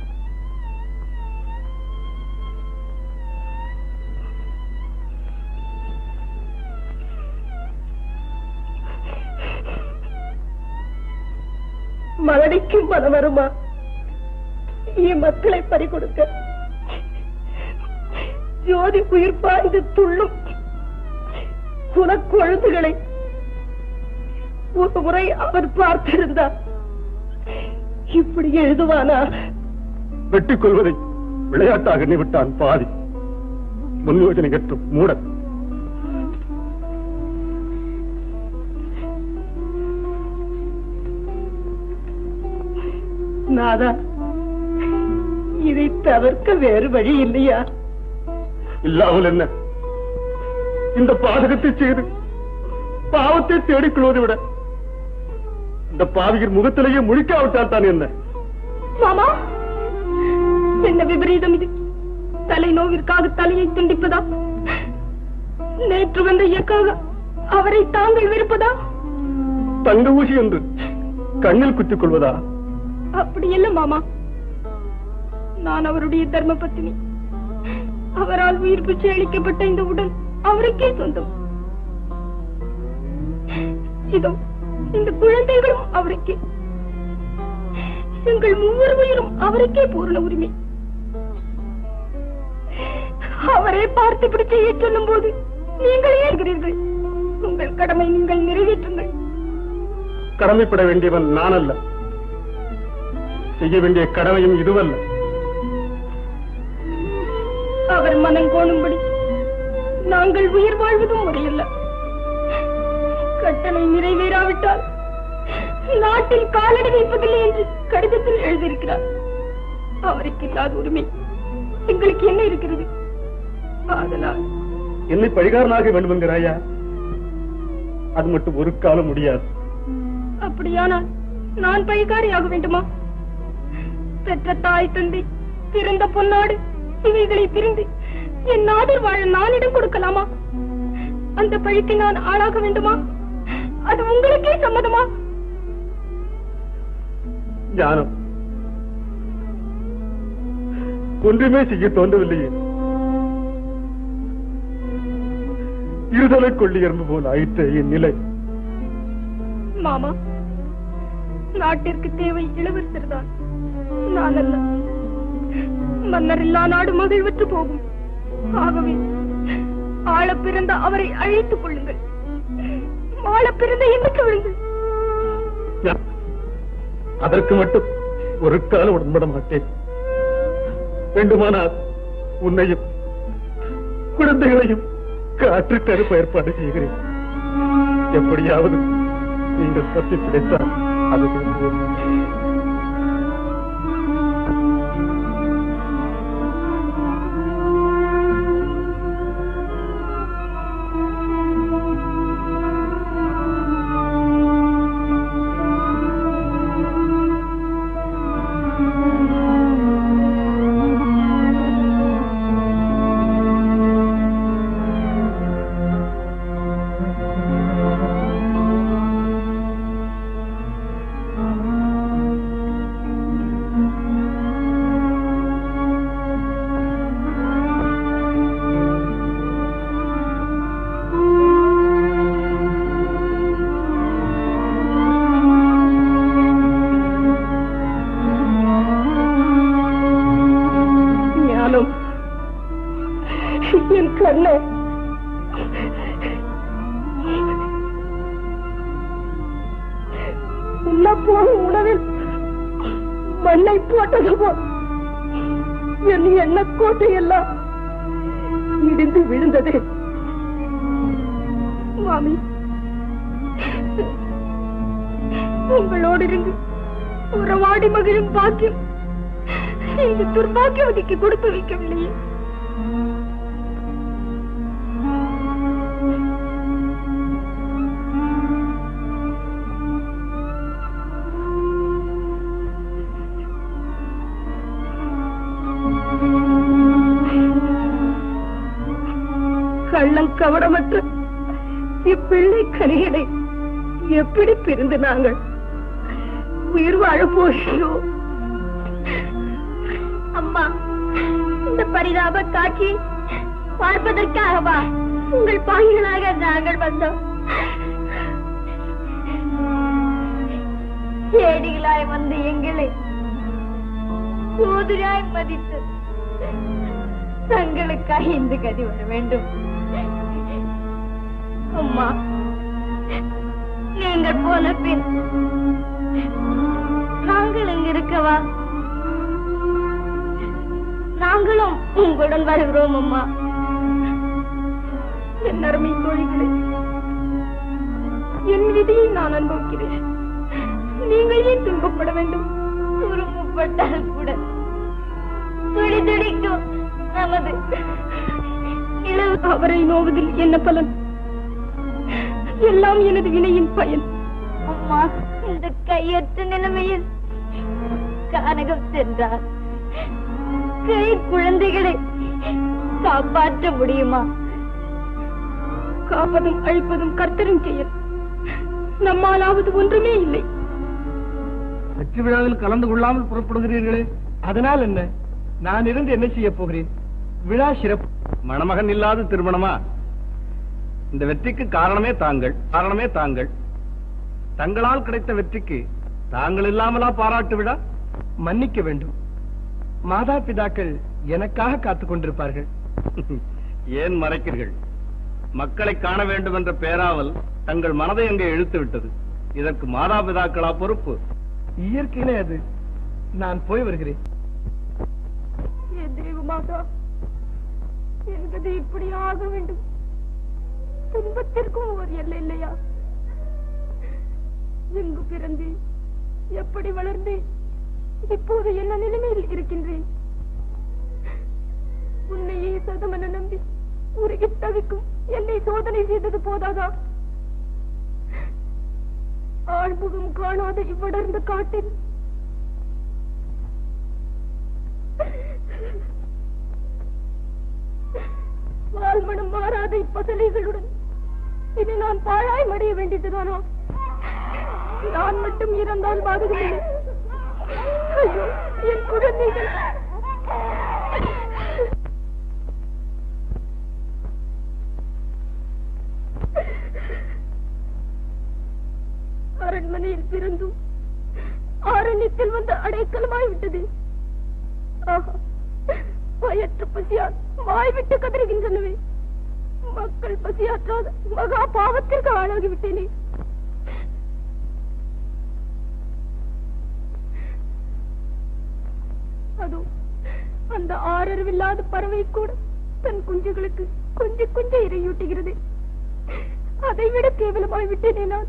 S6: மலடிக்கும் மனம் வருமா என் மக்களை பறிகொடுக்க ஜோதி உயிர் பாய்ந்து துள்ளும் குலக்குழந்தைகளை ஒரு முறை அவர் பார்த்திருந்தார் இப்படி எழுதுவானா
S4: வெட்டிக் கொள்வதை விளையாட்டாக எண்ணிவிட்டான் பாதி முன் யோசனை கற்றும் மூடன்
S6: நாதா இதை தவிர்க்க வேறு வழி இல்லையா
S4: இல்லாமல் என்ன இந்த பாதகத்தை செய்து பாவத்தை தேடிக் கொள்வதை விட இந்த பாவியின் முகத்திலேயே முழிக்காவிட்டால் தான் என்ன
S6: மாமா என்ன விபரீதம் இது தலை நோவிற்காக தலையை துண்டிப்பதா நேற்று வந்த இயக்காக அவரை தாங்கள் விருப்பதா
S4: தங்க ஊசி என்று கண்ணில் குத்திக் கொள்வதா
S6: அப்படி இல்ல மாமா நான் அவருடைய தர்ம பத்தினி அவரால் உயிர் பிச்சை அளிக்கப்பட்ட இந்த உடல் அவருக்கே சொந்தம் இதோ இந்த குழந்தைகளும் அவருக்கே எங்கள் மூவர் உயிரும் அவருக்கே பூர்ண உரிமை அவரை பார்த்து இப்படி செய்ய சொல்லும் போது நீங்கள் ஏற்கிறீர்கள் உங்கள் கடமை நீங்கள் நிறைவேற்றுங்கள்
S4: கடமைப்பட வேண்டியவன் நான் அல்ல செய்ய வேண்டிய கடமையும் இதுவல்ல
S6: அவர் மனம் கோணும்படி நாங்கள் உயிர் வாழ்வதும் முறையல்ல கட்டளை நிறைவேறாவிட்டால் நாட்டில் காலடி வைப்பதில்லை என்று கடிதத்தில் எழுதியிருக்கிறார் அவருக்கு இல்லாத உரிமை எங்களுக்கு என்ன இருக்கிறது ஆதலால்
S4: என்னை பழிகாரனாக வேண்டும் என்கிறாயா அது மட்டும் ஒரு காலம் முடியாது
S6: அப்படியானால் நான் பைகாரியாக வேண்டுமா பெற்ற தாய் தந்தை பிறந்த பொன்னாடு இவைகளை பிரிந்து என் நாடில் வாழ நானிடம் கொடுக்கலாமா அந்த பழிக்கு நான் ஆளாக வேண்டுமா அது உங்களுக்கே சம்மதமா
S4: ஞானம் ஒன்றுமே செய்ய தோன்றவில்லையே இருதலை கொள்ளி எறும்பு போல் ஆயிற்று என் நிலை
S6: மாமா நாட்டிற்கு தேவை இளவரசர் தான் நான் அல்ல மன்னர் இல்லா நாடு மகிழ்வற்று போகும் ஆகவே ஆள பிறந்த அவரை அழைத்துக் கொள்ளுங்கள் ஆள பிறந்த எண்ணுக்கு விழுங்கள்
S4: ஞா- அதற்கு மட்டும் ஒரு காலம் உடன்பட மாட்டேன் வேண்டுமானால் உன்னையும் குழந்தைகளையும் காற்று கருப்பு ஏற்பாடு செய்கிறேன் எப்படியாவது நீங்கள் தப்பி பிடித்தால் அது போதும்.
S6: ஞானம் என் கண்ணு உள்ள போகும் உணவில் மண்ணை போட்டது போல் என் எண்ணக்கோட்டை எல்லாம் இடிந்து விழுந்தது மாமி உங்களோடு இருந்து உறவாடி மகிழும் பாக்கியம் இந்த துர்பாக்கியவதிக்கு கொடுத்து வைக்கவில்லையே மனம் கவனமற்ற இப்பிள்ளை கனிகளை எப்படி பிரிந்து நாங்கள் உயிர் வாழ போகிறோம்
S2: அம்மா இந்த பரிதாப காட்சி பார்ப்பதற்காகவா உங்கள் பாய்களாக நாங்கள் வந்தோம் ஏடிகளாய் வந்து எங்களை சோதராய் மதித்து தங்களுக்காக இந்த கதி வர வேண்டும் அம்மா நீங்கள் போன பின் நாங்கள் இங்க இருக்கவா நாங்களும் உங்களுடன் வருகிறோம் அம்மா
S6: என் அருமை தோழிகளே என் விதியை நான் அனுபவிக்கிறேன் நீங்கள் ஏன் துன்பப்பட வேண்டும்
S2: துரும்பப்பட்டால் கூட துடி துடிக்கும் நமது இளவு
S6: அவரை நோவதில் என்ன பலன் எல்லாம் எனது வினையின் பயன்
S2: அம்மா இந்த கையற்ற நிலைமையில் கானகம் சென்றார் கை குழந்தைகளை காப்பாற்ற முடியுமா
S6: காப்பதும் அழிப்பதும் கர்த்தரின் செயல் நம்மாலாவது ஒன்றுமே இல்லை
S1: வெற்றி விழாவில் கலந்து கொள்ளாமல் புறப்படுகிறீர்களே
S3: அதனால் என்ன நான் இருந்து என்ன செய்ய போகிறேன் விழா சிறப்பு
S1: மணமகன் இல்லாத திருமணமா இந்த வெற்றிக்கு காரணமே தாங்கள் காரணமே தாங்கள் தங்களால் கிடைத்த வெற்றிக்கு தாங்கள் இல்லாமலா பாராட்டு விழா
S3: மன்னிக்க வேண்டும் மாதா பிதாக்கள் எனக்காக காத்துக் கொண்டிருப்பார்கள்
S1: ஏன் மறைக்கிறீர்கள் மக்களை காண வேண்டும் என்ற பேராவல் தங்கள் மனதை அங்கே இழுத்து விட்டது இதற்கு மாதாபிதாக்களா பொறுப்பு
S3: இயற்கையிலே அது நான் போய் வருகிறேன்
S6: ஏ தேவ மாதா என்பது இப்படி ஆக வேண்டும் துன்பத்திற்கும் ஒரு எல்லை இல்லையா எங்கு பிறந்தேன் எப்படி வளர்ந்தேன் இப்போது என்ன நிலைமையில் இருக்கின்றேன் உன்னையே சதமென நம்பி உருகி தவிக்கும் என்னை சோதனை செய்தது போதாதா ஆழ்முகம் காணாத இவ்வடர்ந்த காட்டில் வாழ்மனம் மாறாத இப்பசலைகளுடன் இனி நான் பாழாய் மடிய வேண்டியதுதானா நான் மட்டும் இறந்தால் பாதுகாப்பில்லை ஐயோ என் குழந்தைகள் அரண்மனையில் பிறந்தும் ஆரண்யத்தில் வந்து அடைக்கலமாய் விட்டது ஆஹா பயற்ற பசியால் வாய் விட்டு கதறுகின்றனவே மக்கள் பசியாற்றாத மகா பாவத்திற்கு ஆளாகி விட்டேனே அதோ அந்த ஆறறிவில்லாத பறவை கூட தன் குஞ்சுகளுக்கு கொஞ்ச கொஞ்ச இரையூட்டுகிறது அதை விட கேவலமாய் விட்டேனே நான்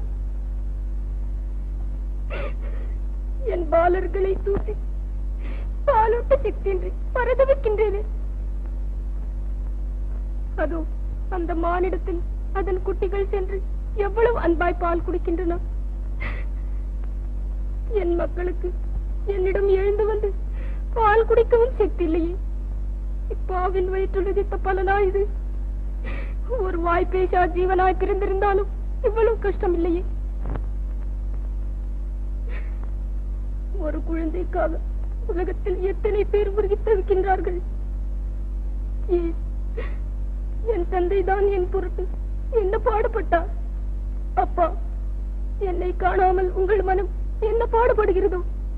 S6: என் பாலர்களை தூசி பாலூட்ட சிக்கின்றி பரதவிக்கின்றேனே அதோ அந்த மானிடத்தில் அதன் குட்டிகள் சென்று எவ்வளவு அன்பாய் பால் குடிக்கின்றன என் மக்களுக்கு என்னிடம் எழுந்து வந்து பால் குடிக்கவும் சக்தி இல்லையே இப்பாவின் வயிற்றுழுதித்த பலனா இது ஒரு வாய் பேசா ஜீவனாய் பிறந்திருந்தாலும் இவ்வளவு கஷ்டம் இல்லையே ஒரு குழந்தைக்காக உலகத்தில் எத்தனை பேர் உருகி தவிக்கின்றார்கள் ஏன் என் தந்தை தான் என் பொருட்டு என்ன பாடுபட்டார் அப்பா என்னை காணாமல் உங்கள் மனம் என்ன பாடுபடுகிறதோ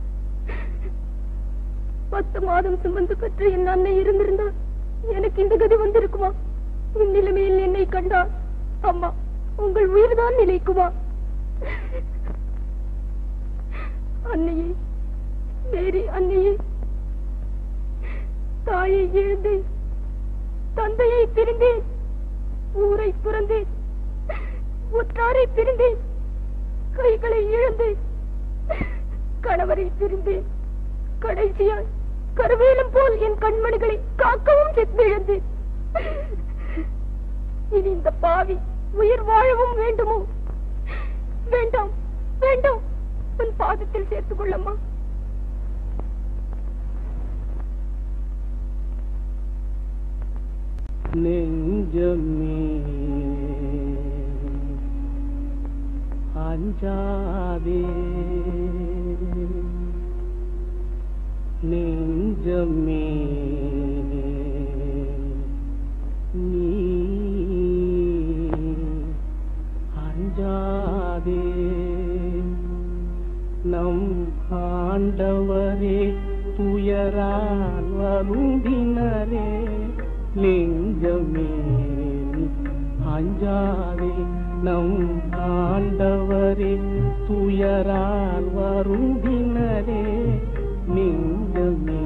S6: பத்து மாதம் சுமந்து பெற்ற என் அன்னை இருந்திருந்தால் எனக்கு இந்த கதி வந்திருக்குமா இந்நிலைமையில் என்னை கண்டால் அம்மா உங்கள் உயிர்தான் நிலைக்குமா அன்னையே மேரி அன்னையே தாயை இழந்தேன் தந்தையை பிரிந்தேன் ஊரை புறந்தேன் உற்றாரை பிரிந்தேன் கைகளை இழந்தேன் கணவரை பிரிந்தேன் கடைசியாய் கருவேலம் போல் என் கண்மணிகளை காக்கவும் செத்திழந்தேன் இனி இந்த பாவி உயிர் வாழவும் வேண்டுமோ வேண்டாம் வேண்டாம் உன் பாதத்தில் சேர்த்துக் கொள்ளம்மா
S1: நெஞ்ச
S8: நெஞ்சமே அஞ்சாதே நெஞ்சமே நீ அஞ்சாதே நம் ஆண்டவரே துயரால் வருந்தினரே நெஞ்சமே அஞ்சாதே நம் ஆண்டவரே துயரால் வருந்தினரே நெஞ்சமே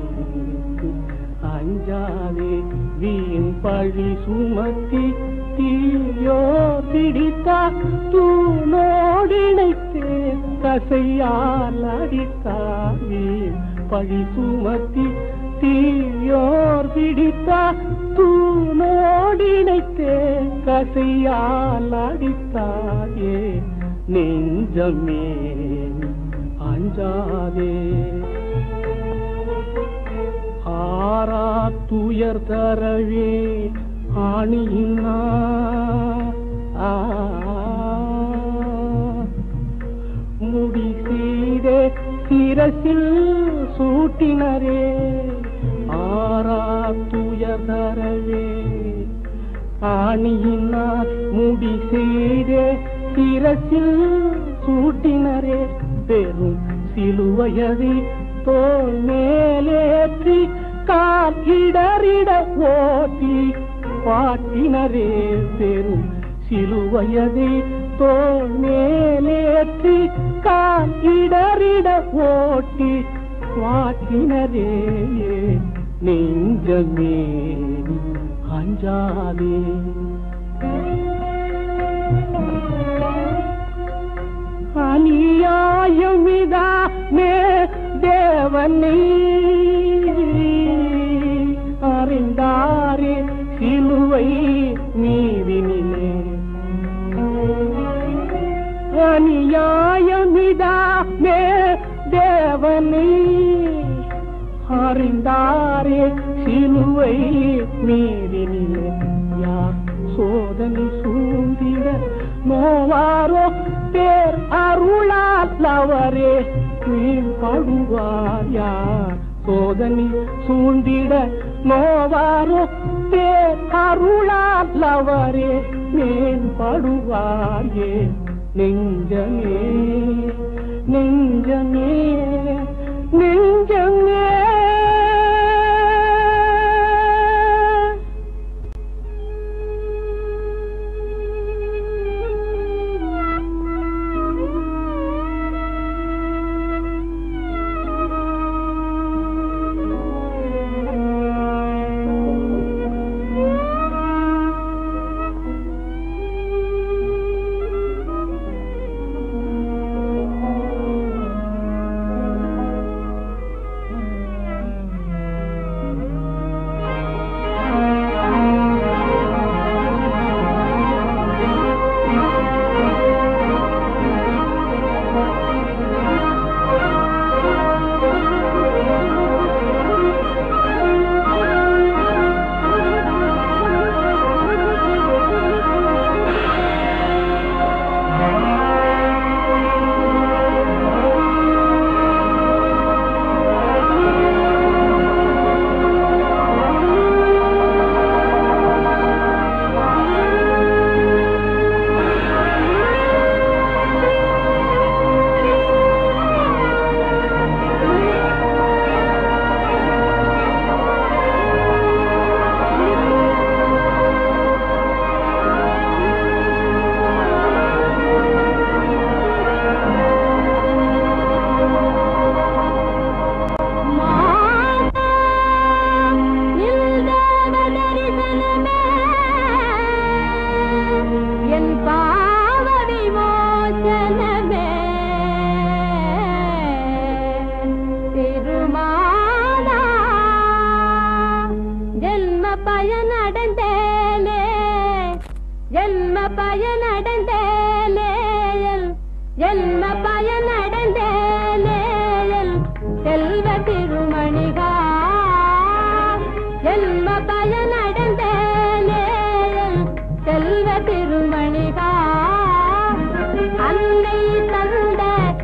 S8: அஞ்சாதே வீண் பழி சுமத்தி தீயோ பிடித்தா தூணோடிணைத்து கசையால் அடித்தார் வீண் பழி சுமத்தி தீயோர் பிடித்தா தூணோடிணைத்தே கசையால் அடித்தாயே நெஞ்சமே அஞ்சாதே ஆரா துயர் தரவே ஆணியினா ஆ முடி செய்தே சிரசில் சூட்டினரே ஆரா துயர் தரவே ஆணியினால் முடி செய்தே சிரசில் சூட்டினரே பெரும் சிலுவையதை தோல் மேலேற்றி கால் இடறிட ஓட்டி பாட்டினரே பெரும் சிலுவையதை தோல் மேலேற்றி கால் இடறிட ஓட்டி பாட்டினரே நெஞ்சமே அஞ்சாதே அநியாயமிதா மே தேவனை அறிந்தாரே சிலுவை மீதினிலே அநியாயமிதா மே தேவனை அறிந்தாரே சிலுவை மீதினிலே யார் சோதனை சூழ்ந்திட நோவாரோ பேர் அருளால் அவரே படுவார் யார் சோதனை சூழ்ந்திட நோவாரோ பேர் அருளால் அவரே மேம்படுவார் ஏ நெஞ்சமே நெஞ்சமே நெஞ்சமே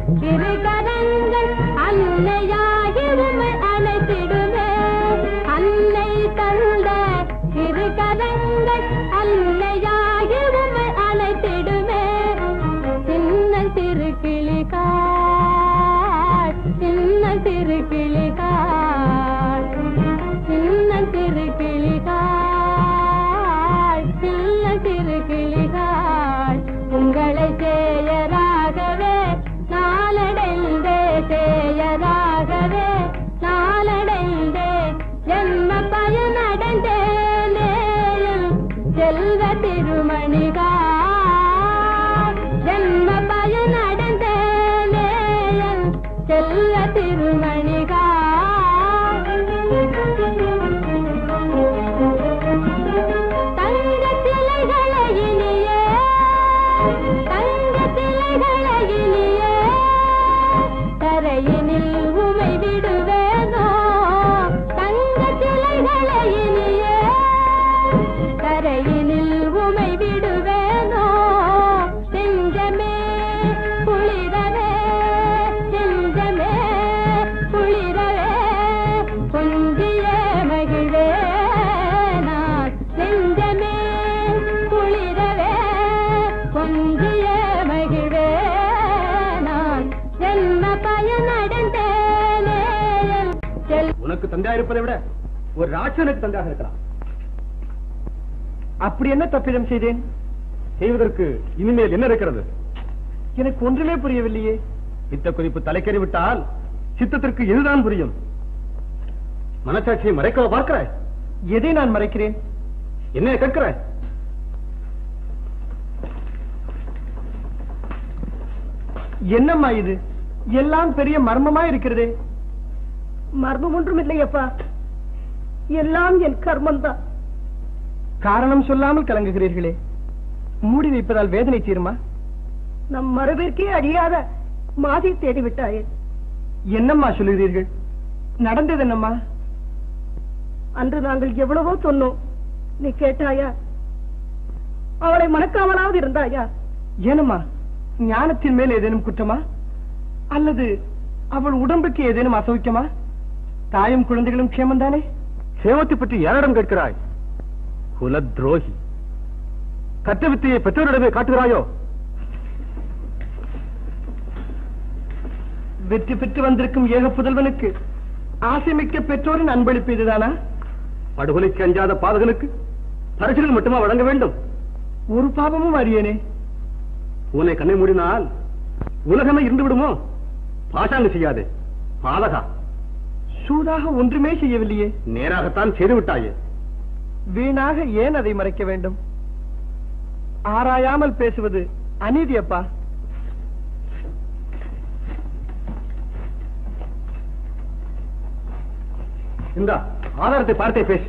S6: திருக்கரங்கள் அன்னையாகி உமை அழைத்திடுமே அன்னை தந்த திருக்கரங்கள் அன்னையாகி உமை அழைத்திடுமே சின்ன திருக்கிளிகாள் சின்ன திருக்கிளிகாள் சின்ன திருக்கிளிகாள் சின்ன திருக்கிளிகாள் உங்களை சேயராகவே நாளடைந்தே சேயராகவே நாளடைந்தே ஜென்ம பயனடைந்தேனே செல்வ திருமணிகா ஜென்ம பயனடைந்தேனே செல்வ திருமணிகா தங்க சிலைகளை இனியே தங்க சிலைகளை இனியே தரையினில் உமை விடுவேனோ தங்க சிலைகளை இனியே கரையினில் உமை விடுவேனோ செஞ்சமே குளிரவே செஞ்சமே குளிரவே கொஞ்சிய மகிழே நான் நெஞ்சமே குளிரவே கொஞ்சிய மகிழே நான் ஜென்ம பயனடைந்தேனே செல்
S4: உனக்கு தந்தையா இருப்பதை விட ஒரு ராட்சனுக்கு தந்தையாக இருக்கலாம்
S3: அப்படி என்ன தப்பிதம் செய்தேன்
S4: செய்வதற்கு இனிமேல் என்ன இருக்கிறது
S3: எனக்கு ஒன்றுமே புரியவில்லையே
S4: பித்த குறிப்பு தலைக்கறி விட்டால் சித்தத்திற்கு இதுதான் புரியும் மனசாட்சியை மறைக்கவா பார்க்கிறாய்
S3: எதை நான் மறைக்கிறேன்
S4: என்ன கேட்கிறாய்
S3: என்னம்மா இது எல்லாம் பெரிய மர்மமா இருக்கிறதே
S6: மர்மம் ஒன்றும் இல்லையப்பா எல்லாம் என் கர்மம்தான்
S3: காரணம் சொல்லாமல் கலங்குகிறீர்களே மூடி வைப்பதால் வேதனை தீருமா
S6: நம் மரபிற்கே அழியாத மாதி தேடி விட்டாயே
S3: என்னம்மா சொல்லுகிறீர்கள் நடந்தது என்னம்மா
S6: அன்று நாங்கள் எவ்வளவோ சொன்னோம் நீ கேட்டாயா அவளை மணக்காமலாவது இருந்தாயா
S3: ஏனம்மா ஞானத்தின் மேல் ஏதேனும் குற்றமா அல்லது அவள் உடம்புக்கு ஏதேனும் அசௌக்கியமா தாயும் குழந்தைகளும் க்ஷேமந்தானே
S4: சேவத்தை பற்றி யாரிடம் கேட்கிறாய் குல துரோகி கற்ற வித்தையை பெற்றோரிடமே காட்டுகிறாயோ
S3: வெற்றி பெற்று வந்திருக்கும் ஏக புதல்வனுக்கு ஆசைமிக்க பெற்றோரின் அன்பளிப்பு இதுதானா
S4: படுகொலைக்கு அஞ்சாத பாதகனுக்கு பரிசுகள் மட்டுமா வழங்க வேண்டும்
S3: ஒரு பாவமும் அறியேனே
S4: உன்னை கண்ணை மூடினால் உலகமே இருந்து விடுமோ பாஷாங்கு செய்யாதே பாலகா
S3: சூதாக ஒன்றுமே செய்யவில்லையே
S4: நேராகத்தான் செய்து விட்டாயே
S3: வீணாக ஏன் அதை மறைக்க வேண்டும் ஆராயாமல் பேசுவது அநீதி அப்பா
S4: இந்த ஆதாரத்தை பார்த்தே பேசு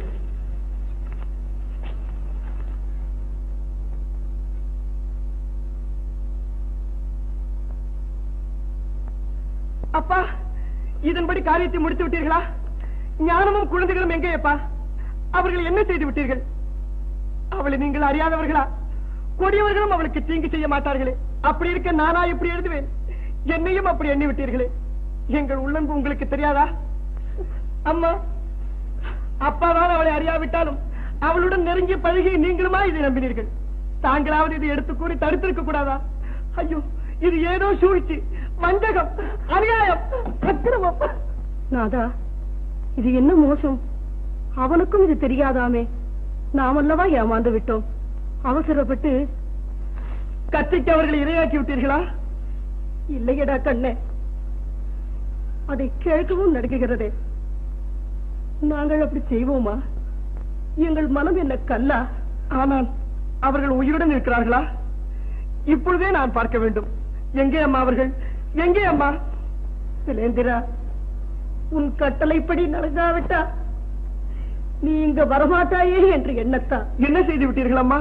S3: அப்பா இதன்படி காரியத்தை முடித்து விட்டீர்களா ஞானமும் குழந்தைகளும் எங்கே அப்பா அவர்கள் என்ன செய்து விட்டீர்கள் அவளை நீங்கள் அறியாதவர்களா கொடியவர்களும் அவளுக்கு தீங்கு செய்ய மாட்டார்களே அப்படி இருக்க நானா இப்படி எழுதுவேன் என்னையும் அப்படி எண்ணி விட்டீர்களே எங்கள் உள்ளன்பு உங்களுக்கு தெரியாதா அம்மா அப்பாதான் அவளை அறியாவிட்டாலும் அவளுடன் நெருங்கி பழகி நீங்களுமா இதை நம்பினீர்கள் தாங்களாவது இதை எடுத்து கூறி தடுத்திருக்க கூடாதா ஐயோ இது ஏதோ சூழ்ச்சி வஞ்சகம் அநியாயம் அக்கிரமம்
S6: நாதா இது என்ன மோசம் அவனுக்கும் இது தெரியாதாமே நாமல்லவா ஏமாந்து விட்டோம் அவசரப்பட்டு
S3: கத்திக்கு அவர்களை இரையாக்கி விட்டீர்களா
S6: இல்லையடா கண்ணே அதை கேட்கவும் நடுக்குகிறதே நாங்கள் அப்படி செய்வோமா எங்கள் மனம் என்ன கல்லா
S3: ஆனால் அவர்கள் உயிருடன் இருக்கிறார்களா இப்பொழுதே நான் பார்க்க வேண்டும் எங்கே அம்மா அவர்கள் எங்கே அம்மா
S6: சிலேந்திரா உன் கட்டளைப்படி நடக்காவிட்டா நீ இங்க வரமாட்டாயே என்று எண்ணத்தா
S3: என்ன செய்து விட்டீர்கள் அம்மா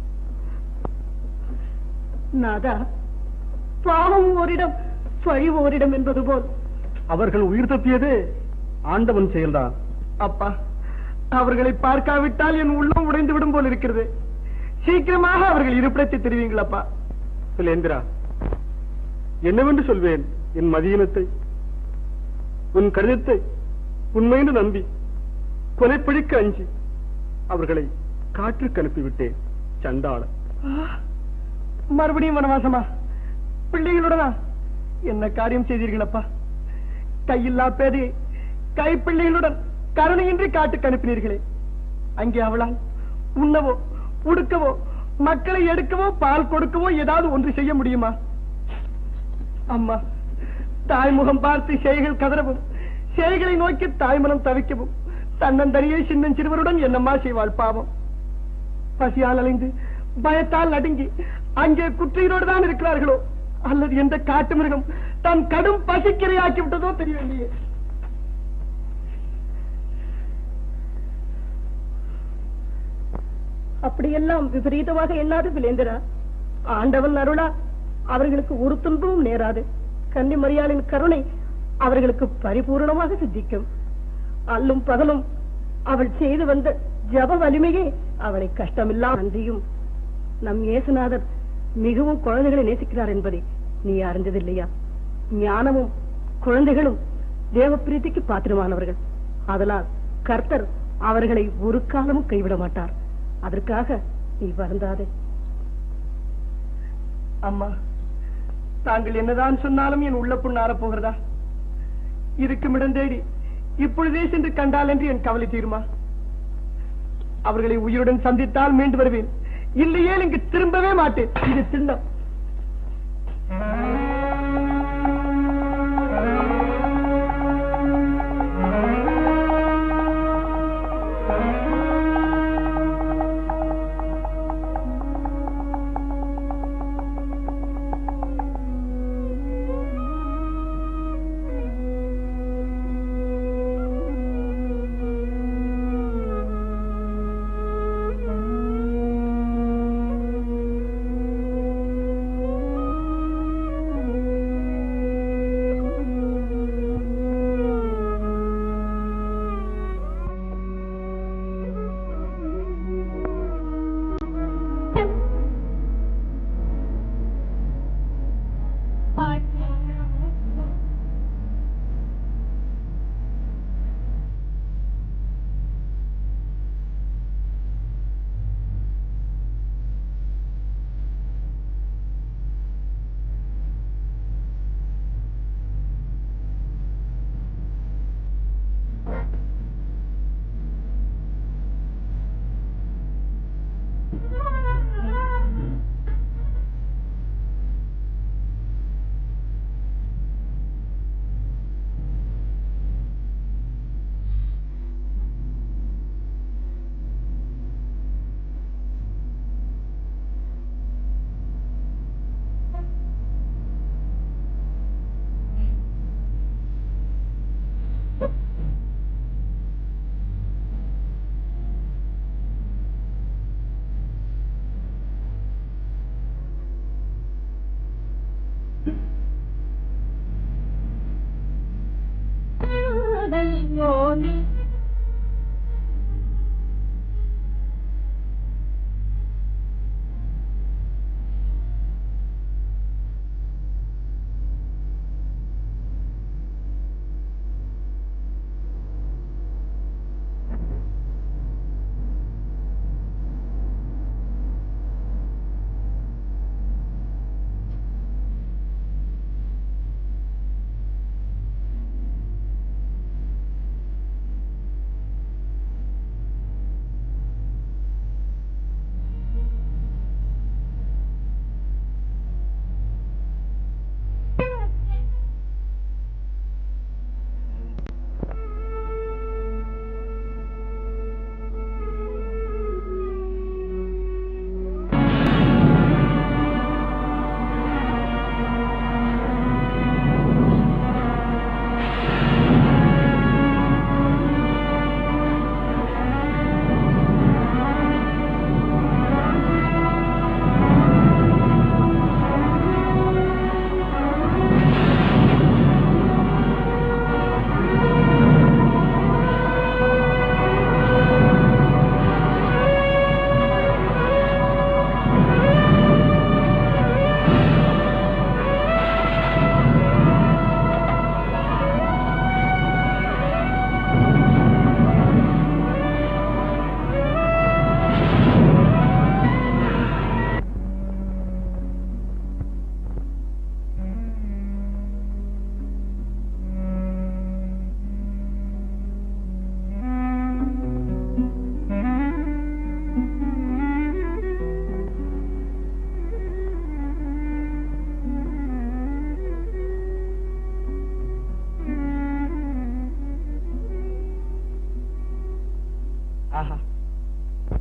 S6: நாதா பாவம் ஓரிடம் பழி ஓரிடம் என்பது போல்
S4: அவர்கள் உயிர் தப்பியது ஆண்டவன் செயல்தான்
S3: அப்பா அவர்களை பார்க்காவிட்டால் என் உள்ளம் உடைந்து விடும் போல் இருக்கிறது சீக்கிரமாக அவர்கள் இருப்பிடத்தை தெரிவிங்களப்பா
S4: சுலேந்திரா என்னவென்று சொல்வேன்
S3: என் மதியினத்தை உன் கடிதத்தை உண்மைன்னு நம்பி கொலைப்பழிக்க அஞ்சி அவர்களை காற்றுக்கு அனுப்பிவிட்டேன் சண்டாள மறுபடியும் வனவாசமா பிள்ளைகளுடனா என்ன காரியம் செய்தீர்களப்பா கையில்லா பேதையை கைப்பிள்ளைகளுடன் கருணையின்றி காட்டுக்கு அனுப்பினீர்களே அங்கே அவளால் உண்ணவோ உடுக்கவோ மக்களை எடுக்கவோ பால் கொடுக்கவோ ஏதாவது ஒன்று செய்ய முடியுமா அம்மா தாய்முகம் பார்த்து செய்கள் கதறவும் செய்களை நோக்கி தாய்மனம் தவிக்கவும் தன்னந்தனியே சின்னன் சிறுவருடன் என்னம்மா செய்வாள் பாவம் பசியால் அலைந்து பயத்தால் நடுங்கி அங்கே குற்றையோடு தான் இருக்கிறார்களோ அல்லது எந்த காட்டு மிருகம் தன் கடும் பசிக்கிரையாக்கி விட்டதோ தெரியவில்லையே
S6: அப்படியெல்லாம் விபரீதமாக எண்ணாது விளைந்தரா ஆண்டவன் அருளா அவர்களுக்கு ஒரு துன்பமும் நேராது கன்னி மரியாளின் கருணை அவர்களுக்கு பரிபூரணமாக சித்திக்கும் அல்லும் பகலும் அவள் செய்து வந்த ஜப வலிமையே அவளை கஷ்டமில்லா நன்றியும் நம் இயேசுநாதர் மிகவும் குழந்தைகளை நேசிக்கிறார் என்பதை நீ அறிந்ததில்லையா ஞானமும் குழந்தைகளும் தேவ பிரீத்திக்கு பாத்திரமானவர்கள் அதனால் கர்த்தர் அவர்களை ஒரு காலமும் கைவிட மாட்டார் அதற்காக நீ வருந்தாதே
S3: அம்மா தாங்கள் என்னதான் சொன்னாலும் என் உள்ள புண்ணார போகிறதா இருக்கும் இடம் தேடி இப்பொழுதே சென்று கண்டால் என்று என் கவலை தீருமா அவர்களை உயிருடன் சந்தித்தால் மீண்டு வருவேன் இல்லையே இங்கு திரும்பவே மாட்டேன் இது திண்டம்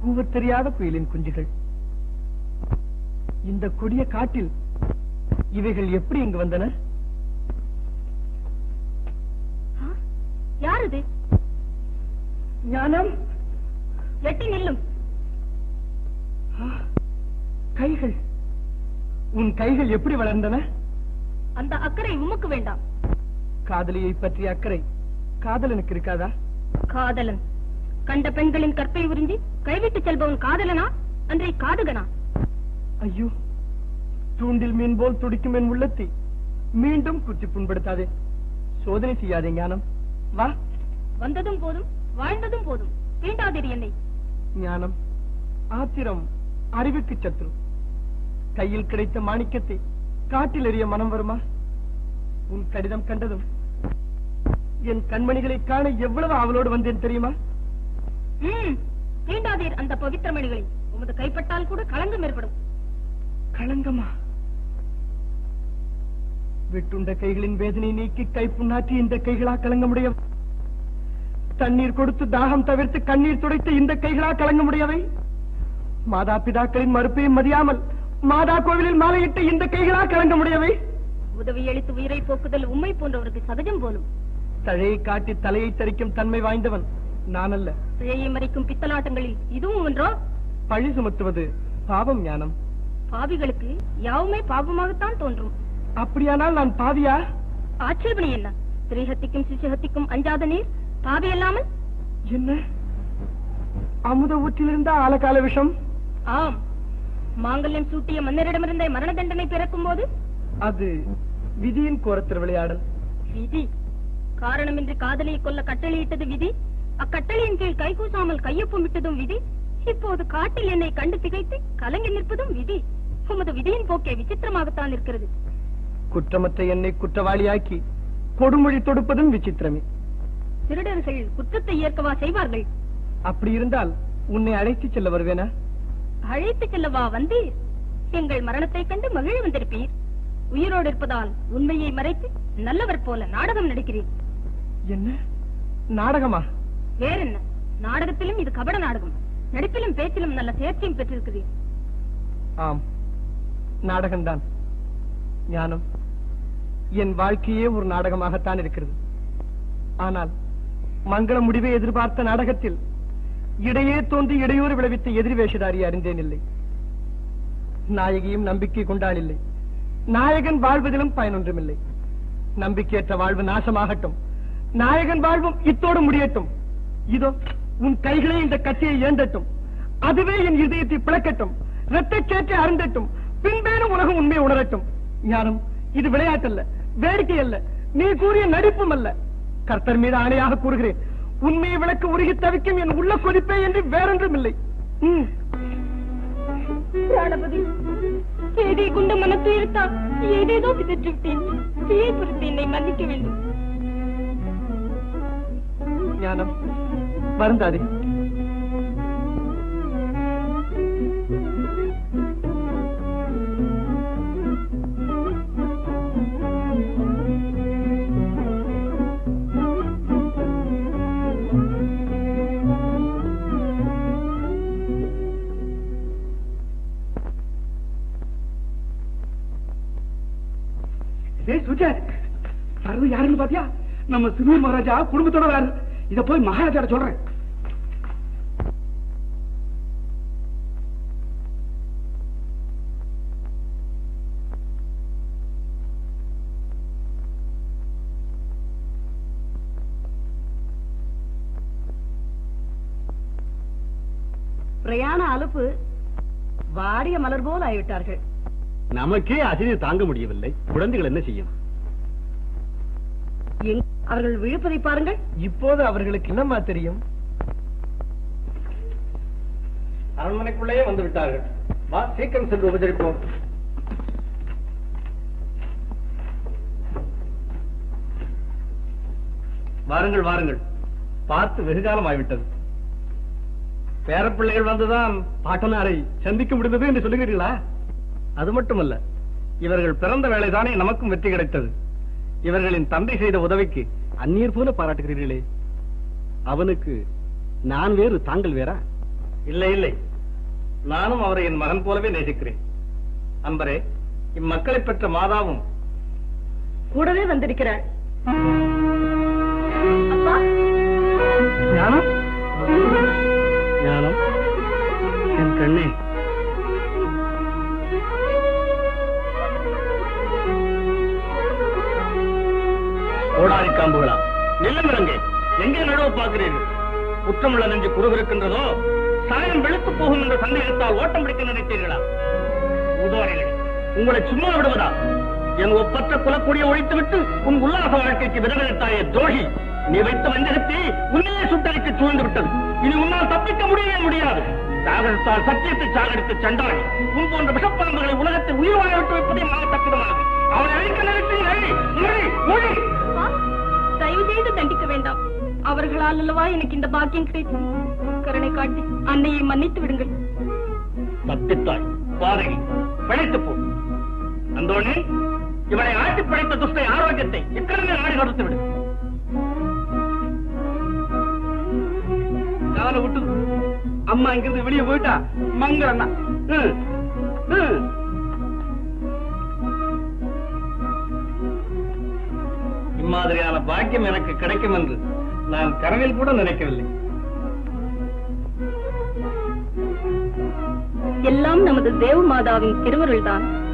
S3: கூவத் தெரியாத குயிலின் குஞ்சுகள் இந்த கொடிய காட்டில் இவைகள் எப்படி இங்கு வந்தன
S6: யார் இது
S3: ஞானம்
S6: எட்டி நில்லும்
S3: கைகள் உன் கைகள் எப்படி வளர்ந்தன
S6: அந்த அக்கறை உமக்கு வேண்டாம்
S3: காதலியை பற்றிய அக்கறை காதலனுக்கு இருக்காதா
S6: காதலன் கண்ட பெண்களின் கற்பை உறிஞ்சி கைவிட்டு செல்பவன் காதலனா அன்றை காதகனா
S3: ஐயோ தூண்டில் மீன் போல் துடிக்கும் என் உள்ளத்தை மீண்டும் குத்தி புண்படுத்தாதே சோதனை செய்யாதே ஞானம் வா
S6: வந்ததும் போதும் வாழ்ந்ததும் போதும் தீண்டாதீர் என்னை
S3: ஞானம் ஆத்திரம் அறிவுக்கு சத்ரு கையில் கிடைத்த மாணிக்கத்தை காட்டில் எறிய மனம் வருமா உன் கடிதம் கண்டதும் என் கண்மணிகளை காண எவ்வளவு அவளோடு வந்தேன் தெரியுமா
S6: ம், தீண்டாதீர் அந்த பவித்திரமணிகளை உமது கைப்பட்டால் கூட களங்கம் ஏற்படும்
S3: களங்கமா வெட்டுண்ட கைகளின் வேதனை நீக்கி கை புண்ணாற்றி இந்த கைகளா கலங்கமுடைய தண்ணீர் கொடுத்து தாகம் தவிர்த்து கண்ணீர் துடைத்த இந்த கைகளா கலங்கமுடையவை மாதா பிதாக்களின் மறுப்பையும் மதியாமல் மாதா கோவிலில் மாலையிட்ட இந்த கைகளா கலங்கமுடையவை
S6: உதவி அளித்து உயிரை போக்குதல் உண்மை போன்றவருக்கு சகஜம் போலும்
S3: தழையை காட்டி தலையை தரிக்கும் தன்மை வாய்ந்தவன் நான் அல்ல
S6: பிழையை மறைக்கும் பித்தலாட்டங்களில் இதுவும் ஒன்றோ
S3: பழி சுமத்துவது பாவம் ஞானம்
S6: பாவிகளுக்கு யாவுமே பாவமாகத்தான் தோன்றும்
S3: அப்படியானால் நான் பாவியா
S6: ஆட்சேபனை என்ன திரிஹத்திக்கும் சிசுஹத்திக்கும் அஞ்சாத நீர் பாவி அல்லாமல்
S3: என்ன அமுத ஊற்றிலிருந்த ஆலகால விஷம்
S6: ஆம் மாங்கல்யம் சூட்டிய மன்னரிடமிருந்தே மரண தண்டனை பிறக்கும் போது
S3: அது விதியின் கோரத்திரு விளையாடல்
S6: விதி காரணமின்றி காதலியை கொல்ல கட்டளையிட்டது விதி அக்கட்டளையின் கீழ் கைகூசாமல் கையொப்பமிட்டதும் விதி இப்போது காட்டில் என்னை கண்டு திகைத்து கலங்கி நிற்பதும் விதி உமது விதியின் போக்கே விசித்திரமாகத்தான் இருக்கிறது
S3: குற்றமற்ற என்னை குற்றவாளியாக்கி கொடுமொழி தொடுப்பதும் விசித்திரமே
S6: திருடர்கள் குற்றத்தை ஏற்கவா செய்வார்கள்
S3: அப்படி இருந்தால் உன்னை அழைத்துச் செல்ல வருவேனா
S6: அழைத்து செல்லவா வந்தீர் எங்கள் மரணத்தைக் கண்டு மகிழ வந்திருப்பீர் உயிரோடு இருப்பதால் உண்மையை மறைத்து நல்லவர் போல நாடகம் நடிக்கிறீர்
S3: என்ன நாடகமா
S6: வேறென்ன நாடகத்திலும் இது கபட நாடகம் நடிப்பிலும் பேச்சிலும் நல்ல தேர்ச்சியும் பெற்றிருக்கிறீர்
S3: ஆம் நாடகம்தான் ஞானம் என் வாழ்க்கையே ஒரு நாடகமாகத்தான் இருக்கிறது ஆனால் மங்கள முடிவை எதிர்பார்த்த நாடகத்தில் இடையே தோன்றி இடையூறு விளைவித்த எதிரி வேஷதாரியை அறிந்தேன் இல்லை நாயகியும் நம்பிக்கை கொண்டாள் இல்லை நாயகன் வாழ்வதிலும் பயனொன்றுமில்லை நம்பிக்கையற்ற வாழ்வு நாசமாகட்டும் நாயகன் வாழ்வும் இத்தோடு முடியட்டும் இதோ உன் கைகளே இந்த கட்சியை ஏந்தட்டும் அதுவே என் இதயத்தை பிளக்கட்டும் இரத்தச் சேற்றை அருந்தட்டும் பின்பேனும் உலகம் உண்மையை உணரட்டும் ஞானம் இது விளையாட்டல்ல வேடிக்கை அல்ல நீ கூறிய நடிப்பும் அல்ல கர்த்தர் மீது ஆணையாக கூறுகிறேன் உண்மையை விளக்க உருகி தவிக்கும் என் உள்ள கொதிப்பே என்று வேறொன்றும் இல்லை ம்.
S6: பிராணபதி ஏதை குண்ட மனத்துயர்த்தால் ஏதேதோ பிதற்று விட்டேன் தீயை பொறுத்து என்னை மன்னிக்க வேண்டும்
S3: ஞானம் வருந்தாதே
S4: டேய் சுஜா வர்றது யாருன்னு பாத்தியா நம்ம சுமீர் மகாராஜா குடும்பத்தோட வராரு இத போய் மகாராஜா சொல்றேன்
S7: பிரயாண அலுப்பு வாடிய மலர் போல் ஆகிவிட்டார்கள்
S1: நமக்கே அசினி தாங்க முடியவில்லை குழந்தைகள் என்ன செய்யும்
S7: எங்- அவர்கள் விழுப்பதை பாருங்கள்
S3: இப்போது அவர்களுக்கு என்னம்மா தெரியும்
S1: அரண்மனைக்குள்ளேயே வந்து விட்டார்கள் வா சீக்கிரம் சென்று உபசரிப்போம் வாருங்கள் வாருங்கள் பார்த்து வெகு காலம் ஆகிவிட்டது பேரப்பிள்ளைகள் வந்துதான் பாட்டனாரை சந்திக்க முடிந்தது என்று சொல்லுகிறீர்களா அது மட்டுமல்ல இவர்கள் பிறந்த வேலைதானே நமக்கும் வெற்றி கிடைத்தது இவர்களின் தந்தை செய்த உதவிக்கு அந்நியர் போல பாராட்டுகிறீர்களே அவனுக்கு நான் வேறு தாங்கள் வேறா இல்லை இல்லை நானும் அவரை என் மகன் போலவே நேசிக்கிறேன் அன்பரே இம்மக்களை பெற்ற மாதாவும்
S6: கூடவே வந்திருக்கிறாள் அப்பா
S1: ஞானம் ஞானம் என் கண்ணே ஓடாரி காம்புகளா நில்லுமிருங்க எங்கே நடுவ பார்க்கிறீர்கள் குற்றமுள்ள நெஞ்சு குறுகிருக்கின்றதோ சாயம் வெளுத்து போகும் என்ற சந்தேகத்தால் ஓட்டம் பிடிக்க நினைத்தீர்களா உதவாரிகளே உங்களை சும்மா விடுவதா என் ஒப்பற்ற குலக்கூடிய ஒழித்துவிட்டு உன் உல்லாச வாழ்க்கைக்கு விதவித்தாய துரோகி நீ வைத்த வஞ்சகத்தை உன்னையே சுட்டரிக்க சூழ்ந்து விட்டது இனி உன்னால் தப்பிக்க முடியவே முடியாது சாகரத்தால் சத்தியத்தை சாகடித்து சண்டாடி உன் போன்ற விஷப்பாம்புகளை உலகத்தை உயிர் வாழ விட்டு வைப்பதே மகத்தப்பிதமானது அவனை அழிக்க நினைத்தீர்கள் மொழி மொழி
S6: அப்பா, தயவு செய்து தண்டிக்க வேண்டாம் அவர்களால் அல்லவா எனக்கு இந்த பாக்கியம் கிடைத்தது கருணை காட்டி அன்னையை மன்னித்து விடுங்கள்
S1: தப்பித்தாய் பாதகி பிழைத்து போ அந்தோனே இவனை ஆட்டி பிழைத்த துஷ்டை ஆரோக்கியத்தை எக்கடமே நாடு கடத்து விடு
S4: காலை விட்டு அம்மா இங்கிருந்து வெளியே போயிட்டா மங்களண்ணா ம், ம்.
S1: இம்மாதிரியான பாக்கியம் எனக்கு கிடைக்கும் என்று நான் கனவில் கூட நினைக்கவில்லை
S6: எல்லாம் நமது தேவ மாதாவின் திருவருள்தான்